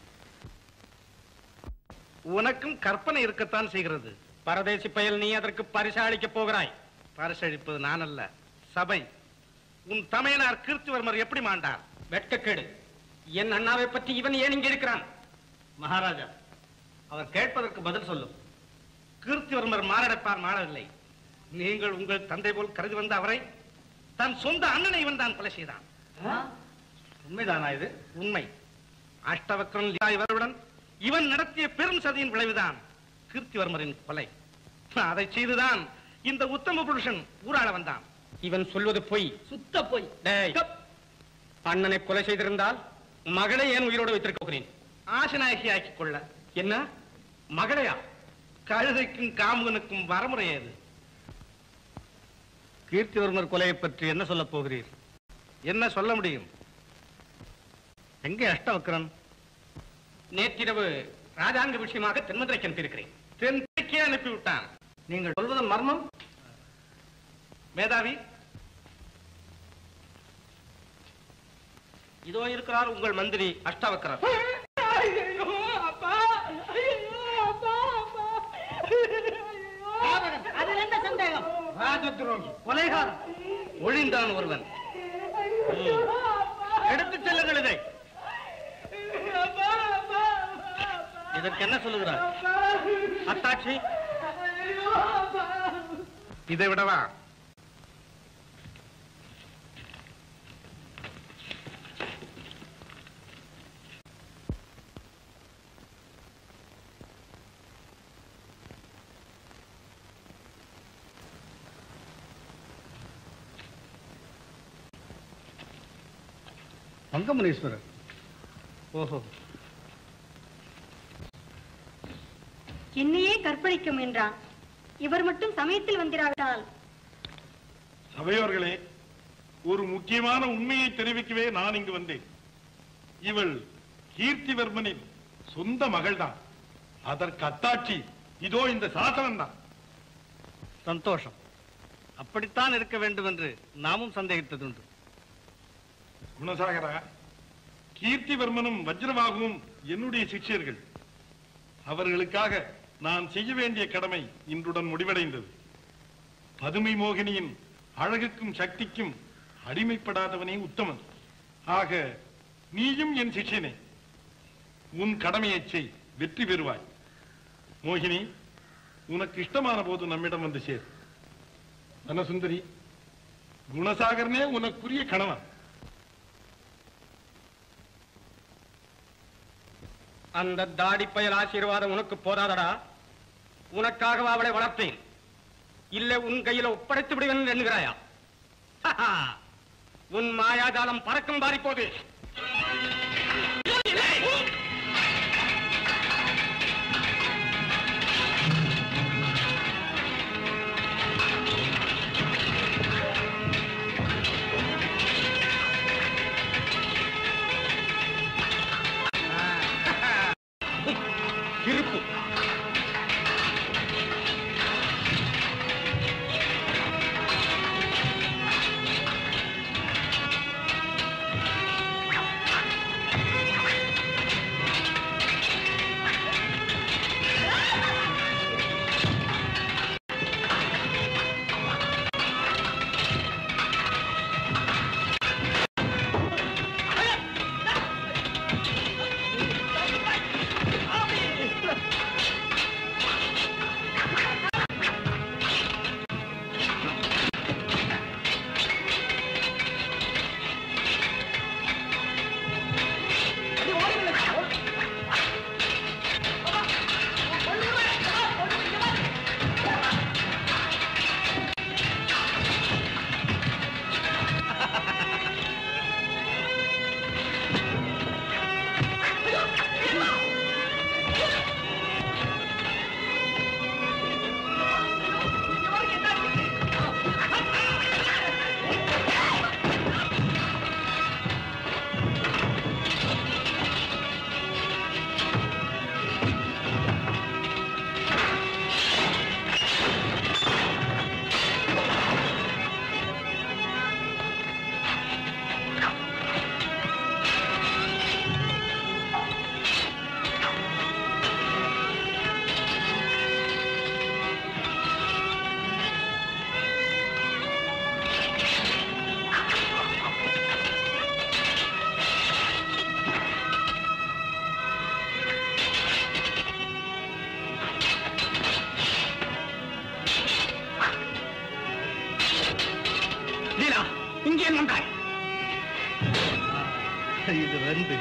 உனக்கும் கற்பனை இருக்கத்தான் செய்கிறது பரதேசி பயல் நீ அதற்கு பரிசாளிக்கப் போகிறாய் பரிசளிப்பது நான் அல்ல சபை உன் தமையனார் கீர்த்திவர்மர் எப்படி மாண்டார் வெட்கக்கேடு என் அண்ணாவை பற்றி இவன் ஏன் இங்கே இருக்கிறான் மகாராஜா அவர் கேட்பதற்கு பதில் சொல்லும் கீர்த்திவர்மர் மாரடைப்பார் மாறவில்லை நீங்கள் உங்கள் தந்தை போல் கருதி வந்த அவரை தன் சொந்த அண்ணனை இவன் தான் கொலை செய்தான் உண்மைதானா இது உண்மை அஷ்டவக்ரன் லீலா இவருடன் இவன் நடத்திய பெரும் சதியின் விளைவுதான் கீர்த்திவர்மரின் கொலை அதை செய்துதான் இந்த உத்தம புருஷன் ஊராள வந்தான் இவன் சொல்வது பொய் சுத்த போய் டேய் அண்ணனை கொலை செய்திருந்தால் மகளை ஏன் உயிரோடு வைத்திருக்கிறேன் ஆசநாயகி ஆக்கிக் கொள்ள என்ன மகளையா கழுதைக்கும் காமுகனுக்கும் வரமுறை அது கீர்த்திவர்மர் கொலையை பற்றி என்ன சொல்லப் போகிறீர் என்ன சொல்ல முடியும் எங்கே அஷ்டவக்கரன் நேற்றிரவு ராஜாங்க விஷயமாக தென்மதுரைக்கு அனுப்பியிருக்கிறேன் தென்றைக்கே அனுப்பிவிட்டான் நீங்கள் சொல்வதன் மர்மம் மேதாவி இதோ இருக்கிறார் உங்கள் மந்திரி அஷ்டாவக்கரன் அதுல என்ன சந்தேகம் ராஜதுரோகி கொலைகாரன் ஒழிந்தான் ஒருவன் ம். எடுத்துச் செல்லுங்கள் இதை இதற்கு என்ன சொல்லுகிறார் அத்தாட்சி இதை விடவா பங்கமுனீஸ்வரர் ஓஹோ என்னையே கற்பழிக்க முயன்றான் இவர் மட்டும் சமயத்தில் வந்திராவிட்டால் சபையோர்களே ஒரு முக்கியமான உண்மையை தெரிவிக்கவே நான் இங்கு வந்தேன் இவள் கீர்த்திவர்மனின் சொந்த மகள்தான் அதற்கு அத்தாட்சி இதோ இந்த சாசனம் தான் சந்தோஷம் அப்படித்தான் இருக்க வேண்டும் என்று நாமும் சந்தேகித்ததுண்டு குணசாகரா கீர்த்திவர்மனும் வஜ்ரவாகவும் என்னுடைய சிஷ்யர்கள் அவர்களுக்காக நான் செய்ய வேண்டிய கடமை இன்றுடன் முடிவடைந்தது பதுமை மோகினியின் அழகுக்கும் சக்திக்கும் அடிமைப்படாதவனே உத்தமன் ஆக நீயும் என் சிஷ்யனே உன் கடமையைச் செய் வெற்றி பெறுவாய் மோகினி உனக்கு இஷ்டமான போது நம்மிடம் வந்து சேர் வனசுந்தரி குணசாகரனே உனக்குரிய கணவன் அந்த தாடி பயல் ஆசீர்வாதம் உனக்கு போதாதடா உனக்காக அவளை வளர்த்தேன் இல்லை உன் கையில ஒப்படைத்து விடுவேன் எண்ணுகிறாயா ஹஹா. உன் மாயாஜாலம் பறக்கும் பாரி போது இருப்பு லீலா இங்கே ஏன் வந்தாய் இது வந்து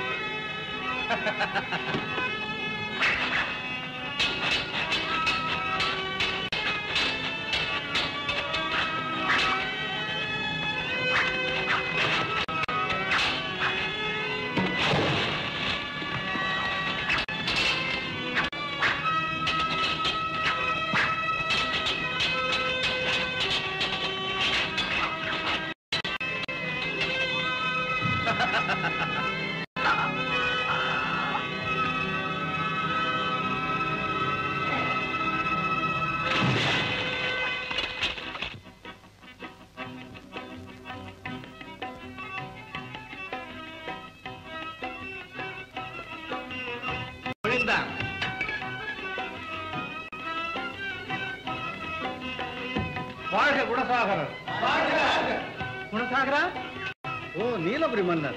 வாழ்க குணசாகரர் குணசாகரா ஓ நீலபுரி மன்னர்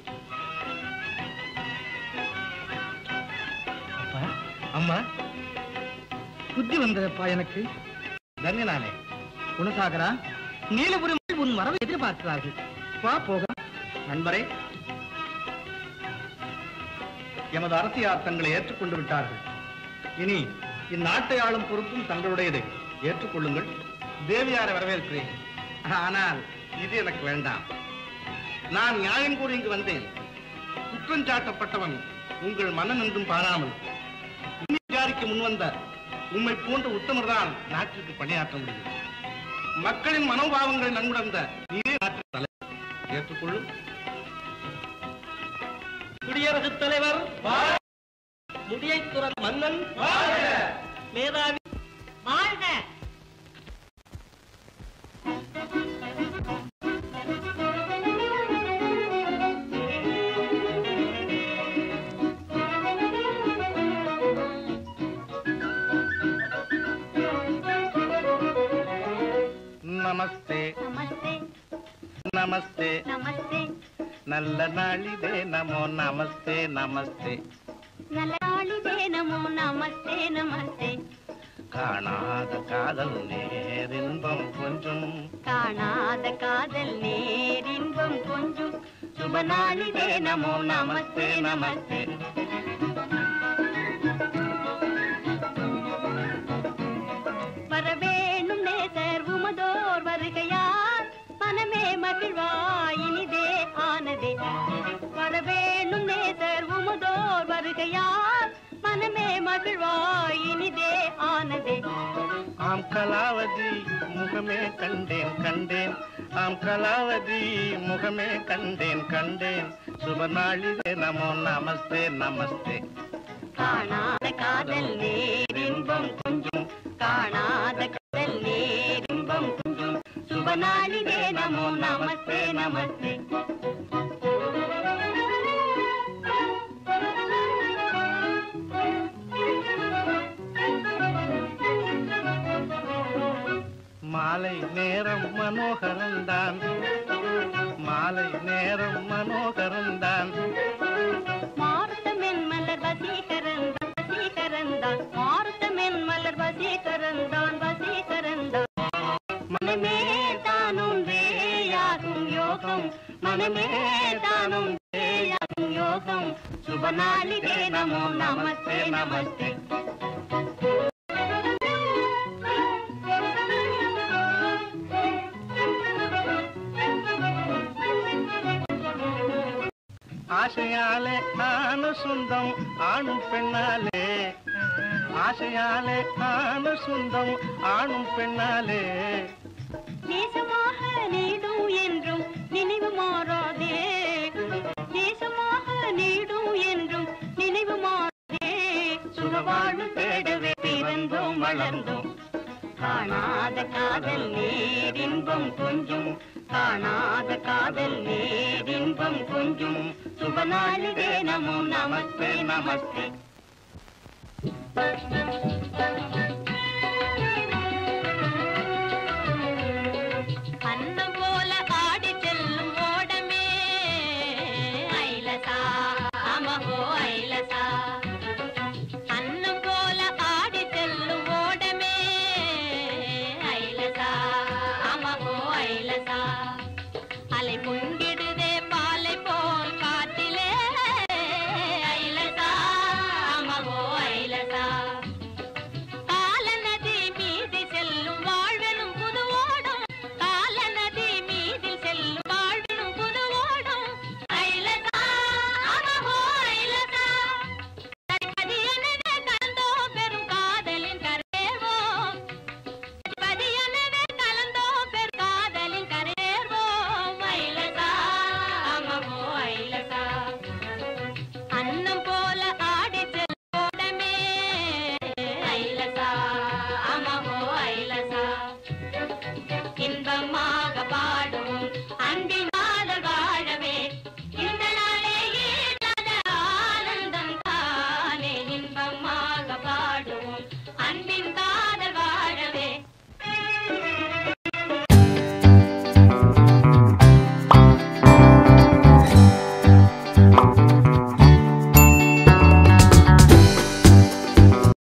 அம்மா புத்தி வந்ததப்பா எனக்கு தன்யனானே குணசாகரா நீலபுரம் உன் வரவை எதிர்பார்க்கிறார்கள் வா போக நண்பரே எமது அரசியார் தங்களை ஏற்றுக்கொண்டு விட்டார்கள் இனி இந்நாட்டை ஆளும் பொறுப்பும் தங்களுடையது ஏற்றுக்கொள்ளுங்கள் தேவியாரை வரவேற்கிறேன் ஆனால் இது எனக்கு வேண்டாம் நான் நியாயம் கூறி இங்கு வந்தேன் குற்றம் சாட்டப்பட்டவன் உங்கள் மன்னன் என்றும் பாராமல் உண்மை விசாரிக்க முன்வந்த உம்மை போன்ற உத்தமர்தான் நாட்டிற்கு பணியாற்ற முடியும் மக்களின் மனோபாவங்களை நன்குணர்ந்த நீரே நாட்டின் தலை ஏற்றுக்கொள்ளும் குடியரசுத் தலைவர் முடியை துறந்த மன்னன் மேதாவி வாழ்க நமஸ்தே நமஸ்தே நமஸ்தே நமஸ்தே நல்ல நாளிதே நமோ நமஸ்தே நமஸ்தே நல்ல நாளிதே நமோ நமஸ்தே நமஸ்தே காணாத காதல் நேரின்பம் கொஞ்சம் காணாத காதல் நேரின்பம் கொஞ்சம் சுப நாளிதே நமோ நமஸ்தே நமஸ்தே வரவேணும் நேசர் உமதோர் வருகையார் மனமே மகிழ்வாய் இனிதே ஆனதே வரவேணும் நேசர் உமதோர் வருகையார் மனமே மகிழ்வாய் இனிதே ஆனதே ஆம் கலாவதி முகமே கண்டேன் கண்டேன் ஆம் கலாவதி முகமே கண்டேன் கண்டேன் சுப நாளிதே நமோ நமஸ்தே நமஸ்தே காணாத காதல் நேரின்பம் கொஞ்சம் காணாத காதல் நேரின்பம் கொஞ்சம் சுப நாளிதே நமோ நமஸ்தே நமஸ்தே மாலை நேரம் மனோகரந்தான் மாலை நேரம் மனோகரந்தான் மாருத்தமென் மலர் வசீகரந்தான் வசீகரந்தான் மாருத்தமென் மலர் வசீகரந்தான் வசீகரந்தான் மனமே தானும் வேயாகும் யோகம் மனமே தானும் வேயாகும் யோகம் சுப நாளிதே நமோ நமஸ்தே நமஸ்தே ஆசையாலே ஆணு சொந்தம் ஆணும் பெண்ணாலே ஆசையாலே ஆணு சொந்தம் ஆணும் பெண்ணாலே நேசமாக நீடும் என்றும் நினைவு மாறாதே நேசமாக நீடும் என்றும் நினைவு மாறாதே சுகவாழ்வு தேடவே பிறந்தோம் வளர்ந்தோம் காணாத காதல் நேரின்பம் கொஞ்சம் காணாத காதல் நேரின்பம் கொஞ்சம் சுபநாளிதே நமோ நமஸ்தே நமஸ்தே